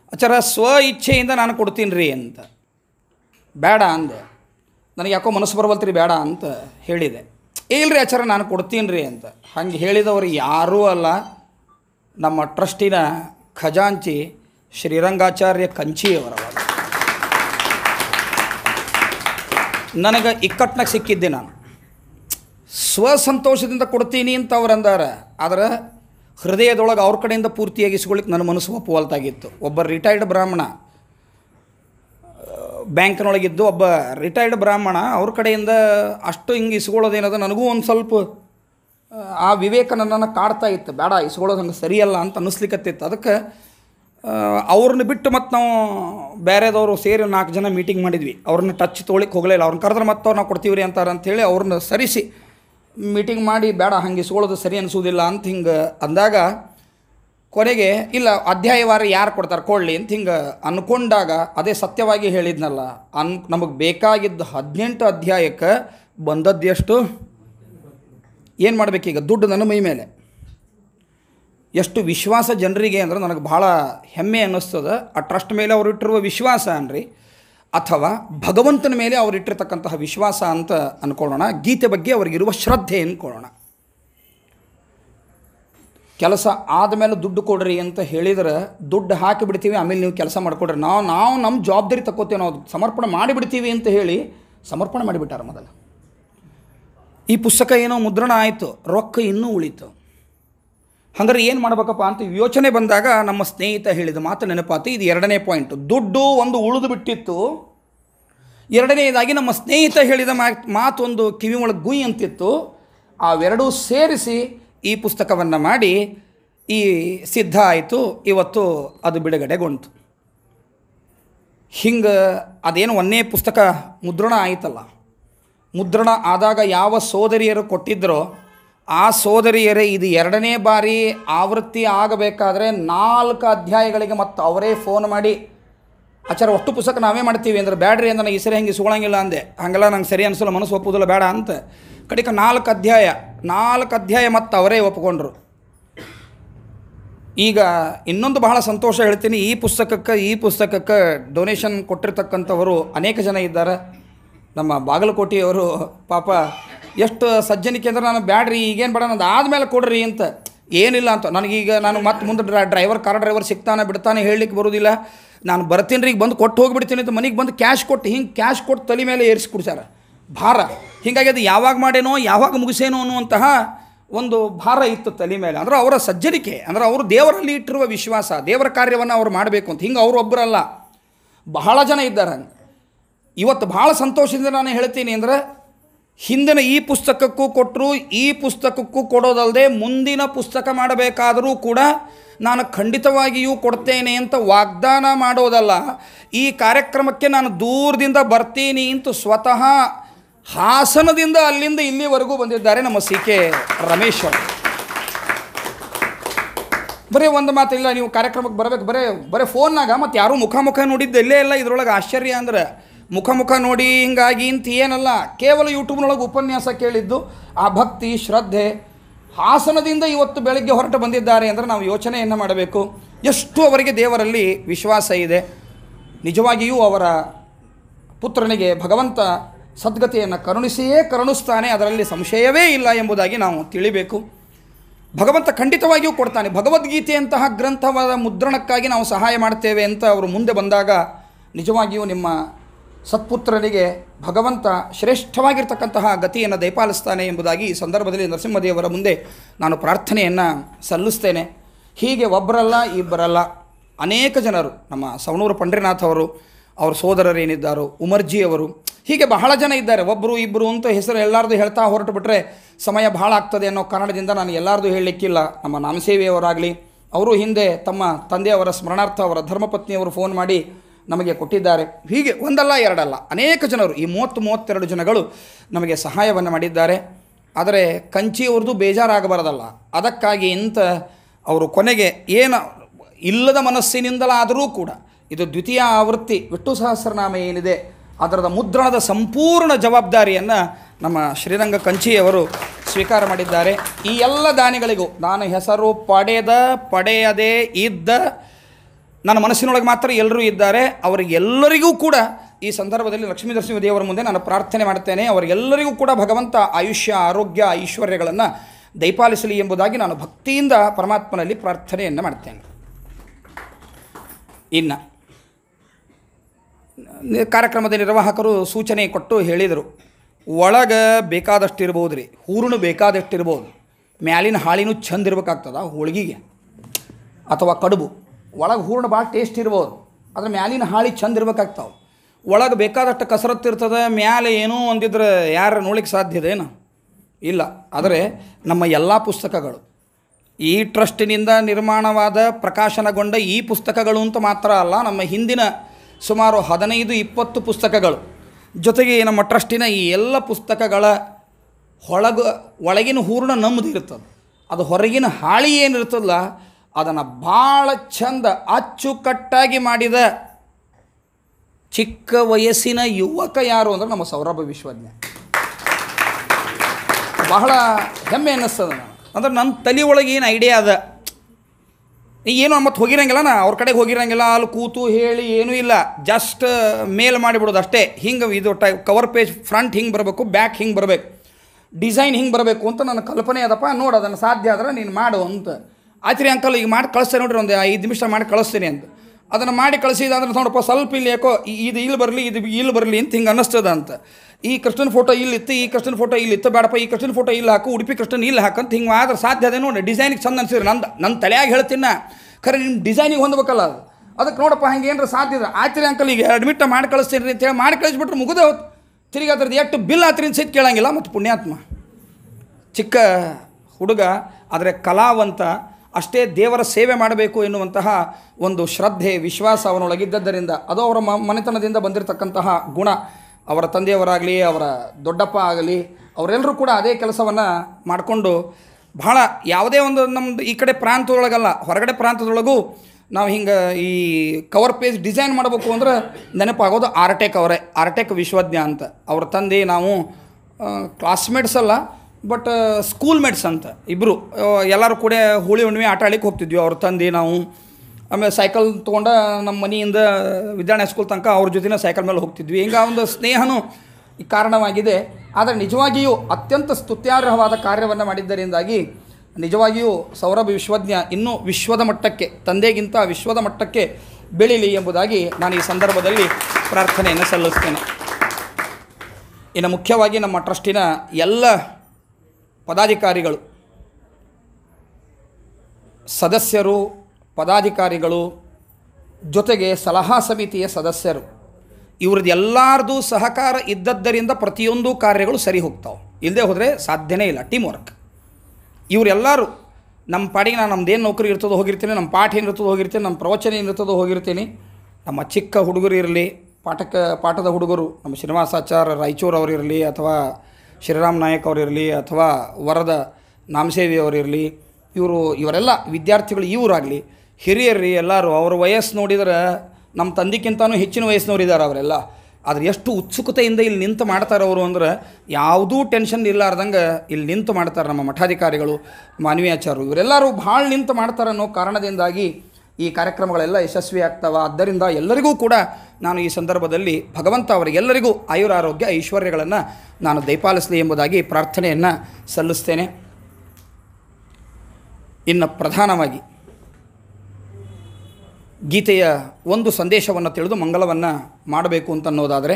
Speaker 3: ಆಚಾರ ಸ್ವ ಇಚ್ಛೆಯಿಂದ ನಾನು ಕೊಡ್ತೀನಿ ರೀ ಅಂತ ಬೇಡ ಅಂದೆ ನನಗೆ ಯಾಕೋ ಮನಸ್ಸು ಬರವಲ್ತ್ರಿ ಬೇಡ ಅಂತ ಹೇಳಿದೆ ಇಲ್ರಿ ಆಚಾರ ನಾನು ಕೊಡ್ತೀನಿ ರೀ ಅಂತ ಹಂಗೆ ಹೇಳಿದವರು ಯಾರೂ ಅಲ್ಲ ನಮ್ಮ ಟ್ರಸ್ಟಿನ ಖಜಾಂಚಿ ಶ್ರೀರಂಗಾಚಾರ್ಯ ಕಂಚಿಯವರವ ನನಗೆ ಇಕ್ಕಟ್ನಾಗ ಸಿಕ್ಕಿದ್ದೆ ನಾನು ಸ್ವಸಂತೋಷದಿಂದ ಕೊಡ್ತೀನಿ ಅಂತ ಅವ್ರು ಅಂದಾರ ಆದ್ರೆ ಹೃದಯದೊಳಗೆ ಅವ್ರ ಕಡೆಯಿಂದ ಪೂರ್ತಿಯಾಗಿ ಇಸ್ಕೊಳ್ಳಿಕ್ಕೆ ನನ್ನ ಮನಸ್ಸು ಒಪ್ಪುವಲ್ತಾಗಿತ್ತು ಒಬ್ಬ ರಿಟೈರ್ಡ್ ಬ್ರಾಹ್ಮಣ ಬ್ಯಾಂಕ್ನೊಳಗಿದ್ದು ಒಬ್ಬ ರಿಟೈರ್ಡ್ ಬ್ರಾಹ್ಮಣ ಅವ್ರ ಕಡೆಯಿಂದ ಅಷ್ಟು ಹಿಂಗೆ ಇಸ್ಕೊಳ್ಳೋದೇನದ ನನಗೂ ಒಂದು ಸ್ವಲ್ಪ ಆ, ಆ ವಿವೇಕ ನನ್ನನ್ನು ಕಾಡ್ತಾ ಇತ್ತು ಬೇಡ ಇಸ್ಕೊಳ್ಳೋದು ಹಂಗೆ ಸರಿಯಲ್ಲ ಅಂತ ಅನ್ನಿಸ್ಲಿಕ್ಕತ್ತಿತ್ತು ಅದಕ್ಕೆ ಆ, ಅವ್ರನ್ನ ಬಿಟ್ಟು ಮತ್ತು ನಾವು ಬೇರೆದವರು ಸೇರಿ ನಾಲ್ಕು ಜನ ಮೀಟಿಂಗ್ ಮಾಡಿದ್ವಿ ಅವ್ರನ್ನ ಟಚ್ ತೊಗೊಳಿಕ್ಕೆ ಹೋಗಲಿಲ್ಲ ಅವ್ರನ್ನ ಕರೆದ್ರೆ ಮತ್ತೆ ಅವ್ರು ನಾವು ಕೊಡ್ತೀವಿ ರೀ ಅಂತಾರೆ ಅಂಥೇಳಿ ಅವ್ರನ್ನ ಸರಿಸಿ ಮೀಟಿಂಗ್ ಮಾಡಿ ಬೇಡ ಹಂಗೆ ಇಸ್ಕೊಳ್ಳೋದು ಸರಿ ಅನಿಸೋದಿಲ್ಲ ಅಂತ ಹಿಂಗೆ ಅಂದಾಗ ಕೊನೆಗೆ ಇಲ್ಲ ಅಧ್ಯಾಯವಾರ ಯಾರು ಕೊಡ್ತಾರೆ ಕೊಡಲಿ ಅಂತ ಹಿಂಗೆ ಅಂದ್ಕೊಂಡಾಗ ಅದೇ ಸತ್ಯವಾಗಿ ಹೇಳಿದ್ನಲ್ಲ ಅನ್ ನಮಗೆ ಬೇಕಾಗಿದ್ದ ಹದಿನೆಂಟು ಅಧ್ಯಾಯಕ್ಕೆ ಬಂದದ್ದು ಎಷ್ಟು ಏನು ಮಾಡಬೇಕೀಗ ದುಡ್ಡು ನನ್ನ ಮೈ ಮೇಲೆ ಎಷ್ಟು ವಿಶ್ವಾಸ ಜನರಿಗೆ ಅಂದ್ರೆ ನನಗೆ ಭಾಳ ಹೆಮ್ಮೆ ಅನ್ನಿಸ್ತದೆ ಆ ಟ್ರಸ್ಟ್ ಮೇಲೆ ಅವ್ರು ಇಟ್ಟಿರುವ ವಿಶ್ವಾಸ ಅನ್ರಿ ಅಥವಾ ಭಗವಂತನ ಮೇಲೆ ಅವ್ರು ಇಟ್ಟಿರ್ತಕ್ಕಂತಹ ವಿಶ್ವಾಸ ಅಂತ ಅಂದ್ಕೊಳ್ಳೋಣ ಗೀತೆ ಬಗ್ಗೆ ಅವ್ರಿಗಿರುವ ಶ್ರದ್ಧೆ ಅಂದ್ಕೊಳ್ಳೋಣ ಕೆಲಸ ಆದಮೇಲೆ ದುಡ್ಡು ಕೊಡ್ರಿ ಅಂತ ಹೇಳಿದ್ರೆ ದುಡ್ಡು ಹಾಕಿ ಬಿಡ್ತೀವಿ ಆಮೇಲೆ ನೀವು ಕೆಲಸ ಮಾಡಿಕೊಡ್ರಿ ನಾವು ನಾವು ನಮ್ಮ ಜವಾಬ್ದಾರಿ ತಗೋತೀವಿ ನಾವು ಸಮರ್ಪಣೆ ಮಾಡಿಬಿಡ್ತೀವಿ ಅಂತ ಹೇಳಿ ಸಮರ್ಪಣೆ ಮಾಡಿಬಿಟ್ಟಾರ ಮೊದಲು ಈ ಪುಸ್ತಕ ಏನೋ ಮುದ್ರಣ ಆಯಿತು ರೊಕ್ಕ ಇನ್ನೂ ಉಳಿತು ಹಂಗಾರೆ ಏನು ಮಾಡ್ಬೇಕಪ್ಪ ಅಂತ ಯೋಚನೆ ಬಂದಾಗ ನಮ್ಮ ಸ್ನೇಹಿತ ಹೇಳಿದ ಮಾತು ನೆನಪಾತು ಇದು ಎರಡನೇ ಪಾಯಿಂಟು ದುಡ್ಡು ಒಂದು ಉಳಿದು ಬಿಟ್ಟಿತ್ತು ಎರಡನೇದಾಗಿ ನಮ್ಮ ಸ್ನೇಹಿತ ಹೇಳಿದ ಮಾತ್ ಮಾತು ಒಂದು ಕಿವಿ ಒಳಗೆ ಗುಯ್ ಅಂತಿತ್ತು ಅವೆರಡೂ ಸೇರಿಸಿ ಈ ಪುಸ್ತಕವನ್ನು ಮಾಡಿ ಈ ಸಿದ್ಧ ಆಯಿತು ಇವತ್ತು ಅದು ಬಿಡುಗಡೆಗೊಂಡು ಹಿಂಗೆ ಅದೇನು ಒಂದೇ ಪುಸ್ತಕ ಮುದ್ರಣ ಆಯಿತಲ್ಲ ಮುದ್ರಣ ಆದಾಗ ಯಾವ ಸೋದರಿಯರು ಕೊಟ್ಟಿದ್ದರೋ ಆ ಸೋದರಿಯರೇ ಇದು ಎರಡನೇ ಬಾರಿ ಆವೃತ್ತಿ ಆಗಬೇಕಾದ್ರೆ ನಾಲ್ಕು ಅಧ್ಯಾಯಗಳಿಗೆ ಮತ್ತು ಅವರೇ ಫೋನ್ ಮಾಡಿ ಆಚಾರ ಒಟ್ಟು ಪುಸ್ತಕ ನಾವೇ ಮಾಡ್ತೀವಿ ಅಂದ್ರೆ ಬ್ಯಾಡ್ರಿ ಅಂದ್ರೆ ನನಗೆ ಈ ಸರಿ ಹಂಗೆ ಇಸ್ಕೊಳಂಗಿಲ್ಲ ಅಂದೆ ಹಂಗೆಲ್ಲ ನಂಗೆ ಸರಿ ಅನಿಸಲ್ಲ ಮನಸ್ಸು ಒಪ್ಪುದಿಲ್ಲ ಬೇಡ ಅಂತ ಕಡಿಕ ನಾಲ್ಕು ಅಧ್ಯಾಯ ನಾಲ್ಕು ಅಧ್ಯಾಯ ಮತ್ತು ಅವರೇ ಒಪ್ಕೊಂಡ್ರು ಈಗ ಇನ್ನೊಂದು ಬಹಳ ಸಂತೋಷ ಹೇಳ್ತೀನಿ ಈ ಪುಸ್ತಕಕ್ಕೆ ಈ ಪುಸ್ತಕಕ್ಕೆ ಡೊನೇಷನ್ ಕೊಟ್ಟಿರ್ತಕ್ಕಂಥವರು ಅನೇಕ ಜನ ಇದ್ದಾರೆ ನಮ್ಮ ಬಾಗಲಕೋಟೆಯವರು ಪಾಪ ಎಷ್ಟು ಸಜ್ಜನಿಕೆ ಅಂದ್ರೆ ನಾನು ಬ್ಯಾಡ್ರಿ ಈಗೇನು ಬೇಡ ನಂದು ಆದಮೇಲೆ ಕೊಡ್ರಿ ಅಂತ ಏನಿಲ್ಲ ಅಂತ ನನಗೀಗ ನಾನು ಮತ್ತೆ ಮುಂದೆ ಡ್ರೈ ಡ್ರೈವರ್ ಕಾರ್ ಡ್ರೈವರ್ ಸಿಗ್ತಾನೆ ಬಿಡ್ತಾನೆ ಹೇಳಲಿಕ್ಕೆ ಬರೋದಿಲ್ಲ ನಾನು ಬರ್ತೀನಿ ರೀ ಈಗ ಬಂದು ಕೊಟ್ಟು ಹೋಗಿಬಿಡ್ತೀನಿ ಅಂತ ಮನೆಗೆ ಬಂದು ಕ್ಯಾಶ್ ಕೊಟ್ಟು ಹಿಂಗೆ ಕ್ಯಾಶ್ ಕೊಟ್ಟು ತಲೆ ಮೇಲೆ ಏರಿಸಿ ಕುಡ್ಸ್ಯಾರ ಭಾರ ಹೀಗಾಗಿ ಅದು ಯಾವಾಗ ಮಾಡೇನೋ ಯಾವಾಗ ಮುಗಿಸೇನೋ ಅನ್ನುವಂತಹ ಒಂದು ಭಾರ ಇತ್ತು ತಲೆ ಮೇಲೆ ಅಂದ್ರೆ ಅವರ ಸಜ್ಜನಿಕೆ ಅಂದ್ರೆ ಅವರು ದೇವರಲ್ಲಿ ಇಟ್ಟಿರುವ ವಿಶ್ವಾಸ ದೇವರ ಕಾರ್ಯವನ್ನು ಅವ್ರು ಮಾಡಬೇಕು ಅಂತ ಹಿಂಗೆ ಅವರು ಒಬ್ಬರಲ್ಲ ಬಹಳ ಜನ ಇದ್ದಾರೆ ಹಂಗೆ ಇವತ್ತು ಭಾಳ ಸಂತೋಷದಿಂದ ನಾನು ಹೇಳ್ತೀನಿ ಅಂದರೆ ಹಿಂದಿನ ಈ ಪುಸ್ತಕಕ್ಕೂ ಕೊಟ್ಟರು ಈ ಪುಸ್ತಕಕ್ಕೂ ಕೊಡೋದಲ್ಲದೆ ಮುಂದಿನ ಪುಸ್ತಕ ಮಾಡಬೇಕಾದರೂ ಕೂಡ ನಾನು ಖಂಡಿತವಾಗಿಯೂ ಕೊಡ್ತೇನೆ ಅಂತ ವಾಗ್ದಾನ ಮಾಡೋದಲ್ಲ ಈ ಕಾರ್ಯಕ್ರಮಕ್ಕೆ ನಾನು ದೂರದಿಂದ ಬರ್ತೀನಿ ಅಂತ ಸ್ವತಃ ಹಾಸನದಿಂದ ಅಲ್ಲಿಂದ ಇಲ್ಲಿವರೆಗೂ ಬಂದಿದ್ದಾರೆ ನಮ್ಮ ಸಿ ಕೆ ರಮೇಶ್ ಅವರು ಬರೀ ಒಂದು ಮಾತಿಲ್ಲ ನೀವು ಕಾರ್ಯಕ್ರಮಕ್ಕೆ ಬರಬೇಕು ಬರೀ ಬರೀ ಫೋನ್ನಾಗ ಮತ್ತು ಯಾರೂ ಮುಖಾಮುಖ ನೋಡಿದ್ದು ಎಲ್ಲೇ ಇಲ್ಲ ಇದ್ರೊಳಗೆ ಆಶ್ಚರ್ಯ ಅಂದ್ರೆ ಮುಖಾಮುಖ ನೋಡಿ ಹಿಂಗಾಗಿ ಇಂತ ಏನಲ್ಲ ಕೇವಲ ಯೂಟ್ಯೂಬ್ನೊಳಗೆ ಉಪನ್ಯಾಸ ಕೇಳಿದ್ದು ಆ ಭಕ್ತಿ ಶ್ರದ್ಧೆ ಹಾಸನದಿಂದ ಇವತ್ತು ಬೆಳಗ್ಗೆ ಹೊರಟು ಬಂದಿದ್ದಾರೆ ಅಂದರೆ ನಾವು ಯೋಚನೆಯನ್ನು ಮಾಡಬೇಕು ಎಷ್ಟು ಅವರಿಗೆ ದೇವರಲ್ಲಿ ವಿಶ್ವಾಸ ಇದೆ ನಿಜವಾಗಿಯೂ ಅವರ ಪುತ್ರನಿಗೆ ಭಗವಂತ ಸದ್ಗತಿಯನ್ನು ಕರುಣಿಸಿಯೇ ಕರುಣಿಸ್ತಾನೆ ಅದರಲ್ಲಿ ಸಂಶಯವೇ ಇಲ್ಲ ಎಂಬುದಾಗಿ ನಾವು ತಿಳಿಬೇಕು ಭಗವಂತ ಖಂಡಿತವಾಗಿಯೂ ಕೊಡ್ತಾನೆ ಭಗವದ್ಗೀತೆಯಂತಹ ಗ್ರಂಥವಾದ ಮುದ್ರಣಕ್ಕಾಗಿ ನಾವು ಸಹಾಯ ಮಾಡ್ತೇವೆ ಅಂತ ಅವರು ಮುಂದೆ ಬಂದಾಗ ನಿಜವಾಗಿಯೂ ನಿಮ್ಮ ಸತ್ಪುತ್ರನಿಗೆ ಭಗವಂತ ಶ್ರೇಷ್ಠವಾಗಿರ್ತಕ್ಕಂತಹ ಗತಿಯನ್ನು ದಯಪಾಲಿಸ್ತಾನೆ ಎಂಬುದಾಗಿ ಈ ಸಂದರ್ಭದಲ್ಲಿ ನರಸಿಂಹದೇವರ ಮುಂದೆ ನಾನು ಪ್ರಾರ್ಥನೆಯನ್ನು ಸಲ್ಲಿಸ್ತೇನೆ ಹೀಗೆ ಒಬ್ಬರಲ್ಲ ಇಬ್ಬರಲ್ಲ ಅನೇಕ ಜನರು ನಮ್ಮ ಸವಣೂರು ಪಂಡ್ರಿನಾಥ್ ಅವರು ಅವ್ರ ಸೋದರರೇನಿದ್ದಾರೋ ಉಮರ್ಜಿ ಅವರು ಹೀಗೆ ಬಹಳ ಜನ ಇದ್ದಾರೆ ಒಬ್ಬರು ಇಬ್ಬರು ಅಂತ ಹೆಸರು ಎಲ್ಲರದು ಹೇಳ್ತಾ ಹೊರಟು ಬಿಟ್ಟರೆ ಸಮಯ ಬಹಳ ಆಗ್ತದೆ ಅನ್ನೋ ಕಾರಣದಿಂದ ನಾನು ಎಲ್ಲರದು ಹೇಳಲಿಕ್ಕಿಲ್ಲ ನಮ್ಮ ನಾಮಸೇವೆಯವರಾಗಲಿ ಅವರು ಹಿಂದೆ ತಮ್ಮ ತಂದೆಯವರ ಸ್ಮರಣಾರ್ಥ ಅವರ ಧರ್ಮಪತ್ನಿಯವರು ಫೋನ್ ಮಾಡಿ ನಮಗೆ ಕೊಟ್ಟಿದ್ದಾರೆ ಹೀಗೆ ಒಂದಲ್ಲ ಎರಡಲ್ಲ ಅನೇಕ ಜನರು ಈ ಮೂವತ್ತು ಮೂವತ್ತೆರಡು ಜನಗಳು ನಮಗೆ ಸಹಾಯವನ್ನು ಮಾಡಿದ್ದಾರೆ ಆದರೆ ಕಂಚಿಯವ್ರದ್ದು ಬೇಜಾರಾಗಬಾರದಲ್ಲ ಅದಕ್ಕಾಗಿ ಇಂಥ ಅವರು ಕೊನೆಗೆ ಏನು ಇಲ್ಲದ ಮನಸ್ಸಿನಿಂದಲಾದರೂ ಕೂಡ ಇದು ದ್ವಿತೀಯ ಆವೃತ್ತಿ ವಿಷ್ಣು ಸಹಸ್ರನಾಮ ಏನಿದೆ ಅದರದ ಮುದ್ರಣದ ಸಂಪೂರ್ಣ ಜವಾಬ್ದಾರಿಯನ್ನು ನಮ್ಮ ಶ್ರೀರಂಗ ಕಂಚಿಯವರು ಸ್ವೀಕಾರ ಮಾಡಿದ್ದಾರೆ ಈ ಎಲ್ಲ ದಾನಿಗಳಿಗೂ ನಾನು ಹೆಸರು ಪಡೆದ ಪಡೆಯದೇ ಇದ್ದ ನನ್ನ ಮನಸ್ಸಿನೊಳಗೆ ಮಾತ್ರ ಎಲ್ಲರೂ ಇದ್ದಾರೆ ಅವರಿಗೆಲ್ಲರಿಗೂ ಕೂಡ ಈ ಸಂದರ್ಭದಲ್ಲಿ ಲಕ್ಷ್ಮೀ ನರಸಿಂಹ ದೇವರ ಮುಂದೆ ನಾನು ಪ್ರಾರ್ಥನೆ ಮಾಡ್ತೇನೆ ಅವರಿಗೆಲ್ಲರಿಗೂ ಕೂಡ ಭಗವಂತ ಆಯುಷ್ಯ ಆರೋಗ್ಯ ಐಶ್ವರ್ಯಗಳನ್ನು ದಯಪಾಲಿಸಲಿ ಎಂಬುದಾಗಿ ನಾನು ಭಕ್ತಿಯಿಂದ ಪರಮಾತ್ಮನಲ್ಲಿ ಪ್ರಾರ್ಥನೆಯನ್ನು ಮಾಡ್ತೇನೆ ಇನ್ನು ನಿ- ಕಾರ್ಯಕ್ರಮದ ನಿರ್ವಾಹಕರು ಸೂಚನೆ ಕೊಟ್ಟು ಹೇಳಿದರು ಒಳಗೆ ಬೇಕಾದಷ್ಟು ಇರ್ಬೋದು ರೀ ಹೂರ್ಣ ಬೇಕಾದಷ್ಟು ಇರ್ಬೋದು ಮ್ಯಾಲಿನ ಹಾಳಿನೂ ಚಂದ ಇರ್ಬೇಕಾಗ್ತದ ಹೋಳಿಗೆಗೆ ಅಥವಾ ಕಡುಬು ಒಳಗೆ ಹೂರ್ಣ ಭಾಳ ಟೇಸ್ಟ್ ಇರ್ಬೋದು ಅದ್ರ ಮ್ಯಾಲಿನ ಹಾಳಿ ಚಂದ ಇರ್ಬೇಕಾಗ್ತಾವೆ ಒಳಗೆ ಬೇಕಾದಷ್ಟು ಕಸರತ್ತು ಇರ್ತದೆ ಮ್ಯಾಲೆ ಏನೋ ಒಂದಿದ್ರೆ ಯಾರು ನೋಡ್ಲಿಕ್ಕೆ ಸಾಧ್ಯ ಇದೇನು ಇಲ್ಲ ಆದರೆ ನಮ್ಮ ಎಲ್ಲ ಪುಸ್ತಕಗಳು ಈ ಟ್ರಸ್ಟಿನಿಂದ ನಿರ್ಮಾಣವಾದ ಪ್ರಕಾಶನಗೊಂಡ ಈ ಪುಸ್ತಕಗಳು ಅಂತ ಮಾತ್ರ ಅಲ್ಲ ನಮ್ಮ ಹಿಂದಿನ ಸುಮಾರು ಹದಿನೈದು ಇಪ್ಪತ್ತು ಪುಸ್ತಕಗಳು ಜೊತೆಗೆ ನಮ್ಮ ಟ್ರಸ್ಟಿನ ಈ ಎಲ್ಲ ಪುಸ್ತಕಗಳ ಒಳಗ ಒಳಗಿನ ಹೂರ್ಣ ನಮ್ಮದು ಇರ್ತದೆ ಅದು ಹೊರಗಿನ ಹಾಳಿ ಏನಿರ್ತದಲ್ಲ ಅದನ್ನು ಭಾಳ ಚಂದ ಅಚ್ಚುಕಟ್ಟಾಗಿ ಮಾಡಿದ ಚಿಕ್ಕ ವಯಸ್ಸಿನ ಯುವಕ ಯಾರು ಅಂದ್ರೆ ನಮ್ಮ ಸೌರಭ ವಿಶ್ವಜ್ಞ ಬಹಳ ಹೆಮ್ಮೆ ಅನ್ನಿಸ್ತದೆ ನಾನು ಅಂದ್ರೆ ನನ್ನ ತಲೆ ಒಳಗೆ ಏನು ಐಡಿಯಾ ಅದ ಏನು ಮತ್ತೆ ಹೋಗಿರಂಗಿಲ್ಲ ನಾ ಅವ್ರ ಕಡೆಗೆ ಹೋಗಿರಂಗಿಲ್ಲ ಅಲ್ಲಿ ಕೂತು ಹೇಳಿ ಏನೂ ಇಲ್ಲ ಜಸ್ಟ್ ಮೇಲ್ ಮಾಡಿಬಿಡೋದು ಅಷ್ಟೇ ಹಿಂಗೆ ಇದು ಟೈ ಕವರ್ ಪೇಜ್ ಫ್ರಂಟ್ ಹಿಂಗೆ ಬರಬೇಕು ಬ್ಯಾಕ್ ಹಿಂಗೆ ಬರಬೇಕು ಡಿಸೈನ್ ಹಿಂಗೆ ಬರಬೇಕು ಅಂತ ನನ್ನ ಕಲ್ಪನೆ ಅದಪ್ಪ ನೋಡು ಅದನ್ನು ಸಾಧ್ಯ ಆದ್ರೆ ನೀನು ಮಾಡು ಅಂತ ಆಯ್ತು ರೀ ಅಂಕಲ್ ಈಗ ಮಾಡಿ ಕಳಿಸ್ತೇನೆ ನೋಡ್ರಿ ಒಂದು ಐದು ನಿಮಿಷ ಮಾಡಿ ಕಳಿಸ್ತೀನಿ ಅಂತ ಅದನ್ನು ಮಾಡಿ ಕಳಿಸಿದಂದ್ರೆ ನೋಡಪ್ಪ ಸ್ವಲ್ಪ ಇಲ್ಲಿ ಯಾಕೋ ಇ- ಇದು ಇಲ್ಲಿ ಬರಲಿ ಇದು ಇಲ್ಲಿ ಬರಲಿ ಅಂತ ಹಿಂಗೆ ಅನ್ನಿಸ್ತದ ಅಂತ ಈ ಕೃಷ್ಣನ ಫೋಟೋ ಇಲ್ಲಿತ್ತು ಈ ಕೃಷ್ಣನ ಫೋಟೋ ಇಲ್ಲಿತ್ತು ಬೇಡಪ್ಪ ಈ ಕೃಷ್ಣನ ಫೋಟೋ ಇಲ್ಲಿ ಹಾಕು ಉಡುಪಿ ಕೃಷ್ಣನ್ ಇಲ್ಲಿ ಹಾಕಂತ ಹಿಂಗೆ ಆದ್ರೆ ಸಾಧ್ಯ ಅದೇ ನೋಡಿ ಡಿಸೈನಿಗೆ ಚಂದ ಅನ್ಸಿದ್ರೆ ನಂದು ನನ್ನ ತಲೆಯಾಗ ಹೇಳ್ತೀನ ಖರೆ ನಿಮ್ಮ ಡಿಸೈನಿಗೆ ಹೊಂದ್ಬೇಕಲ್ಲ ಅದು ಅದಕ್ಕೆ ನೋಡಪ್ಪ ಹಂಗೆ ಏನಾರ ಸಾಧ್ಯ ಇದ್ರೆ ಆಯ್ತು ರೀ ಅಂಕಲ್ ಈಗ ಅಡ್ಮಿಟ್ ಮಾಡಿ ಕಳಿಸ್ತೀನಿ ರೀ ಅಂತೇಳಿ ಮಾಡಿ ಕಳಿಸ್ಬಿಟ್ರೆ ಮುಗಿದ ಹೋತ್ ತಿರುಗಿ ಅದ್ರದ್ದು ಎಷ್ಟು ಬಿಲ್ ಆತ್ರಿನ ಸಹಿತ ಕೇಳಂಗಿಲ್ಲ ಮತ್ತು ಪುಣ್ಯಾತ್ಮ ಚಿಕ್ಕ ಹುಡುಗ ಆದರೆ ಕಲಾವಂತ ಅಷ್ಟೇ ದೇವರ ಸೇವೆ ಮಾಡಬೇಕು ಎನ್ನುವಂತಹ ಒಂದು ಶ್ರದ್ಧೆ ವಿಶ್ವಾಸ ಅವನೊಳಗಿದ್ದದ್ದರಿಂದ ಅದು ಅವರ ಮ ಮನೆತನದಿಂದ ಬಂದಿರತಕ್ಕಂತಹ ಗುಣ ಅವರ ತಂದೆಯವರಾಗಲಿ ಅವರ ದೊಡ್ಡಪ್ಪ ಆಗಲಿ ಅವರೆಲ್ಲರೂ ಕೂಡ ಅದೇ ಕೆಲಸವನ್ನು ಮಾಡಿಕೊಂಡು ಬಹಳ ಯಾವುದೇ ಒಂದು ನಮ್ಮದು ಈ ಕಡೆ ಪ್ರಾಂತದೊಳಗಲ್ಲ ಹೊರಗಡೆ ಪ್ರಾಂತದೊಳಗೂ ನಾವು ಹಿಂಗೆ ಈ ಕವರ್ ಪೇಜ್ ಡಿಸೈನ್ ಮಾಡಬೇಕು ಅಂದ್ರೆ ನೆನಪಾಗೋದು ಆರ್ಟೆಕ್ ಅವರೇ ಆರ್ಟೆಕ್ ವಿಶ್ವಜ್ಞ ಅಂತ ಅವ್ರ ತಂದೆ ನಾವು ಕ್ಲಾಸ್ಮೇಟ್ಸ್ ಅಲ್ಲ ಬಟ್ ಸ್ಕೂಲ್ ಮೇಟ್ಸ್ ಅಂತ ಇಬ್ಬರು ಎಲ್ಲರೂ ಕೂಡ ಹೋಳಿ ಹುಣ್ಣಿಮೆ ಆಟ ಆಡ್ಲಿಕ್ಕೆ ಹೋಗ್ತಿದ್ವಿ ಅವ್ರ ತಂದೆ ನಾವು ಆಮೇಲೆ ಸೈಕಲ್ ತೊಗೊಂಡ ನಮ್ಮ ಮನೆಯಿಂದ ವಿದ್ಯಾರ್ಥಿ ಸ್ಕೂಲ್ ತನಕ ಅವ್ರ ಜೊತೆನೇ ಸೈಕಲ್ ಮೇಲೆ ಹೋಗ್ತಿದ್ವಿ ಹಿಂಗೆ ಒಂದು ಸ್ನೇಹನೂ ಈ ಕಾರಣವಾಗಿದೆ ಆದರೆ ನಿಜವಾಗಿಯೂ ಅತ್ಯಂತ ಸ್ತುತ್ಯಾರ್ಹವಾದ ಕಾರ್ಯವನ್ನು ಮಾಡಿದ್ದರಿಂದಾಗಿ ನಿಜವಾಗಿಯೂ ಸೌರಭ ವಿಶ್ವಜ್ಞ ಇನ್ನೂ ವಿಶ್ವದ ಮಟ್ಟಕ್ಕೆ ತಂದೆಗಿಂತ ವಿಶ್ವದ ಮಟ್ಟಕ್ಕೆ ಬೆಳೀಲಿ ಎಂಬುದಾಗಿ ನಾನು ಈ ಸಂದರ್ಭದಲ್ಲಿ ಪ್ರಾರ್ಥನೆಯನ್ನು ಸಲ್ಲಿಸ್ತೇನೆ ಇನ್ನು ಮುಖ್ಯವಾಗಿ ನಮ್ಮ ಟ್ರಸ್ಟಿನ ಎಲ್ಲ ಪದಾಧಿಕಾರಿಗಳು ಸದಸ್ಯರು ಪದಾಧಿಕಾರಿಗಳು ಜೊತೆಗೆ ಸಲಹಾ ಸಮಿತಿಯ ಸದಸ್ಯರು ಇವ್ರದ್ದು ಎಲ್ಲರದು ಸಹಕಾರ ಇದ್ದದ್ದರಿಂದ ಪ್ರತಿಯೊಂದು ಕಾರ್ಯಗಳು ಸರಿ ಹೋಗ್ತಾವೆ ಇಲ್ಲದೆ ಹೋದರೆ ಸಾಧ್ಯನೇ ಇಲ್ಲ ಟೀಮ್ ವರ್ಕ್ ಇವರೆಲ್ಲರೂ ನಮ್ಮ ಪಾಡಿಗೆ ನಾನು ನಮ್ದೇನು ನೌಕರಿ ಇರ್ತದೋ ಹೋಗಿರ್ತೀನಿ ನಮ್ಮ ಪಾಠ ಏನಿರ್ತದೋ ಹೋಗಿರ್ತೀನಿ ನಮ್ಮ ಪ್ರವಚನ ಏನಿರ್ತದೋ ಹೋಗಿರ್ತೀನಿ ನಮ್ಮ ಚಿಕ್ಕ ಹುಡುಗರು ಇರಲಿ ಪಾಠಕ್ಕೆ ಪಾಠದ ಹುಡುಗರು ನಮ್ಮ ಶ್ರೀನಿವಾಸಾಚಾರ್ಯ ರಾಯಚೂರು ಅವರಿರಲಿ ಅಥವಾ ಶ್ರೀರಾಮ್ ನಾಯಕ್ ಅವರಿರಲಿ ಅಥವಾ ವರದ ನಾಮಸೇವಿ ಅವರಿರಲಿ ಇವರು ಇವರೆಲ್ಲ ವಿದ್ಯಾರ್ಥಿಗಳು ಇವರಾಗಲಿ ಹಿರಿಯರ್ರಿ ಎಲ್ಲರೂ ಅವ್ರ ವಯಸ್ಸು ನೋಡಿದ್ರೆ ನಮ್ಮ ತಂದೆಕ್ಕಿಂತನೂ ಹೆಚ್ಚಿನ ವಯಸ್ಸಿನವ್ರು ಇದ್ದಾರೆ ಅವರೆಲ್ಲ ಆದ್ರೆ ಎಷ್ಟು ಉತ್ಸುಕತೆಯಿಂದ ಇಲ್ಲಿ ನಿಂತು ಮಾಡ್ತಾರೆ ಅವರು ಅಂದ್ರೆ ಯಾವುದೂ ಟೆನ್ಷನ್ ಇಲ್ಲಾರ್ದಂಗೆ ಇಲ್ಲಿ ನಿಂತು ಮಾಡ್ತಾರೆ ನಮ್ಮ ಮಠಾಧಿಕಾರಿಗಳು ಮಾನವೀಯಾಚಾರ್ಯರು ಇವರೆಲ್ಲರೂ ಭಾಳ ನಿಂತು ಮಾಡ್ತಾರೆ ಅನ್ನೋ ಕಾರಣದಿಂದಾಗಿ ಈ ಕಾರ್ಯಕ್ರಮಗಳೆಲ್ಲ ಯಶಸ್ವಿ ಆಗ್ತಾವ ಆದ್ದರಿಂದ ಎಲ್ಲರಿಗೂ ಕೂಡ ನಾನು ಈ ಸಂದರ್ಭದಲ್ಲಿ ಭಗವಂತ ಅವರಿಗೆಲ್ಲರಿಗೂ ಆಯುರಾರೋಗ್ಯ ಐಶ್ವರ್ಯಗಳನ್ನು ನಾನು ದಯಪಾಲಿಸಲಿ ಎಂಬುದಾಗಿ ಪ್ರಾರ್ಥನೆಯನ್ನು ಸಲ್ಲಿಸ್ತೇನೆ ಇನ್ನು ಪ್ರಧಾನವಾಗಿ ಗೀತೆಯ ಒಂದು ಸಂದೇಶವನ್ನು ತಿಳಿದು ಮಂಗಲವನ್ನು ಮಾಡಬೇಕು ಅಂತ ಅನ್ನೋದಾದರೆ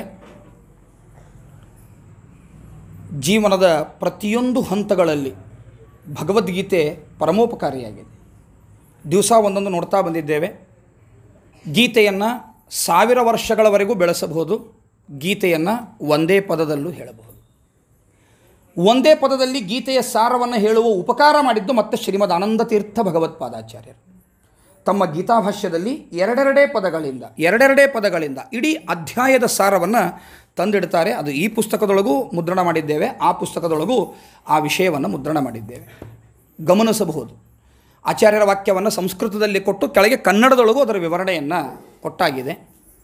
Speaker 3: ಜೀವನದ ಪ್ರತಿಯೊಂದು ಹಂತಗಳಲ್ಲಿ ಭಗವದ್ಗೀತೆ ಪರಮೋಪಕಾರಿಯಾಗಿದೆ ದಿವಸ ಒಂದೊಂದು ನೋಡ್ತಾ ಬಂದಿದ್ದೇವೆ ಗೀತೆಯನ್ನು ಸಾವಿರ ವರ್ಷಗಳವರೆಗೂ ಬೆಳೆಸಬಹುದು ಗೀತೆಯನ್ನು ಒಂದೇ ಪದದಲ್ಲೂ ಹೇಳಬಹುದು ಒಂದೇ ಪದದಲ್ಲಿ ಗೀತೆಯ ಸಾರವನ್ನು ಹೇಳುವ ಉಪಕಾರ ಮಾಡಿದ್ದು ಮತ್ತೆ ಶ್ರೀಮದ್ ಆನಂದ ತೀರ್ಥ ಭಗವತ್ಪಾದಾಚಾರ್ಯರು ತಮ್ಮ ಗೀತಾಭಾಷ್ಯದಲ್ಲಿ ಎರಡೆರಡೇ ಪದಗಳಿಂದ ಎರಡೆರಡೇ ಪದಗಳಿಂದ ಇಡೀ ಅಧ್ಯಾಯದ ಸಾರವನ್ನು ತಂದಿಡ್ತಾರೆ ಅದು ಈ ಪುಸ್ತಕದೊಳಗೂ ಮುದ್ರಣ ಮಾಡಿದ್ದೇವೆ ಆ ಪುಸ್ತಕದೊಳಗೂ ಆ ವಿಷಯವನ್ನು ಮುದ್ರಣ ಮಾಡಿದ್ದೇವೆ ಗಮನಿಸಬಹುದು ಆಚಾರ್ಯರ ವಾಕ್ಯವನ್ನು ಸಂಸ್ಕೃತದಲ್ಲಿ ಕೊಟ್ಟು ಕೆಳಗೆ ಕನ್ನಡದೊಳಗೂ ಅದರ ವಿವರಣೆಯನ್ನು ಕೊಟ್ಟಾಗಿದೆ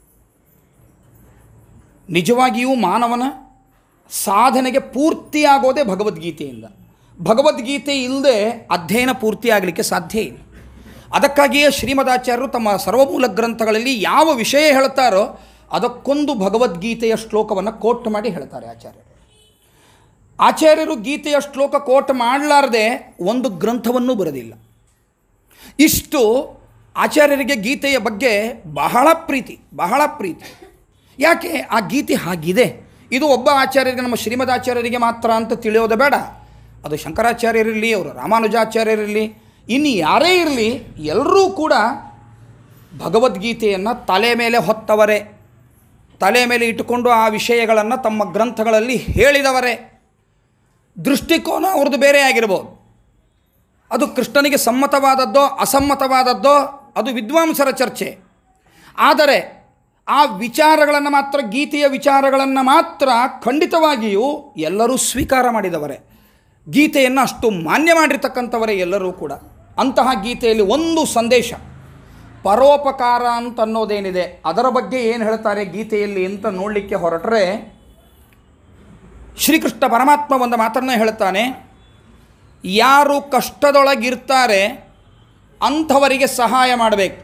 Speaker 3: ನಿಜವಾಗಿಯೂ ಮಾನವನ ಸಾಧನೆಗೆ ಪೂರ್ತಿಯಾಗೋದೇ ಭಗವದ್ಗೀತೆಯಿಂದ ಭಗವದ್ಗೀತೆ ಇಲ್ಲದೆ ಅಧ್ಯಯನ ಪೂರ್ತಿ ಆಗಲಿಕ್ಕೆ ಸಾಧ್ಯ ಇಲ್ಲ ಅದಕ್ಕಾಗಿಯೇ ಶ್ರೀಮದಾಚಾರ್ಯರು ತಮ್ಮ ಸರ್ವಮೂಲ ಗ್ರಂಥಗಳಲ್ಲಿ ಯಾವ ವಿಷಯ ಹೇಳ್ತಾರೋ ಅದಕ್ಕೊಂದು ಭಗವದ್ಗೀತೆಯ ಶ್ಲೋಕವನ್ನು ಕೋಟ್ ಮಾಡಿ ಹೇಳ್ತಾರೆ ಆಚಾರ್ಯರು ಆಚಾರ್ಯರು ಗೀತೆಯ ಶ್ಲೋಕ ಕೋಟ್ ಮಾಡಲಾರ್ದೆ ಒಂದು ಗ್ರಂಥವನ್ನೂ ಬರೆದಿಲ್ಲ ಇಷ್ಟು ಆಚಾರ್ಯರಿಗೆ ಗೀತೆಯ ಬಗ್ಗೆ ಬಹಳ ಪ್ರೀತಿ ಬಹಳ ಪ್ರೀತಿ ಯಾಕೆ ಆ ಗೀತೆ ಹಾಗಿದೆ ಇದು ಒಬ್ಬ ಆಚಾರ್ಯರಿಗೆ ನಮ್ಮ ಶ್ರೀಮದಾಚಾರ್ಯರಿಗೆ ಮಾತ್ರ ಅಂತ ತಿಳಿಯೋದು ಬೇಡ ಅದು ಶಂಕರಾಚಾರ್ಯರಿರಲಿ ಅವರು ರಾಮಾನುಜಾಚಾರ್ಯರಿರಲಿ ಇನ್ನು ಯಾರೇ ಇರಲಿ ಎಲ್ಲರೂ ಕೂಡ ಭಗವದ್ಗೀತೆಯನ್ನು ತಲೆ ಮೇಲೆ ಹೊತ್ತವರೇ ತಲೆ ಮೇಲೆ ಇಟ್ಟುಕೊಂಡು ಆ ವಿಷಯಗಳನ್ನು ತಮ್ಮ ಗ್ರಂಥಗಳಲ್ಲಿ ಹೇಳಿದವರೇ ದೃಷ್ಟಿಕೋನ ಅವ್ರದ್ದು ಬೇರೆ ಆಗಿರ್ಬೋದು ಅದು ಕೃಷ್ಣನಿಗೆ ಸಮ್ಮತವಾದದ್ದೋ ಅಸಮ್ಮತವಾದದ್ದೋ ಅದು ವಿದ್ವಾಂಸರ ಚರ್ಚೆ ಆದರೆ ಆ ವಿಚಾರಗಳನ್ನು ಮಾತ್ರ ಗೀತೆಯ ವಿಚಾರಗಳನ್ನು ಮಾತ್ರ ಖಂಡಿತವಾಗಿಯೂ ಎಲ್ಲರೂ ಸ್ವೀಕಾರ ಮಾಡಿದವರೇ ಗೀತೆಯನ್ನು ಅಷ್ಟು ಮಾನ್ಯ ಮಾಡಿರ್ತಕ್ಕಂಥವರೇ ಎಲ್ಲರೂ ಕೂಡ ಅಂತಹ ಗೀತೆಯಲ್ಲಿ ಒಂದು ಸಂದೇಶ ಪರೋಪಕಾರ ಅಂತ ಅನ್ನೋದೇನಿದೆ ಅದರ ಬಗ್ಗೆ ಏನು ಹೇಳ್ತಾರೆ ಗೀತೆಯಲ್ಲಿ ಅಂತ ನೋಡಲಿಕ್ಕೆ ಹೊರಟ್ರೆ ಶ್ರೀಕೃಷ್ಣ ಪರಮಾತ್ಮ ಒಂದು ಮಾತನ್ನು ಹೇಳ್ತಾನೆ ಯಾರು ಕಷ್ಟದೊಳಗಿರ್ತಾರೆ ಅಂಥವರಿಗೆ ಸಹಾಯ ಮಾಡಬೇಕು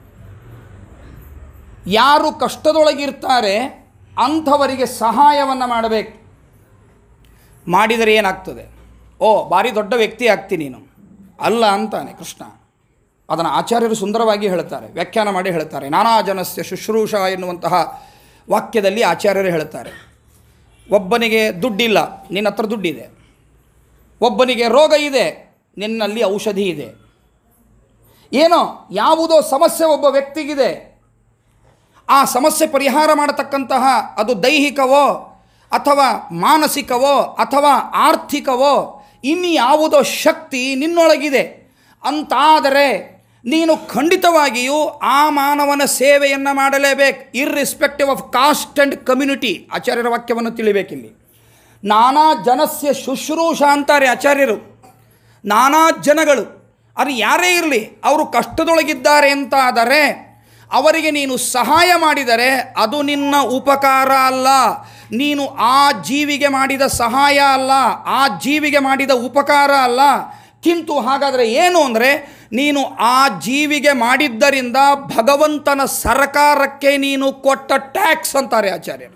Speaker 3: ಯಾರು ಕಷ್ಟದೊಳಗಿರ್ತಾರೆ ಅಂಥವರಿಗೆ ಸಹಾಯವನ್ನು ಮಾಡಬೇಕು ಮಾಡಿದರೆ ಏನಾಗ್ತದೆ ಓ ಭಾರಿ ದೊಡ್ಡ ವ್ಯಕ್ತಿ ಆಗ್ತಿ ನೀನು ಅಲ್ಲ ಅಂತಾನೆ ಕೃಷ್ಣ ಅದನ್ನು ಆಚಾರ್ಯರು ಸುಂದರವಾಗಿ ಹೇಳ್ತಾರೆ ವ್ಯಾಖ್ಯಾನ ಮಾಡಿ ಹೇಳ್ತಾರೆ ನಾನಾ ಜನಸ್ಯ ಶುಶ್ರೂಷ ಎನ್ನುವಂತಹ ವಾಕ್ಯದಲ್ಲಿ ಆಚಾರ್ಯರು ಹೇಳ್ತಾರೆ ಒಬ್ಬನಿಗೆ ದುಡ್ಡಿಲ್ಲ ನಿನ್ನ ಹತ್ರ ದುಡ್ಡಿದೆ ಒಬ್ಬನಿಗೆ ರೋಗ ಇದೆ ನಿನ್ನಲ್ಲಿ ಔಷಧಿ ಇದೆ ಏನೋ ಯಾವುದೋ ಸಮಸ್ಯೆ ಒಬ್ಬ ವ್ಯಕ್ತಿಗಿದೆ ಆ ಸಮಸ್ಯೆ ಪರಿಹಾರ ಮಾಡತಕ್ಕಂತಹ ಅದು ದೈಹಿಕವೋ ಅಥವಾ ಮಾನಸಿಕವೋ ಅಥವಾ ಆರ್ಥಿಕವೋ ಇನ್ನು ಯಾವುದೋ ಶಕ್ತಿ ನಿನ್ನೊಳಗಿದೆ ಅಂತಾದರೆ ನೀನು ಖಂಡಿತವಾಗಿಯೂ ಆ ಮಾನವನ ಸೇವೆಯನ್ನು ಮಾಡಲೇಬೇಕು irrespective of caste and community ಆಚಾರ್ಯರ ವಾಕ್ಯವನ್ನು ತಿಳಿಬೇಕಿಲ್ಲಿ ನಾನಾ ಜನಸ್ಯ ಶುಶ್ರೂಷ ಅಂತಾರೆ ಆಚಾರ್ಯರು ನಾನಾ ಜನಗಳು ಅದು ಯಾರೇ ಇರಲಿ ಅವರು ಕಷ್ಟದೊಳಗಿದ್ದಾರೆ ಅಂತ ಆದರೆ ಅವರಿಗೆ ನೀನು ಸಹಾಯ ಮಾಡಿದರೆ ಅದು ನಿನ್ನ ಉಪಕಾರ ಅಲ್ಲ ನೀನು ಆ ಜೀವಿಗೆ ಮಾಡಿದ ಸಹಾಯ ಅಲ್ಲ ಆ ಜೀವಿಗೆ ಮಾಡಿದ ಉಪಕಾರ ಅಲ್ಲ ಕಿಂತು ಹಾಗಾದರೆ ಏನು ಅಂದರೆ ನೀನು ಆ ಜೀವಿಗೆ ಮಾಡಿದ್ದರಿಂದ ಭಗವಂತನ ಸರ್ಕಾರಕ್ಕೆ ನೀನು ಕೊಟ್ಟ ಟ್ಯಾಕ್ಸ್ ಅಂತಾರೆ ಆಚಾರ್ಯರು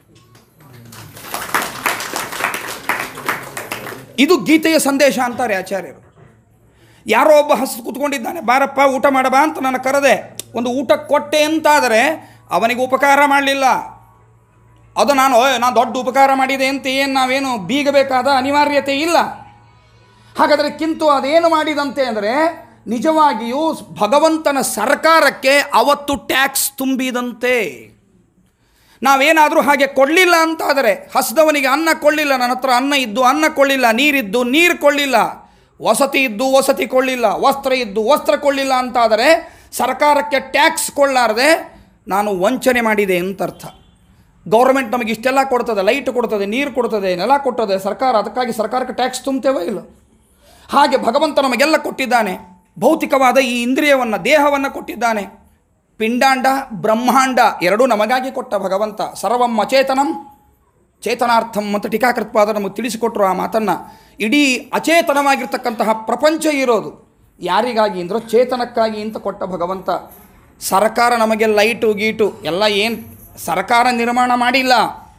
Speaker 3: ಇದು ಗೀತೆಯ ಸಂದೇಶ ಅಂತಾರೆ ಆಚಾರ್ಯರು ಯಾರೋ ಒಬ್ಬ ಹಸು ಕೂತ್ಕೊಂಡಿದ್ದಾನೆ ಬಾರಪ್ಪ ಊಟ ಮಾಡಬಾ ಅಂತ ನಾನು ಕರೆದೆ ಒಂದು ಊಟ ಕೊಟ್ಟೆ ಅಂತಾದರೆ ಅವನಿಗೆ ಉಪಕಾರ ಮಾಡಲಿಲ್ಲ ಅದು ನಾನು ಓಯ್ ನಾನು ದೊಡ್ಡ ಉಪಕಾರ ಮಾಡಿದೆ ಅಂತ ಏನು ನಾವೇನು ಬೀಗಬೇಕಾದ ಅನಿವಾರ್ಯತೆ ಇಲ್ಲ ಹಾಗಾದರೆ ಕಿಂತು ಅದೇನು ಮಾಡಿದಂತೆ ಅಂದರೆ ನಿಜವಾಗಿಯೂ ಭಗವಂತನ ಸರ್ಕಾರಕ್ಕೆ ಅವತ್ತು ಟ್ಯಾಕ್ಸ್ ತುಂಬಿದಂತೆ ನಾವೇನಾದರೂ ಹಾಗೆ ಕೊಡಲಿಲ್ಲ ಅಂತಾದರೆ ಹಸ್ದವನಿಗೆ ಅನ್ನ ಕೊಳ್ಳಿಲ್ಲ ನನ್ನ ಹತ್ರ ಅನ್ನ ಇದ್ದು ಅನ್ನ ಕೊಳ್ಳಿಲ್ಲ ನೀರಿದ್ದು ನೀರು ಕೊಳ್ಳಿಲ್ಲ ವಸತಿ ಇದ್ದು ವಸತಿ ಕೊಳ್ಳಿಲ್ಲ ವಸ್ತ್ರ ಇದ್ದು ವಸ್ತ್ರ ಕೊಳ್ಳಿಲ್ಲ ಅಂತಾದರೆ ಸರ್ಕಾರಕ್ಕೆ ಟ್ಯಾಕ್ಸ್ ಕೊಳ್ಳಾರದೆ ನಾನು ವಂಚನೆ ಮಾಡಿದೆ ಅಂತ ಅರ್ಥ ಗೌರ್ಮೆಂಟ್ ನಮಗೆ ಇಷ್ಟೆಲ್ಲ ಕೊಡ್ತದೆ ಲೈಟ್ ಕೊಡ್ತದೆ ನೀರು ಕೊಡ್ತದೆ ನೆಲ ಕೊಡ್ತದೆ ಸರ್ಕಾರ ಅದಕ್ಕಾಗಿ ಸರ್ಕಾರಕ್ಕೆ ಟ್ಯಾಕ್ಸ್ ತುಂಬ್ತೇವೋ ಇಲ್ಲ ಹಾಗೆ ಭಗವಂತ ನಮಗೆಲ್ಲ ಕೊಟ್ಟಿದ್ದಾನೆ ಭೌತಿಕವಾದ ಈ ಇಂದ್ರಿಯವನ್ನು ದೇಹವನ್ನು ಕೊಟ್ಟಿದ್ದಾನೆ ಪಿಂಡಾಂಡ ಬ್ರಹ್ಮಾಂಡ ಎರಡೂ ನಮಗಾಗಿ ಕೊಟ್ಟ ಭಗವಂತ ಸರ್ವಂ ಅಚೇತನಂ ಚೇತನಾರ್ಥಂ ಅಂತ ಟೀಕಾಕೃತ್ಪಾದ ನಮಗೆ ತಿಳಿಸಿಕೊಟ್ರು ಆ ಮಾತನ್ನು ಇಡೀ ಅಚೇತನವಾಗಿರ್ತಕ್ಕಂತಹ ಪ್ರಪಂಚ ಇರೋದು ಯಾರಿಗಾಗಿ ಅಂದ್ರೆ ಚೇತನಕ್ಕಾಗಿ ಅಂತ ಕೊಟ್ಟ ಭಗವಂತ ಸರ್ಕಾರ ನಮಗೆ ಲೈಟು ಗೀಟು ಎಲ್ಲ ಏನು ಸರ್ಕಾರ ನಿರ್ಮಾಣ ಮಾಡಿಲ್ಲ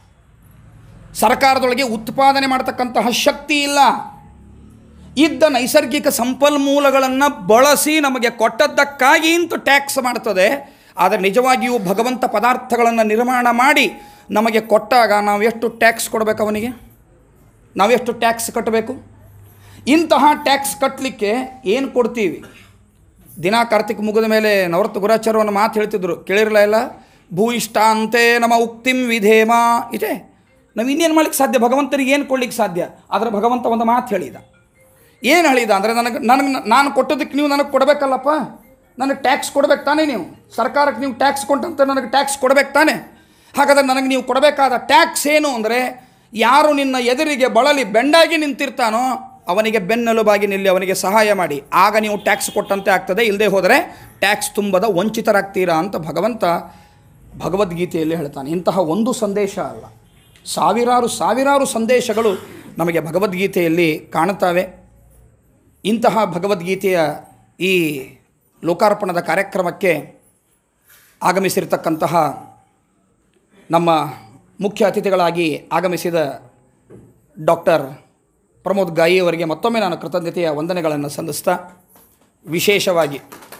Speaker 3: ಸರ್ಕಾರದೊಳಗೆ ಉತ್ಪಾದನೆ ಮಾಡತಕ್ಕಂತಹ ಶಕ್ತಿ ಇಲ್ಲ ಇದ್ದ ನೈಸರ್ಗಿಕ ಸಂಪನ್ಮೂಲಗಳನ್ನು ಬಳಸಿ ನಮಗೆ ಕೊಟ್ಟದ್ದಕ್ಕಾಗಿ ಇಂತ ಟ್ಯಾಕ್ಸ್ ಮಾಡ್ತದೆ ಆದರೆ ನಿಜವಾಗಿಯೂ ಭಗವಂತ ಪದಾರ್ಥಗಳನ್ನು ನಿರ್ಮಾಣ ಮಾಡಿ ನಮಗೆ ಕೊಟ್ಟಾಗ ನಾವು ಎಷ್ಟು ಟ್ಯಾಕ್ಸ್ ಕೊಡಬೇಕು ಅವನಿಗೆ ನಾವೆಷ್ಟು ಟ್ಯಾಕ್ಸ್ ಕಟ್ಟಬೇಕು ಇಂತಹ ಟ್ಯಾಕ್ಸ್ ಕಟ್ಟಲಿಕ್ಕೆ ಏನು ಕೊಡ್ತೀವಿ ದಿನ ಕಾರ್ತಿಕ್ ಮುಗಿದ ಮೇಲೆ ನವರತ್ ಗುರಾಚಾರ್ಯ ಒಂದು ಮಾತು ಹೇಳ್ತಿದ್ರು ಕೇಳಿರಲ್ಲ ಎಲ್ಲ ಭೂ ಇಷ್ಟ ಅಂತೆ ನಮ್ಮ ಉಕ್ತಿಂ ವಿಧೇಮ ಇದೆ ನಾವು ಇನ್ನೇನು ಮಾಡ್ಲಿಕ್ಕೆ ಸಾಧ್ಯ ಭಗವಂತನಿಗೆ ಏನು ಕೊಡ್ಲಿಕ್ಕೆ ಸಾಧ್ಯ ಆದರೆ ಭಗವಂತ ಒಂದು ಮಾತು ಹೇಳಿದ ಏನು ಹೇಳಿದ ಅಂದರೆ ನನಗೆ ನನಗೆ ನಾನು ಕೊಟ್ಟದಕ್ಕೆ ನೀವು ನನಗೆ ಕೊಡಬೇಕಲ್ಲಪ್ಪ ನನಗೆ ಟ್ಯಾಕ್ಸ್ ಕೊಡ್ಬೇಕು ತಾನೇ ನೀವು ಸರ್ಕಾರಕ್ಕೆ ನೀವು ಟ್ಯಾಕ್ಸ್ ಕೊಟ್ಟಂತೆ ನನಗೆ ಟ್ಯಾಕ್ಸ್ ಕೊಡ್ಬೇಕು ತಾನೇ ಹಾಗಾದರೆ ನನಗೆ ನೀವು ಕೊಡಬೇಕಾದ ಟ್ಯಾಕ್ಸ್ ಏನು ಅಂದರೆ ಯಾರು ನಿನ್ನ ಎದುರಿಗೆ ಬಳಲಿ ಬೆಂಡಾಗಿ ನಿಂತಿರ್ತಾನೋ ಅವನಿಗೆ ಬೆನ್ನೆಲುಬಾಗಿ ನಿಲ್ಲಿ ಅವನಿಗೆ ಸಹಾಯ ಮಾಡಿ ಆಗ ನೀವು ಟ್ಯಾಕ್ಸ್ ಕೊಟ್ಟಂತೆ ಆಗ್ತದೆ ಇಲ್ಲದೆ ಹೋದರೆ ಟ್ಯಾಕ್ಸ್ ತುಂಬದ ವಂಚಿತರಾಗ್ತೀರಾ ಅಂತ ಭಗವಂತ ಭಗವದ್ಗೀತೆಯಲ್ಲಿ ಹೇಳ್ತಾನೆ ಇಂತಹ ಒಂದು ಸಂದೇಶ ಅಲ್ಲ ಸಾವಿರಾರು ಸಾವಿರಾರು ಸಂದೇಶಗಳು ನಮಗೆ ಭಗವದ್ಗೀತೆಯಲ್ಲಿ ಕಾಣುತ್ತವೆ ಇಂತಹ ಭಗವದ್ಗೀತೆಯ ಈ ಲೋಕಾರ್ಪಣದ ಕಾರ್ಯಕ್ರಮಕ್ಕೆ ಆಗಮಿಸಿರ್ತಕ್ಕಂತಹ ನಮ್ಮ ಮುಖ್ಯ ಅತಿಥಿಗಳಾಗಿ ಆಗಮಿಸಿದ ಡಾಕ್ಟರ್ ಪ್ರಮೋದ್ ಗಾಯಿ ಅವರಿಗೆ ಮತ್ತೊಮ್ಮೆ ನಾನು ಕೃತಜ್ಞತೆಯ ವಂದನೆಗಳನ್ನು ಸಲ್ಲಿಸ್ತಾ ವಿಶೇಷವಾಗಿ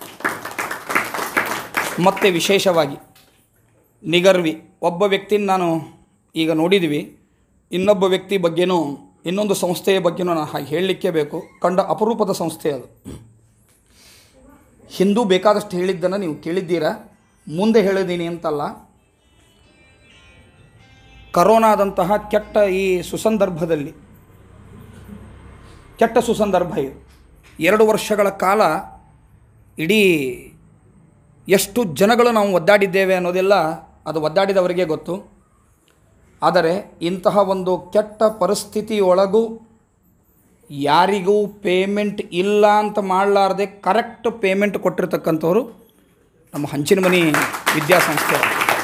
Speaker 3: ಮತ್ತೆ ವಿಶೇಷವಾಗಿ ನಿಗರ್ವಿ ಒಬ್ಬ ವ್ಯಕ್ತಿನ ನಾನು ಈಗ ನೋಡಿದ್ವಿ ಇನ್ನೊಬ್ಬ ವ್ಯಕ್ತಿ ಬಗ್ಗೆನೂ ಇನ್ನೊಂದು ಸಂಸ್ಥೆಯ ಬಗ್ಗೆನೂ ನಾನು ಹಾಗೆ ಹೇಳಲಿಕ್ಕೆ ಬೇಕು ಕಂಡ ಅಪರೂಪದ ಸಂಸ್ಥೆ ಅದು ಹಿಂದೂ ಬೇಕಾದಷ್ಟು ಹೇಳಿದ್ದನ್ನು ನೀವು ಕೇಳಿದ್ದೀರಾ ಮುಂದೆ ಹೇಳಿದ್ದೀನಿ ಅಂತಲ್ಲ ಕರೋನಾದಂತಹ ಕೆಟ್ಟ ಈ ಸುಸಂದರ್ಭದಲ್ಲಿ ಕೆಟ್ಟ ಸುಸಂದರ್ಭ ಇದು ಎರಡು ವರ್ಷಗಳ ಕಾಲ ಇಡೀ ಎಷ್ಟು ಜನಗಳು ನಾವು ಒದ್ದಾಡಿದ್ದೇವೆ ಅನ್ನೋದೆಲ್ಲ ಅದು ಒದ್ದಾಡಿದವರಿಗೆ ಗೊತ್ತು ಆದರೆ ಇಂತಹ ಒಂದು ಕೆಟ್ಟ ಪರಿಸ್ಥಿತಿಯೊಳಗೂ ಯಾರಿಗೂ ಪೇಮೆಂಟ್ ಇಲ್ಲ ಅಂತ ಮಾಡಲಾರ್ದೆ ಕರೆಕ್ಟ್ ಪೇಮೆಂಟ್ ಕೊಟ್ಟಿರ್ತಕ್ಕಂಥವ್ರು ನಮ್ಮ ಹಂಚಿನ ಮನಿ ವಿದ್ಯಾಸಂಸ್ಥೆ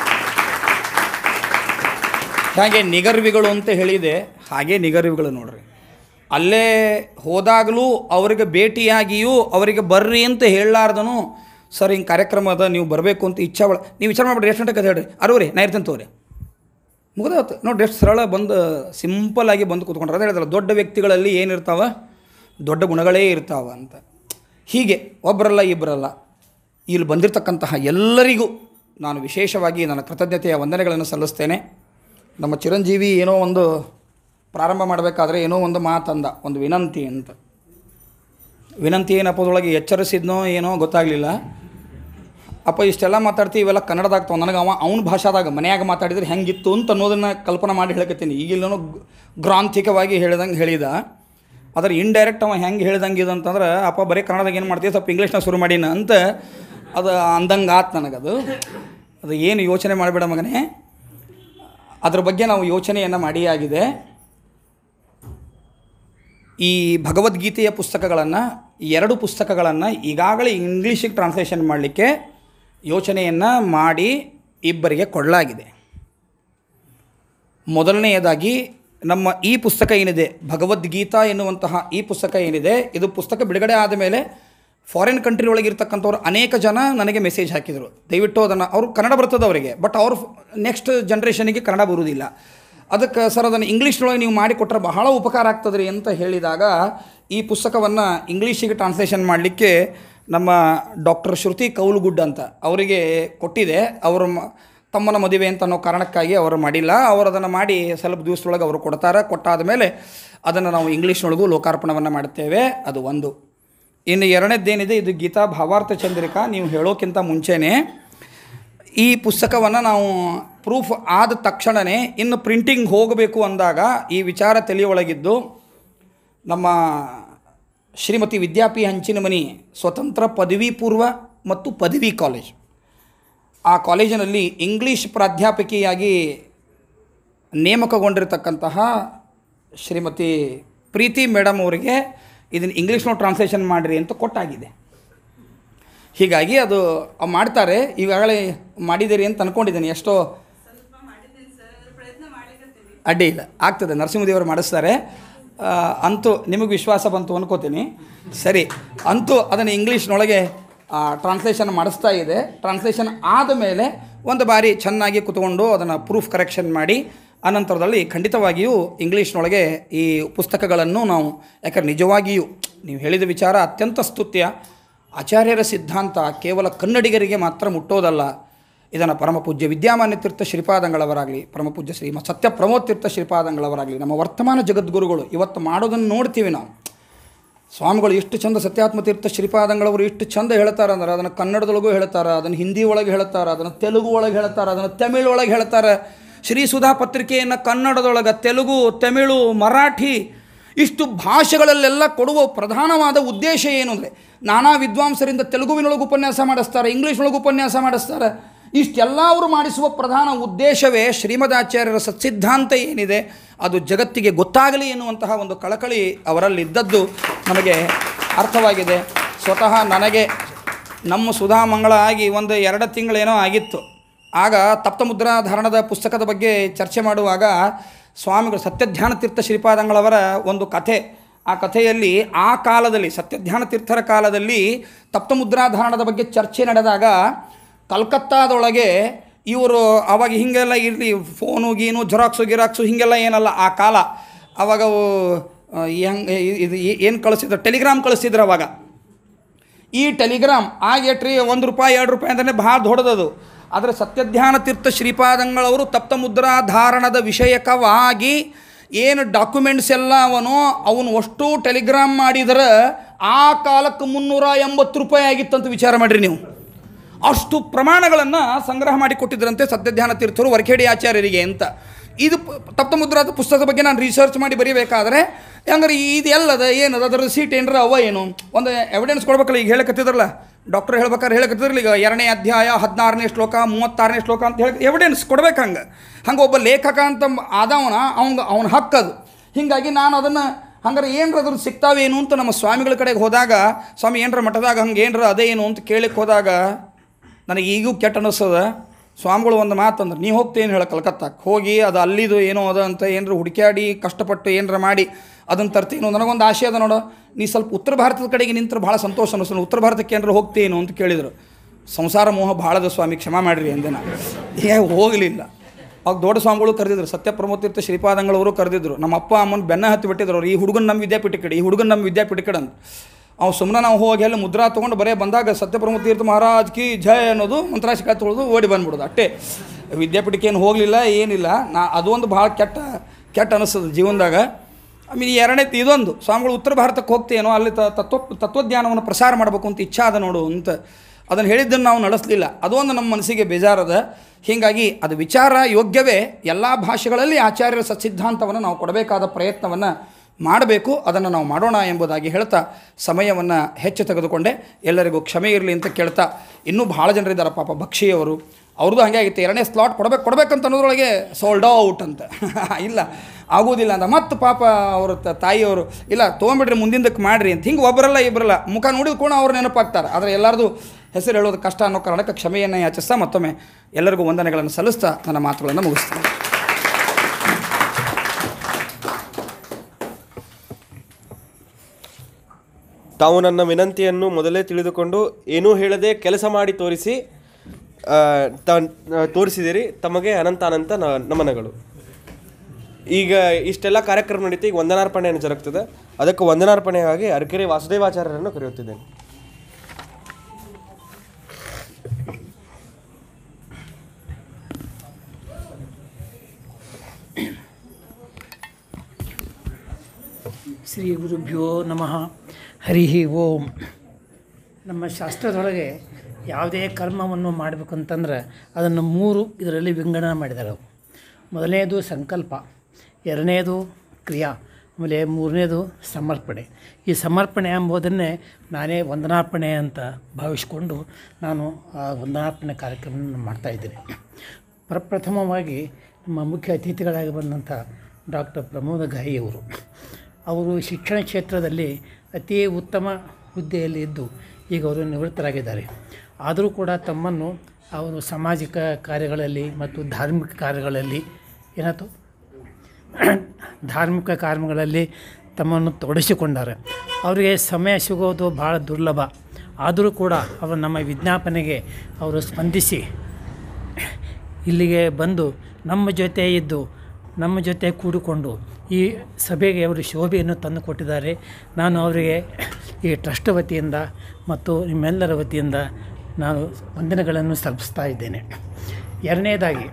Speaker 3: ಹಾಗೆ ನಿಗರ್ವಿಗಳು ಅಂತ ಹೇಳಿದೆ ಹಾಗೆ ನಿಗರ್ವಿಗಳು ನೋಡ್ರಿ ಅಲ್ಲೇ ಹೋದಾಗಲೂ ಅವರಿಗೆ ಭೇಟಿಯಾಗಿಯೂ ಅವರಿಗೆ ಬರ್ರಿ ಅಂತ ಹೇಳಲಾರ್ದನು ಸರ್ ಹಿಂಗೆ ಕಾರ್ಯಕ್ರಮ ಅದ ನೀವು ಬರಬೇಕು ಅಂತ ಇಚ್ಛಾ ಒಳ ನೀವು ವಿಚಾರ ಮಾಡಿಬಿಡ್ರಿ ಎಷ್ಟು ಗಂಟೆಗೆ ಹೇಳ್ರಿ ಅರವ್ರಿ ನಾ ಇರ್ತೇನೆ ತೋರಿ ಮುಗಿದೋತು ನೋಡ್ರಿ ಎಷ್ಟು ಸರಳ ಬಂದು ಸಿಂಪಲ್ ಆಗಿ ಬಂದು ಕೂತ್ಕೊಂಡ್ರೆ ಅದೇ ಹೇಳಿದ್ರಲ್ಲ ದೊಡ್ಡ ವ್ಯಕ್ತಿಗಳಲ್ಲಿ ಏನಿರ್ತಾವ ದೊಡ್ಡ ಗುಣಗಳೇ ಇರ್ತಾವ ಅಂತ ಹೀಗೆ ಒಬ್ಬರಲ್ಲ ಇಬ್ಬರಲ್ಲ ಇಲ್ಲಿ ಬಂದಿರತಕ್ಕಂತಹ ಎಲ್ಲರಿಗೂ ನಾನು ವಿಶೇಷವಾಗಿ ನನ್ನ ಕೃತಜ್ಞತೆಯ ವಂದನೆಗಳನ್ನು ಸಲ್ಲಿಸ್ತೇನೆ ನಮ್ಮ ಚಿರಂಜೀವಿ ಏನೋ ಒಂದು ಪ್ರಾರಂಭ ಮಾಡಬೇಕಾದ್ರೆ ಏನೋ ಒಂದು ಮಾತಂದ ಒಂದು ವಿನಂತಿ ಅಂತ ವಿನಂತಿ ಏನಪ್ಪದೊಳಗೆ ಎಚ್ಚರಿಸಿದ್ನೋ ಏನೋ ಗೊತ್ತಾಗಲಿಲ್ಲ ಅಪ್ಪ ಇಷ್ಟೆಲ್ಲ ಮಾತಾಡ್ತೀವಿ ಇವೆಲ್ಲ ಕನ್ನಡದಾಗ ನನಗೆ ಅವ ಅವನ ಭಾಷಾದಾಗ ಮನ್ಯಾಗ ಮಾತಾಡಿದ್ರೆ ಹೆಂಗಿತ್ತು ಅಂತ ಅನ್ನೋದನ್ನು ಕಲ್ಪನೆ ಮಾಡಿ ಹೇಳಕತ್ತೀನಿ ಈಗಿಲ್ಲೂ ಗ್ರಾಂಥಿಕವಾಗಿ ಹೇಳಿದಂಗೆ ಹೇಳಿದ ಆದರೆ ಇಂಡೈರೆಕ್ಟ್ ಅವ ಹೆಂಗೆ ಹೇಳ್ದಂಗೆ ಇದು ಅಂತಂದ್ರೆ ಅಪ್ಪ ಬರೀ ಕನ್ನಡದಾಗ ಏನು ಮಾಡ್ತೀವಿ ಸ್ವಲ್ಪ ಇಂಗ್ಲೀಷ್ನಾಗ ಶುರು ಮಾಡೀನ ಅಂತ ಅದು ಅಂದಂಗೆ ಆತು ನನಗದು ಅದು ಏನು ಯೋಚನೆ ಮಾಡಿಬಿಡ ಮಗನೇ ಅದ್ರ ಬಗ್ಗೆ ನಾವು ಯೋಚನೆಯನ್ನು ಮಾಡಿ ಆಗಿದೆ ಈ ಭಗವದ್ಗೀತೆಯ ಪುಸ್ತಕಗಳನ್ನು ಎರಡು ಪುಸ್ತಕಗಳನ್ನು ಈಗಾಗಲೇ ಇಂಗ್ಲೀಷಿಗೆ ಟ್ರಾನ್ಸ್ಲೇಷನ್ ಮಾಡಲಿಕ್ಕೆ ಯೋಚನೆಯನ್ನು ಮಾಡಿ ಇಬ್ಬರಿಗೆ ಕೊಡಲಾಗಿದೆ ಮೊದಲನೆಯದಾಗಿ ನಮ್ಮ ಈ ಪುಸ್ತಕ ಏನಿದೆ ಭಗವದ್ಗೀತಾ ಎನ್ನುವಂತಹ ಈ ಪುಸ್ತಕ ಏನಿದೆ ಇದು ಪುಸ್ತಕ ಬಿಡುಗಡೆ ಆದ ಮೇಲೆ ಫಾರಿನ್ ಕಂಟ್ರಿ ಒಳಗಿರ್ತಕ್ಕಂಥವ್ರು ಅನೇಕ ಜನ ನನಗೆ ಮೆಸೇಜ್ ಹಾಕಿದರು ದಯವಿಟ್ಟು ಅದನ್ನು ಅವರು ಕನ್ನಡ ಬರ್ತದೆ ಅವರಿಗೆ ಬಟ್ ಅವರು ನೆಕ್ಸ್ಟ್ ಜನ್ರೇಷನಿಗೆ ಕನ್ನಡ ಬರುವುದಿಲ್ಲ ಅದಕ್ಕೆ ಸರ್ ಅದನ್ನು ಇಂಗ್ಲೀಷ್ನೊಳಗೆ ನೀವು ಮಾಡಿಕೊಟ್ರೆ ಬಹಳ ಉಪಕಾರ ಆಗ್ತದ್ರಿ ಅಂತ ಹೇಳಿದಾಗ ಈ ಪುಸ್ತಕವನ್ನು ಇಂಗ್ಲೀಷಿಗೆ ಟ್ರಾನ್ಸ್ಲೇಷನ್ ಮಾಡಲಿಕ್ಕೆ ನಮ್ಮ ಡಾಕ್ಟರ್ ಶ್ರುತಿ ಕೌಲುಗುಡ್ ಅಂತ ಅವರಿಗೆ ಕೊಟ್ಟಿದೆ ಅವರು ಮ- ತಮ್ಮನ ಮದುವೆ ಅಂತ ಅನ್ನೋ ಕಾರಣಕ್ಕಾಗಿ ಅವರು ಮಾಡಿಲ್ಲ ಅವರು ಅದನ್ನು ಮಾಡಿ ಸ್ವಲ್ಪ ದಿವಸದೊಳಗೆ ಅವರು ಕೊಡ್ತಾರೆ ಕೊಟ್ಟಾದ ಮೇಲೆ ಅದನ್ನು ನಾವು ಇಂಗ್ಲೀಷ್ನೊಳಗೂ ಲೋಕಾರ್ಪಣವನ್ನು ಮಾಡುತ್ತೇವೆ ಅದು ಒಂದು ಇನ್ನು ಎರಡನೇದ್ದೇನಿದೆ ಇದು ಗೀತಾ ಭಾವಾರ್ಥ ಚಂದ್ರಿಕಾ ನೀವು ಹೇಳೋಕ್ಕಿಂತ ಮುಂಚೆನೇ ಈ ಪುಸ್ತಕವನ್ನು ನಾವು ಪ್ರೂಫ್ ಆದ ತಕ್ಷಣವೇ ಇನ್ನು ಪ್ರಿಂಟಿಂಗ್ ಹೋಗಬೇಕು ಅಂದಾಗ ಈ ವಿಚಾರ ತಲೆಯೊಳಗಿದ್ದು ನಮ್ಮ ಶ್ರೀಮತಿ ವಿದ್ಯಾಪಿ ಹಂಚಿನಮನಿ ಸ್ವತಂತ್ರ ಪದವಿ ಪೂರ್ವ ಮತ್ತು ಪದವಿ ಕಾಲೇಜ್ ಆ ಕಾಲೇಜಿನಲ್ಲಿ ಇಂಗ್ಲೀಷ್ ಪ್ರಾಧ್ಯಾಪಕಿಯಾಗಿ ನೇಮಕಗೊಂಡಿರತಕ್ಕಂತಹ ಶ್ರೀಮತಿ ಪ್ರೀತಿ ಮೇಡಮ್ ಅವರಿಗೆ ಇದನ್ನು ಇಂಗ್ಲೀಷ್ನೋ ಟ್ರಾನ್ಸ್ಲೇಷನ್ ಮಾಡಿರಿ ಅಂತ ಕೊಟ್ಟಾಗಿದೆ ಹೀಗಾಗಿ ಅದು ಅವ್ ಮಾಡ್ತಾರೆ ಈಗಾಗಲೇ ಮಾಡಿದ್ದೀರಿ ಅಂತ ಅಂದ್ಕೊಂಡಿದ್ದೀನಿ ಎಷ್ಟೋ ಅಡ್ಡಿ ಇಲ್ಲ ಆಗ್ತದೆ ನರಸಿಂಹದೇವರು ಮಾಡಿಸ್ತಾರೆ ಆ, ಅಂತೂ ನಿಮಗೆ ವಿಶ್ವಾಸ ಬಂತು ಅನ್ಕೋತೀನಿ ಸರಿ ಅಂತೂ ಅದನ್ನು ಇಂಗ್ಲೀಷ್ನೊಳಗೆ ಟ್ರಾನ್ಸ್ಲೇಷನ್ ಮಾಡಿಸ್ತಾ ಇದೆ ಟ್ರಾನ್ಸ್ಲೇಷನ್ ಆದ ಮೇಲೆ ಒಂದು ಬಾರಿ ಚೆನ್ನಾಗಿ ಕುತ್ಕೊಂಡು ಅದನ್ನು ಪ್ರೂಫ್ ಕರೆಕ್ಷನ್ ಮಾಡಿ ಅನಂತರದಲ್ಲಿ ಖಂಡಿತವಾಗಿಯೂ ಇಂಗ್ಲೀಷ್ನೊಳಗೆ ಈ ಪುಸ್ತಕಗಳನ್ನು ನಾವು ಯಾಕಂದ್ರೆ ನಿಜವಾಗಿಯೂ ನೀವು ಹೇಳಿದ ವಿಚಾರ ಅತ್ಯಂತ ಸ್ತುತ್ಯ ಆಚಾರ್ಯರ ಸಿದ್ಧಾಂತ ಕೇವಲ ಕನ್ನಡಿಗರಿಗೆ ಮಾತ್ರ ಮುಟ್ಟೋದಲ್ಲ ಇದನ್ನು ಪರಮಪೂಜ್ಯ ವಿದ್ಯಾಮಾನ್ಯ ತೀರ್ಥ ಶ್ರೀಪಾದಂಗಳವರಾಗಲಿ ಪರಮಪೂಜ್ಯ ಶ್ರೀ ಮ- ಸತ್ಯ ಪ್ರಮೋದ್ ತೀರ್ಥ ಶ್ರೀಪಾದಂಗಳವರಾಗಲಿ ನಮ್ಮ ವರ್ತಮಾನ ಜಗದ್ಗುರುಗಳು ಇವತ್ತು ಮಾಡೋದನ್ನು ನೋಡ್ತೀವಿ ನಾವು ಸ್ವಾಮಿಗಳು ಎಷ್ಟು ಚಂದ ಸತ್ಯಾತ್ಮ ತೀರ್ಥ ಶ್ರೀಪಾದಂಗಳವರು ಎಷ್ಟು ಚಂದ ಹೇಳ್ತಾರೆ ಅಂದ್ರೆ ಅದನ್ನು ಕನ್ನಡದೊಳಗೂ ಹೇಳ್ತಾರೆ ಅದನ್ನು ಹಿಂದಿ ಒಳಗೆ ಹೇಳ್ತಾರೆ ಅದನ್ನು ತೆಲುಗು ಒಳಗೆ ಹೇಳ್ತಾರೆ ಅದನ್ನು ತಮಿಳ್ ಒಳಗೆ ಹೇಳ್ತಾರೆ ಶ್ರೀ ಸುಧಾ ಪತ್ರಿಕೆಯನ್ನು ಕನ್ನಡದೊಳಗೆ ತೆಲುಗು ತಮಿಳು ಮರಾಠಿ ಇಷ್ಟು ಭಾಷೆಗಳಲ್ಲೆಲ್ಲ ಕೊಡುವ ಪ್ರಧಾನವಾದ ಉದ್ದೇಶ ಏನು ಅಂದರೆ ನಾನಾ ವಿದ್ವಾಂಸರಿಂದ ತೆಲುಗುವಿನೊಳಗೆ ಉಪನ್ಯಾಸ ಮಾಡಿಸ್ತಾರೆ ಇಂಗ್ಲೀಷ್ನೊಳಗೆ ಉಪನ್ಯಾಸ ಮಾಡಿಸ್ತಾರೆ ಇಷ್ಟೆಲ್ಲ ಅವರು ಮಾಡಿಸುವ ಪ್ರಧಾನ ಉದ್ದೇಶವೇ ಶ್ರೀಮದಾಚಾರ್ಯರ ಸತ್ಸಿದ್ಧಾಂತ ಏನಿದೆ ಅದು ಜಗತ್ತಿಗೆ ಗೊತ್ತಾಗಲಿ ಎನ್ನುವಂತಹ ಒಂದು ಕಳಕಳಿ ಅವರಲ್ಲಿದ್ದದ್ದು ನಮಗೆ ಅರ್ಥವಾಗಿದೆ ಸ್ವತಃ ನನಗೆ ನಮ್ಮ ಸುಧಾಮಂಗಳ ಆಗಿ ಒಂದು ಎರಡು ತಿಂಗಳೇನೋ ಆಗಿತ್ತು ಆಗ ತಪ್ತಮುದ್ರಾ ಧಾರಣದ ಪುಸ್ತಕದ ಬಗ್ಗೆ ಚರ್ಚೆ ಮಾಡುವಾಗ ಸ್ವಾಮಿಗಳು ಸತ್ಯಧ್ಯಾನ ತೀರ್ಥ ಶ್ರೀಪಾದಂಗಳವರ ಒಂದು ಕಥೆ ಆ ಕಥೆಯಲ್ಲಿ ಆ ಕಾಲದಲ್ಲಿ ಸತ್ಯಧ್ಯಾನ ತೀರ್ಥರ ಕಾಲದಲ್ಲಿ ತಪ್ತಮುದ್ರಾಧಾರಣದ ಬಗ್ಗೆ ಚರ್ಚೆ ನಡೆದಾಗ ಕಲ್ಕತ್ತಾದೊಳಗೆ ಇವರು ಅವಾಗ ಹೀಗೆಲ್ಲ ಇರಲಿ ಫೋನು ಗೀನು ಜೆರಾಕ್ಸು ಗಿರಾಕ್ಸು ಹೀಗೆಲ್ಲ ಏನಲ್ಲ ಆ ಕಾಲ ಅವಾಗ ಅವು, ಆ, ಹೆಂಗೆ ಇದು ಏನು ಕಳಿಸಿದ್ರು ಟೆಲಿಗ್ರಾಮ್ ಕಳಿಸಿದ್ರು ಅವಾಗ ಈ ಟೆಲಿಗ್ರಾಮ್ ಆಗೇಟ್ರಿ ಒಂದು ರೂಪಾಯಿ ಎರಡು ರೂಪಾಯಿ ಅಂತಲೇ ಭಾಳ ದೊಡ್ಡದದು ಆದರೆ ಸತ್ಯಧ್ಯಾನ ತೀರ್ಥ ಶ್ರೀಪಾದಂಗಳವರು ತಪ್ತ ಮುದ್ರಾಧಾರಣದ ವಿಷಯಕವಾಗಿ ಏನು ಡಾಕ್ಯುಮೆಂಟ್ಸ್ ಎಲ್ಲ ಅವನು ಅವನು ಅಷ್ಟು ಟೆಲಿಗ್ರಾಮ್ ಮಾಡಿದ್ರೆ ಆ ಕಾಲಕ್ಕೆ ಮುನ್ನೂರ ಎಂಬತ್ತು ರೂಪಾಯಿ ಆಗಿತ್ತಂತ ವಿಚಾರ ಮಾಡಿರಿ ನೀವು ಅಷ್ಟು ಪ್ರಮಾಣಗಳನ್ನು ಸಂಗ್ರಹ ಮಾಡಿ ಕೊಟ್ಟಿದ್ರಂತೆ ಸತ್ಯಧ್ಯಾನ ತೀರ್ಥರು ವರ್ಖೇಡಿ ಆಚಾರ್ಯರಿಗೆ ಅಂತ ಇದು ಪ- ತಪ್ತ ಮುದ್ರಾದ ಪುಸ್ತಕದ ಬಗ್ಗೆ ನಾನು ರಿಸರ್ಚ್ ಮಾಡಿ ಬರೀಬೇಕಾದ್ರೆ ಹಂಗಾರೆ ಇದು ಎಲ್ಲದ ಏನದ ಅದರ ಸೀಟ್ ಏನರ ಅವ ಏನು ಒಂದು ಎವಿಡೆನ್ಸ್ ಕೊಡ್ಬೇಕಲ್ಲ ಈಗ ಹೇಳಕತ್ತಿದ್ರಲ್ಲ ಡಾಕ್ಟರ್ ಹೇಳ್ಬೇಕಾದ್ರೆ ಹೇಳಕತ್ತಿದ್ರಲ್ಲ ಈಗ ಎರಡನೇ ಅಧ್ಯಾಯ ಹದಿನಾರನೇ ಶ್ಲೋಕ ಮೂವತ್ತಾರನೇ ಶ್ಲೋಕ ಅಂತ ಹೇಳಿ ಎವಿಡೆನ್ಸ್ ಕೊಡ್ಬೇಕು ಹಂಗೆ ಹಂಗೆ ಒಬ್ಬ ಲೇಖಕ ಅಂತ ಆದವನ ಅವಂಗ ಅವನ ಹಕ್ಕದು ಹೀಗಾಗಿ ನಾನು ಅದನ್ನು ಹಂಗಾರೆ ಏನರ ಅದ್ರ ಸಿಗ್ತಾವೇನು ಅಂತ ನಮ್ಮ ಸ್ವಾಮಿಗಳ ಕಡೆಗೆ ಹೋದಾಗ ಸ್ವಾಮಿ ಏನರ ಮಠದಾಗ ಹಂಗೆ ಏನರ ಅದೇ ಏನು ಅಂತ ಕೇಳಕ್ಕೆ ಹೋದಾಗ ನನಗೆ ಈಗೂ ಕೆಟ್ಟ ಅನ್ನಿಸ್ತದ ಸ್ವಾಮಿಗಳು ಒಂದು ಮಾತಂದ್ರೆ ನೀವು ಹೋಗ್ತೇನು ಹೇಳ ಕಲ್ಕತ್ತಾಕ್ಕೆ ಹೋಗಿ ಅದು ಅಲ್ಲಿದು ಏನೋ ಅದ ಅಂತ ಏನರ ಹುಡುಕ್ಯಾಡಿ ಕಷ್ಟಪಟ್ಟು ಏನರ ಮಾಡಿ ಅದನ್ನು ತರ್ತೀನೋ ನನಗೊಂದು ಆಸೆ ಅದ ನೋಡು ನೀ ಸ್ವಲ್ಪ ಉತ್ತರ ಭಾರತದ ಕಡೆಗೆ ನಿಂತರೆ ಭಾಳ ಸಂತೋಷ ಅನ್ನಿಸ್ತು ಉತ್ತರ ಭಾರತಕ್ಕೆ ಏನಾರ ಹೋಗ್ತೇನು ಅಂತ ಕೇಳಿದರು ಸಂಸಾರ ಮೋಹ ಭಾಳದ ಸ್ವಾಮಿ ಕ್ಷಮಾ ಮಾಡಿರಿ ಅಂದೆ ನಾನು ಏ ಹೋಗಲಿಲ್ಲ ಅವಾಗ ದೊಡ್ಡ ಸ್ವಾಮಿಗಳು ಕರೆದಿದ್ರು ಸತ್ಯಪ್ರಮೋತೀರ್ಥ ಶ್ರೀಪಾದಂಗಳವರು ಕರೆದಿದ್ರು ನಮ್ಮ ಅಪ್ಪ ಅಮ್ಮನ ಬೆನ್ನ ಹತ್ತಿ ಬಿಟ್ಟಿದ್ರು ಅವ್ರು ಈ ಹುಡುಗನ ನಮ್ಮ ವಿದ್ಯಾಪೀಠ ಕಡೆ ಈ ಹುಡುಗನ ನಮ್ಮ ವಿದ್ಯಾಪೀಠ ಕಡೆ ಅಂತ ಅವು ಸುಮ್ಮನೆ ನಾವು ಹೋಗಿ ಅಲ್ಲಿ ಮುದ್ರಾ ತೊಗೊಂಡು ಬರೇ ಬಂದಾಗ ಸತ್ಯಪ್ರಮ ತೀರ್ಥ ಮಹಾರಾಜ್ ಕಿ ಜಯ ಅನ್ನೋದು ಮಂತ್ರಾಶಿಕ ತೊಳೆದು ಓಡಿ ಬಂದ್ಬಿಡೋದು ಅಷ್ಟೇ ವಿದ್ಯಾಪೀಠಕ್ಕೆ ಏನು ಹೋಗಲಿಲ್ಲ ಏನಿಲ್ಲ ನಾ ಅದೊಂದು ಭಾಳ ಕೆಟ್ಟ ಕೆಟ್ಟ ಅನಿಸ್ತದೆ ಜೀವನದಾಗ ಆಮೇಲೆ ಎರಡನೇ ಇದೊಂದು ಸ್ವಾಮಿಗಳು ಉತ್ತರ ಭಾರತಕ್ಕೆ ಹೋಗ್ತೇನೋ ಅಲ್ಲಿ ತ ತತ್ವ ತತ್ವಜ್ಞಾನವನ್ನು ಪ್ರಸಾರ ಮಾಡಬೇಕು ಅಂತ ಇಚ್ಛಾ ಅದ ನೋಡು ಅಂತ ಅದನ್ನು ಹೇಳಿದ್ದನ್ನು ನಾವು ನಡೆಸಲಿಲ್ಲ ಅದೊಂದು ನಮ್ಮ ಮನಸ್ಸಿಗೆ ಬೇಜಾರದ ಹೀಗಾಗಿ ಅದು ವಿಚಾರ ಯೋಗ್ಯವೇ ಎಲ್ಲ ಭಾಷೆಗಳಲ್ಲಿ ಆಚಾರ್ಯರ ಸತ್ಸಿದ್ಧಾಂತವನ್ನು ನಾವು ಕೊಡಬೇಕಾದ ಪ್ರಯತ್ನವನ್ನು ಮಾಡಬೇಕು ಅದನ್ನು ನಾವು ಮಾಡೋಣ ಎಂಬುದಾಗಿ ಹೇಳ್ತಾ ಸಮಯವನ್ನು ಹೆಚ್ಚು ತೆಗೆದುಕೊಂಡೆ ಎಲ್ಲರಿಗೂ ಕ್ಷಮೆ ಇರಲಿ ಅಂತ ಕೇಳ್ತಾ ಇನ್ನೂ ಭಾಳ ಜನರಿದ್ದಾರೆ ಪಾಪ ಭಕ್ಷಿಯವರು ಅವ್ರದ್ದು ಹಾಗೆ ಆಗಿತ್ತು ಎರಡನೇ ಸ್ಲಾಟ್ ಕೊಡಬೇಕು ಕೊಡಬೇಕಂತ ಅನ್ನೋದ್ರೊಳಗೆ ಸೋಲ್ಡ್ ಔಟ್ ಅಂತ ಇಲ್ಲ ಆಗೋದಿಲ್ಲ ಅಂತ ಮತ್ತು ಪಾಪ ಅವ್ರ ತ- ತಾಯಿಯವರು ಇಲ್ಲ ತೊಗೊಂಬಿಡ್ರಿ ಮುಂದಿಂದಕ್ಕೆ ಮಾಡಿರಿ ಅಂತ ಹಿಂಗೆ ಒಬ್ಬರಲ್ಲ ಇಬ್ಬರಲ್ಲ ಮುಖ ನೋಡಿದ ಕೂಡ ಅವ್ರು ನೆನಪಾಗ್ತಾರೆ ಆದರೆ ಎಲ್ಲರದು ಹೆಸರು ಹೇಳೋದು ಕಷ್ಟ ಅನ್ನೋ ಕಾರಣಕ್ಕೆ ಕ್ಷಮೆಯನ್ನು ಯಾಚಿಸ್ತಾ ಮತ್ತೊಮ್ಮೆ ಎಲ್ಲರಿಗೂ ವಂದನೆಗಳನ್ನು ಸಲ್ಲಿಸ್ತಾ ನನ್ನ ಮಾತುಗಳನ್ನು ಮುಗಿಸ್ತೀನಿ
Speaker 1: ತಾವು ನನ್ನ ವಿನಂತಿಯನ್ನು ಮೊದಲೇ ತಿಳಿದುಕೊಂಡು ಏನೂ ಹೇಳದೆ ಕೆಲಸ ಮಾಡಿ ತೋರಿಸಿ ಆ, ತ- ತೋರಿಸಿದಿರಿ ತಮಗೆ ಅನಂತ ಅನಂತ ನ- ನಮನಗಳು ಈಗ ಇಷ್ಟೆಲ್ಲ ಕಾರ್ಯಕ್ರಮ ನಡೀತು ಈಗ ವಂದನಾರ್ಪಣೆಯನ್ನು ಜರುಗ್ತದೆ ಅದಕ್ಕೆ ವಂದನಾರ್ಪಣೆಯಾಗಿ ಅರಕೆರೆ ವಾಸುದೇವಾಚಾರ್ಯರನ್ನು ಕರೆಯುತ್ತಿದ್ದೇನೆ
Speaker 7: ಶ್ರೀ ಗುರುಭ್ಯೋ ನಮಃ ಹರಿ ಓಂ ನಮ್ಮ ಶಾಸ್ತ್ರದೊಳಗೆ ಯಾವುದೇ ಕರ್ಮವನ್ನು ಮಾಡಬೇಕಂತಂದ್ರೆ ಅದನ್ನು ಮೂರು ಇದರಲ್ಲಿ ವಿಂಗಡಣೆ ಮಾಡಿದ್ದಾರೆ ಅವು ಮೊದಲನೇದು ಸಂಕಲ್ಪ ಎರಡನೇದು ಕ್ರಿಯಾ ಆಮೇಲೆ ಮೂರನೇದು ಸಮರ್ಪಣೆ ಈ ಸಮರ್ಪಣೆ ಎಂಬುದನ್ನೇ ನಾನೇ ವಂದನಾರ್ಪಣೆ ಅಂತ ಭಾವಿಸಿಕೊಂಡು ನಾನು ಆ ವಂದನಾರ್ಪಣೆ ಕಾರ್ಯಕ್ರಮವನ್ನು ಮಾಡ್ತಾಯಿದ್ದೇನೆ ಪ್ರಪ್ರಥಮವಾಗಿ ನಮ್ಮ ಮುಖ್ಯ ಅತಿಥಿಗಳಾಗಿ ಬಂದಂಥ ಡಾಕ್ಟರ್ ಪ್ರಮೋದ ಘಾಯಿಯವರು ಅವರು ಶಿಕ್ಷಣ ಕ್ಷೇತ್ರದಲ್ಲಿ ಅತಿ ಉತ್ತಮ ಹುದ್ದೆಯಲ್ಲಿ ಇದ್ದು ಈಗ ಅವರು ನಿವೃತ್ತರಾಗಿದ್ದಾರೆ ಆದರೂ ಕೂಡ ತಮ್ಮನ್ನು ಅವರು ಸಾಮಾಜಿಕ ಕಾರ್ಯಗಳಲ್ಲಿ ಮತ್ತು ಧಾರ್ಮಿಕ ಕಾರ್ಯಗಳಲ್ಲಿ ಏನಾಯ್ತು ಧಾರ್ಮಿಕ ಕಾರ್ಯಗಳಲ್ಲಿ ತಮ್ಮನ್ನು ತೊಡಗಿಸಿಕೊಂಡಾರೆ ಅವರಿಗೆ ಸಮಯ ಸಿಗೋದು ಭಾಳ ದುರ್ಲಭ ಆದರೂ ಕೂಡ ಅವರು ನಮ್ಮ ವಿಜ್ಞಾಪನೆಗೆ ಅವರು ಸ್ಪಂದಿಸಿ ಇಲ್ಲಿಗೆ ಬಂದು ನಮ್ಮ ಜೊತೆ ಇದ್ದು ನಮ್ಮ ಜೊತೆ ಕೂಡಿಕೊಂಡು ಈ ಸಭೆಗೆ ಅವರು ಶೋಭೆಯನ್ನು ತಂದು ಕೊಟ್ಟಿದ್ದಾರೆ ನಾನು ಅವರಿಗೆ ಈ ಟ್ರಸ್ಟ್ ವತಿಯಿಂದ ಮತ್ತು ನಿಮ್ಮೆಲ್ಲರ ವತಿಯಿಂದ ನಾನು ವಂದನೆಗಳನ್ನು ಸಲ್ಲಿಸ್ತಾ ಇದ್ದೇನೆ ಎರಡನೇದಾಗಿ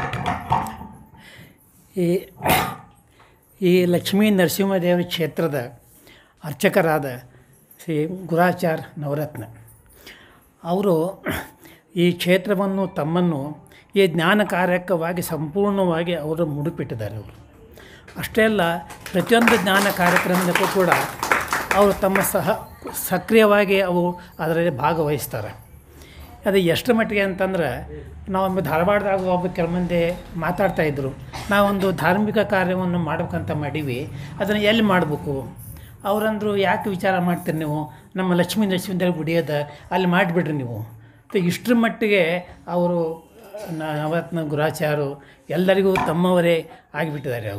Speaker 7: ಈ ಈ ಲಕ್ಷ್ಮೀ ನರಸಿಂಹದೇವರ ಕ್ಷೇತ್ರದ ಅರ್ಚಕರಾದ ಶ್ರೀ ಗುರಾಚಾರ್ ನವರತ್ನ ಅವರು ಈ ಕ್ಷೇತ್ರವನ್ನು ತಮ್ಮನ್ನು ಈ ಜ್ಞಾನ ಕಾರ್ಯಕ್ಕಾಗಿ ಸಂಪೂರ್ಣವಾಗಿ ಅವರು ಮುಡುಪಿಟ್ಟಿದ್ದಾರೆ ಅವರು ಅಷ್ಟೇ ಅಲ್ಲ ಪ್ರತಿಯೊಂದು ಜ್ಞಾನ ಕಾರ್ಯಕ್ರಮದಕ್ಕೂ ಕೂಡ ಅವರು ತಮ್ಮ ಸಹ ಸಕ್ರಿಯವಾಗಿ ಅವು ಅದರಲ್ಲಿ ಭಾಗವಹಿಸ್ತಾರೆ ಅದು ಎಷ್ಟು ಮಟ್ಟಿಗೆ ಅಂತಂದ್ರೆ ನಾವೊಮ್ಮೆ ಧಾರವಾಡದಾಗ ಒಬ್ಬ ಕೆಲವು ಮಂದಿ ಮಾತಾಡ್ತಾಯಿದ್ರು ನಾವೊಂದು ಧಾರ್ಮಿಕ ಕಾರ್ಯವನ್ನು ಮಾಡ್ಬೇಕಂತ ಮಾಡೀವಿ ಅದನ್ನು ಎಲ್ಲಿ ಮಾಡಬೇಕು ಅವರಂದ್ರು ಯಾಕೆ ವಿಚಾರ ಮಾಡ್ತೀರಿ ನೀವು ನಮ್ಮ ಲಕ್ಷ್ಮೀ ನರಸಿಂಹದೇವ್ರ ಗುಡಿ ಅದ ಅಲ್ಲಿ ಮಾಡಿಬಿಡ್ರಿ ನೀವು ಮತ್ತು ಇಷ್ಟರ ಮಟ್ಟಿಗೆ ಅವರು ನ- ನವರತ್ನ ಗುರಾಚಾರು ಎಲ್ಲರಿಗೂ ತಮ್ಮವರೇ ಆಗಿಬಿಟ್ಟಿದ್ದಾರೆ ಅವರು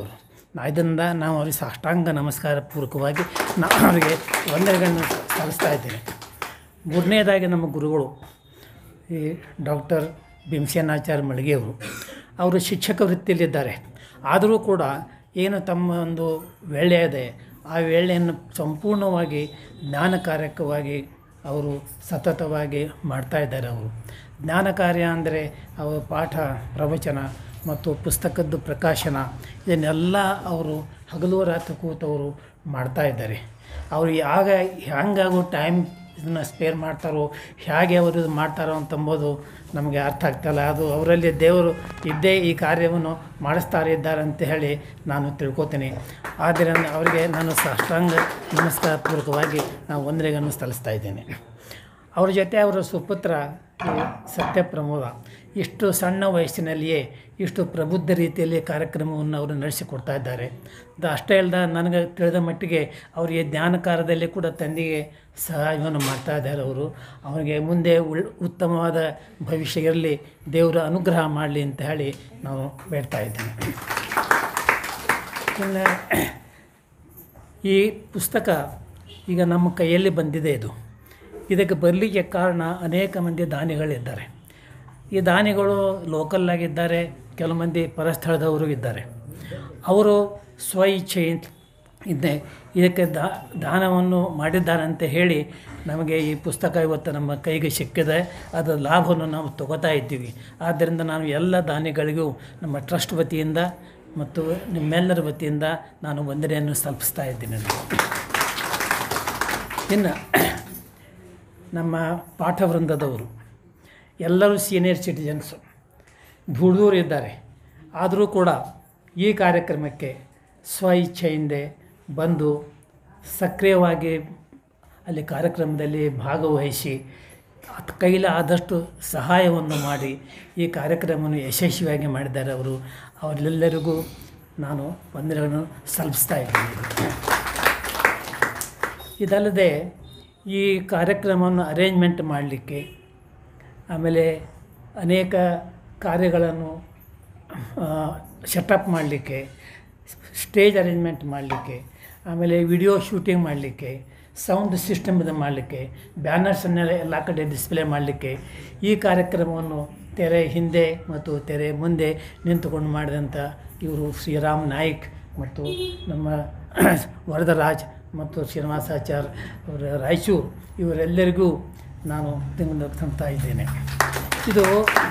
Speaker 7: ನಾ ಇದರಿಂದ ನಾವು ಅವರಿಗೆ ಸಾಷ್ಟಾಂಗ ನಮಸ್ಕಾರ ಪೂರ್ವಕವಾಗಿ ನಾನು ಅವರಿಗೆ ವಂದನೆಗಳನ್ನು ಸಲ್ಲಿಸ್ತಾ ಇದ್ದೇನೆ ಮೂರನೇದಾಗಿ ನಮ್ಮ ಗುರುಗಳು ಈ ಡಾಕ್ಟರ್ ಭೀಮಸೇನಾಚಾರ್ಯ ಮಳಿಗೆಯವರು ಅವರು ಶಿಕ್ಷಕ ವೃತ್ತಿಯಲ್ಲಿದ್ದಾರೆ ಆದರೂ ಕೂಡ ಏನು ತಮ್ಮ ಒಂದು ವೇಳೆ ಇದೆ ಆ ವೇಳೆಯನ್ನು ಸಂಪೂರ್ಣವಾಗಿ ಜ್ಞಾನಕಾರಕವಾಗಿ ಅವರು ಸತತವಾಗಿ ಮಾಡ್ತಾ ಇದ್ದಾರೆ ಅವರು ಜ್ಞಾನ ಕಾರ್ಯ ಅಂದರೆ ಅವರ ಪಾಠ ಪ್ರವಚನ ಮತ್ತು ಪುಸ್ತಕದ್ದು ಪ್ರಕಾಶನ ಇದನ್ನೆಲ್ಲ ಅವರು ಹಗಲು ರಾತ್ರಿ ಕೂತವರು ಮಾಡ್ತಾ ಇದ್ದಾರೆ ಅವರು ಯಾಗ ಹ್ಯಾಂಗಾಗೋ ಟೈಮ್ ಇದನ್ನು ಸ್ಪೇರ್ ಮಾಡ್ತಾರೋ ಹೇಗೆ ಅವರು ಇದು ಮಾಡ್ತಾರೋ ಅಂತಂಬೋದು ನಮಗೆ ಅರ್ಥ ಆಗ್ತಾಯಿಲ್ಲ ಅದು ಅವರಲ್ಲಿ ದೇವರು ಇದ್ದೇ ಈ ಕಾರ್ಯವನ್ನು ಮಾಡಿಸ್ತಾರೆ ಇದ್ದಾರೆ ಅಂತ ಹೇಳಿ ನಾನು ತಿಳ್ಕೊತೀನಿ ಆದ್ದರಿಂದ ಅವರಿಗೆ ನಾನು ಸಾಷ್ಟಾಂಗ ನಮಸ್ಕಾರ ಪೂರ್ವಕವಾಗಿ ನಾವು ವಂದನೆಗಳನ್ನು ಸಲ್ಲಿಸ್ತಾ ಇದ್ದೇನೆ ಅವ್ರ ಜೊತೆ ಅವರ ಸುಪುತ್ರ ಈ ಸತ್ಯಪ್ರಮೋದ ಇಷ್ಟು ಸಣ್ಣ ವಯಸ್ಸಿನಲ್ಲಿಯೇ ಇಷ್ಟು ಪ್ರಬುದ್ಧ ರೀತಿಯಲ್ಲಿ ಕಾರ್ಯಕ್ರಮವನ್ನು ಅವರು ನಡೆಸಿಕೊಡ್ತಾ ಇದ್ದಾರೆ ಅದು ಅಷ್ಟೇ ಅಲ್ಲದ ನನಗೆ ತಿಳಿದ ಮಟ್ಟಿಗೆ ಅವರಿಗೆ ಜ್ಞಾನಕಾರದಲ್ಲಿ ಕೂಡ ತಂದೆಗೆ ಸಹಾಯವನ್ನು ಮಾಡ್ತಾ ಇದ್ದಾರೆ ಅವರು ಅವರಿಗೆ ಮುಂದೆ ಉಳ್ ಉತ್ತಮವಾದ ಭವಿಷ್ಯ ಇರಲಿ ದೇವರ ಅನುಗ್ರಹ ಮಾಡಲಿ ಅಂತ ಹೇಳಿ ನಾವು ಬೇಡ್ತಾ ಇದ್ದೇನೆ ಇನ್ನು ಈ ಪುಸ್ತಕ ಈಗ ನಮ್ಮ ಕೈಯಲ್ಲಿ ಬಂದಿದೆ ಇದು ಇದಕ್ಕೆ ಬರಲಿಕ್ಕೆ ಕಾರಣ ಅನೇಕ ಮಂದಿ ದಾನಿಗಳಿದ್ದಾರೆ ಈ ದಾನಿಗಳು ಲೋಕಲ್ ಆಗಿದ್ದಾರೆ ಕೆಲವು ಮಂದಿ ಪರಸ್ಥಳದವರು ಇದ್ದಾರೆ ಅವರು ಸ್ವ ಇಚ್ಛೆ ಇದ್ದೆ ಇದಕ್ಕೆ ದಾ ದಾನವನ್ನು ಮಾಡಿದ್ದಾರೆ ಅಂತ ಹೇಳಿ ನಮಗೆ ಈ ಪುಸ್ತಕ ಇವತ್ತು ನಮ್ಮ ಕೈಗೆ ಸಿಕ್ಕಿದೆ ಅದರ ಲಾಭವನ್ನು ನಾವು ತಗೋತಾ ಇದ್ದೀವಿ ಆದ್ದರಿಂದ ನಾನು ಎಲ್ಲ ದಾನಿಗಳಿಗೂ ನಮ್ಮ ಟ್ರಸ್ಟ್ ವತಿಯಿಂದ ಮತ್ತು ನಿಮ್ಮೆಲ್ಲರ ವತಿಯಿಂದ ನಾನು ವಂದನೆಯನ್ನು ಸಲ್ಲಿಸ್ತಾ ಇದ್ದೀನಿ ಇನ್ನು ನಮ್ಮ ಪಾಠವೃಂದದವರು ಎಲ್ಲರೂ ಸೀನಿಯರ್ ಸಿಟಿಜನ್ಸು ದುಡಿದವರು ಇದ್ದಾರೆ ಆದರೂ ಕೂಡ ಈ ಕಾರ್ಯಕ್ರಮಕ್ಕೆ ಸ್ವ ಇಚ್ಛೆಯಿಂದ ಬಂದು ಸಕ್ರಿಯವಾಗಿ ಅಲ್ಲಿ ಕಾರ್ಯಕ್ರಮದಲ್ಲಿ ಭಾಗವಹಿಸಿ ಅತ್ ಕೈಲಿ ಆದಷ್ಟು ಸಹಾಯವನ್ನು ಮಾಡಿ ಈ ಕಾರ್ಯಕ್ರಮವನ್ನು ಯಶಸ್ವಿಯಾಗಿ ಮಾಡಿದ್ದಾರೆ ಅವರು ಅವರೆಲ್ಲರಿಗೂ ನಾನು ವಂದನೆಗಳನ್ನು ಸಲ್ಲಿಸ್ತಾ ಇದ್ದೀನಿ ಇದಲ್ಲದೆ ಈ ಕಾರ್ಯಕ್ರಮವನ್ನು ಅರೇಂಜ್ಮೆಂಟ್ ಮಾಡಲಿಕ್ಕೆ ಆಮೇಲೆ ಅನೇಕ ಕಾರ್ಯಗಳನ್ನು ಶಟಪ್ ಮಾಡಲಿಕ್ಕೆ ಸ್ಟೇಜ್ ಅರೇಂಜ್ಮೆಂಟ್ ಮಾಡಲಿಕ್ಕೆ ಆಮೇಲೆ ವಿಡಿಯೋ ಶೂಟಿಂಗ್ ಮಾಡಲಿಕ್ಕೆ ಸೌಂಡ್ ಸಿಸ್ಟಮ್ ಇದು ಮಾಡಲಿಕ್ಕೆ ಬ್ಯಾನರ್ಸನ್ನೆಲ್ಲ ಎಲ್ಲ ಕಡೆ ಡಿಸ್ಪ್ಲೇ ಮಾಡಲಿಕ್ಕೆ ಈ ಕಾರ್ಯಕ್ರಮವನ್ನು ತೆರೆ ಹಿಂದೆ ಮತ್ತು ತೆರೆ ಮುಂದೆ ನಿಂತುಕೊಂಡು ಮಾಡಿದಂಥ ಇವರು ಶ್ರೀರಾಮ್ ನಾಯ್ಕ್ ಮತ್ತು ನಮ್ಮ ವರದರಾಜ್ ಮತ್ತು ಶ್ರೀನಿವಾಸಾಚಾರ್ ಅವರ ರಾಯಚೂರು ಇವರೆಲ್ಲರಿಗೂ ನಾನು ತಂತಾ ಇದ್ದೇನೆ ಇದು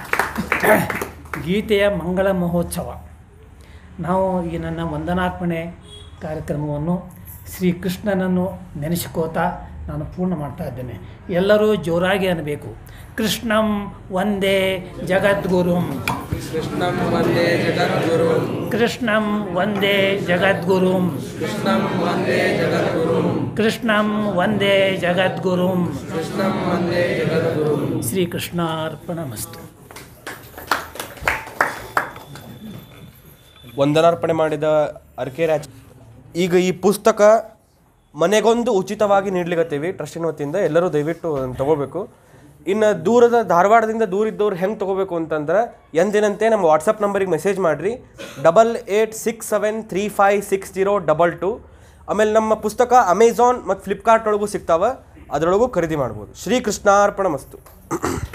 Speaker 7: ಗೀತೆಯ ಮಂಗಳ ಮಹೋತ್ಸವ ನಾವು ಈ ನನ್ನ ವಂದನಾರ್ಪಣೆ ಕಾರ್ಯಕ್ರಮವನ್ನು ಶ್ರೀಕೃಷ್ಣನನ್ನು ನೆನೆಸಿಕೋತಾ ನಾನು ಪೂರ್ಣ ಮಾಡ್ತಾ ಇದ್ದೇನೆ ಎಲ್ಲರೂ ಜೋರಾಗಿ ಅನ್ನಬೇಕು ಕೃಷ್ಣಂ ಒಂದೇ ಜಗದ್ಗುರುಂ
Speaker 9: ಕೃಷ್ಣಂ ವಂದೇ ಜಗದ್ಗುರುಂ
Speaker 7: ಕೃಷ್ಣಂ ಒಂದೇ ಜಗದ್ಗುರುಂ
Speaker 9: ಕೃಷ್ಣಂ ವಂದೇ ಜಗದ್ಗುರುಂ
Speaker 7: ಕೃಷ್ಣಂ ಒಂದೇ ಜಗದ್ಗುರುಂ
Speaker 9: ಕೃಷ್ಣಂ ವಂದೇ ಜಗದ್ಗುರುಂ
Speaker 7: ಶ್ರೀಕೃಷ್ಣಾರ್ಪಣಮಸ್ತು
Speaker 1: ವಂದನಾರ್ಪಣೆ ಮಾಡಿದ ಅರ್ಕೆರಾಜ್ ಈಗ ಈ ಪುಸ್ತಕ ಮನೆಗೊಂದು ಉಚಿತವಾಗಿ ನೀಡ್ಲಿಕತ್ತೀವಿ ಟ್ರಸ್ಟಿನ ವತಿಯಿಂದ ಎಲ್ಲರೂ ದಯವಿಟ್ಟು ಅದನ್ನ ತಗೋಬೇಕು ಇನ್ನು ದೂರದ ಧಾರವಾಡದಿಂದ ದೂರ ಇದ್ದವ್ರು ಹೆಂಗೆ ತಗೋಬೇಕು ಅಂತಂದ್ರೆ ಎಂದಿನಂತೆ ನಮ್ಮ ವಾಟ್ಸಪ್ ನಂಬರಿಗೆ ಮೆಸೇಜ್ ಮಾಡಿರಿ double eight six seven three five six zero double two ಆಮೇಲೆ ನಮ್ಮ ಪುಸ್ತಕ ಅಮೆಝಾನ್ ಮತ್ತು ಫ್ಲಿಪ್ಕಾರ್ಟ್ ಒಳಗೂ ಸಿಗ್ತಾವೆ ಅದರೊಳಗೂ ಖರೀದಿ ಮಾಡ್ಬೋದು ಶ್ರೀಕೃಷ್ಣಾರ್ಪಣ ಮಸ್ತು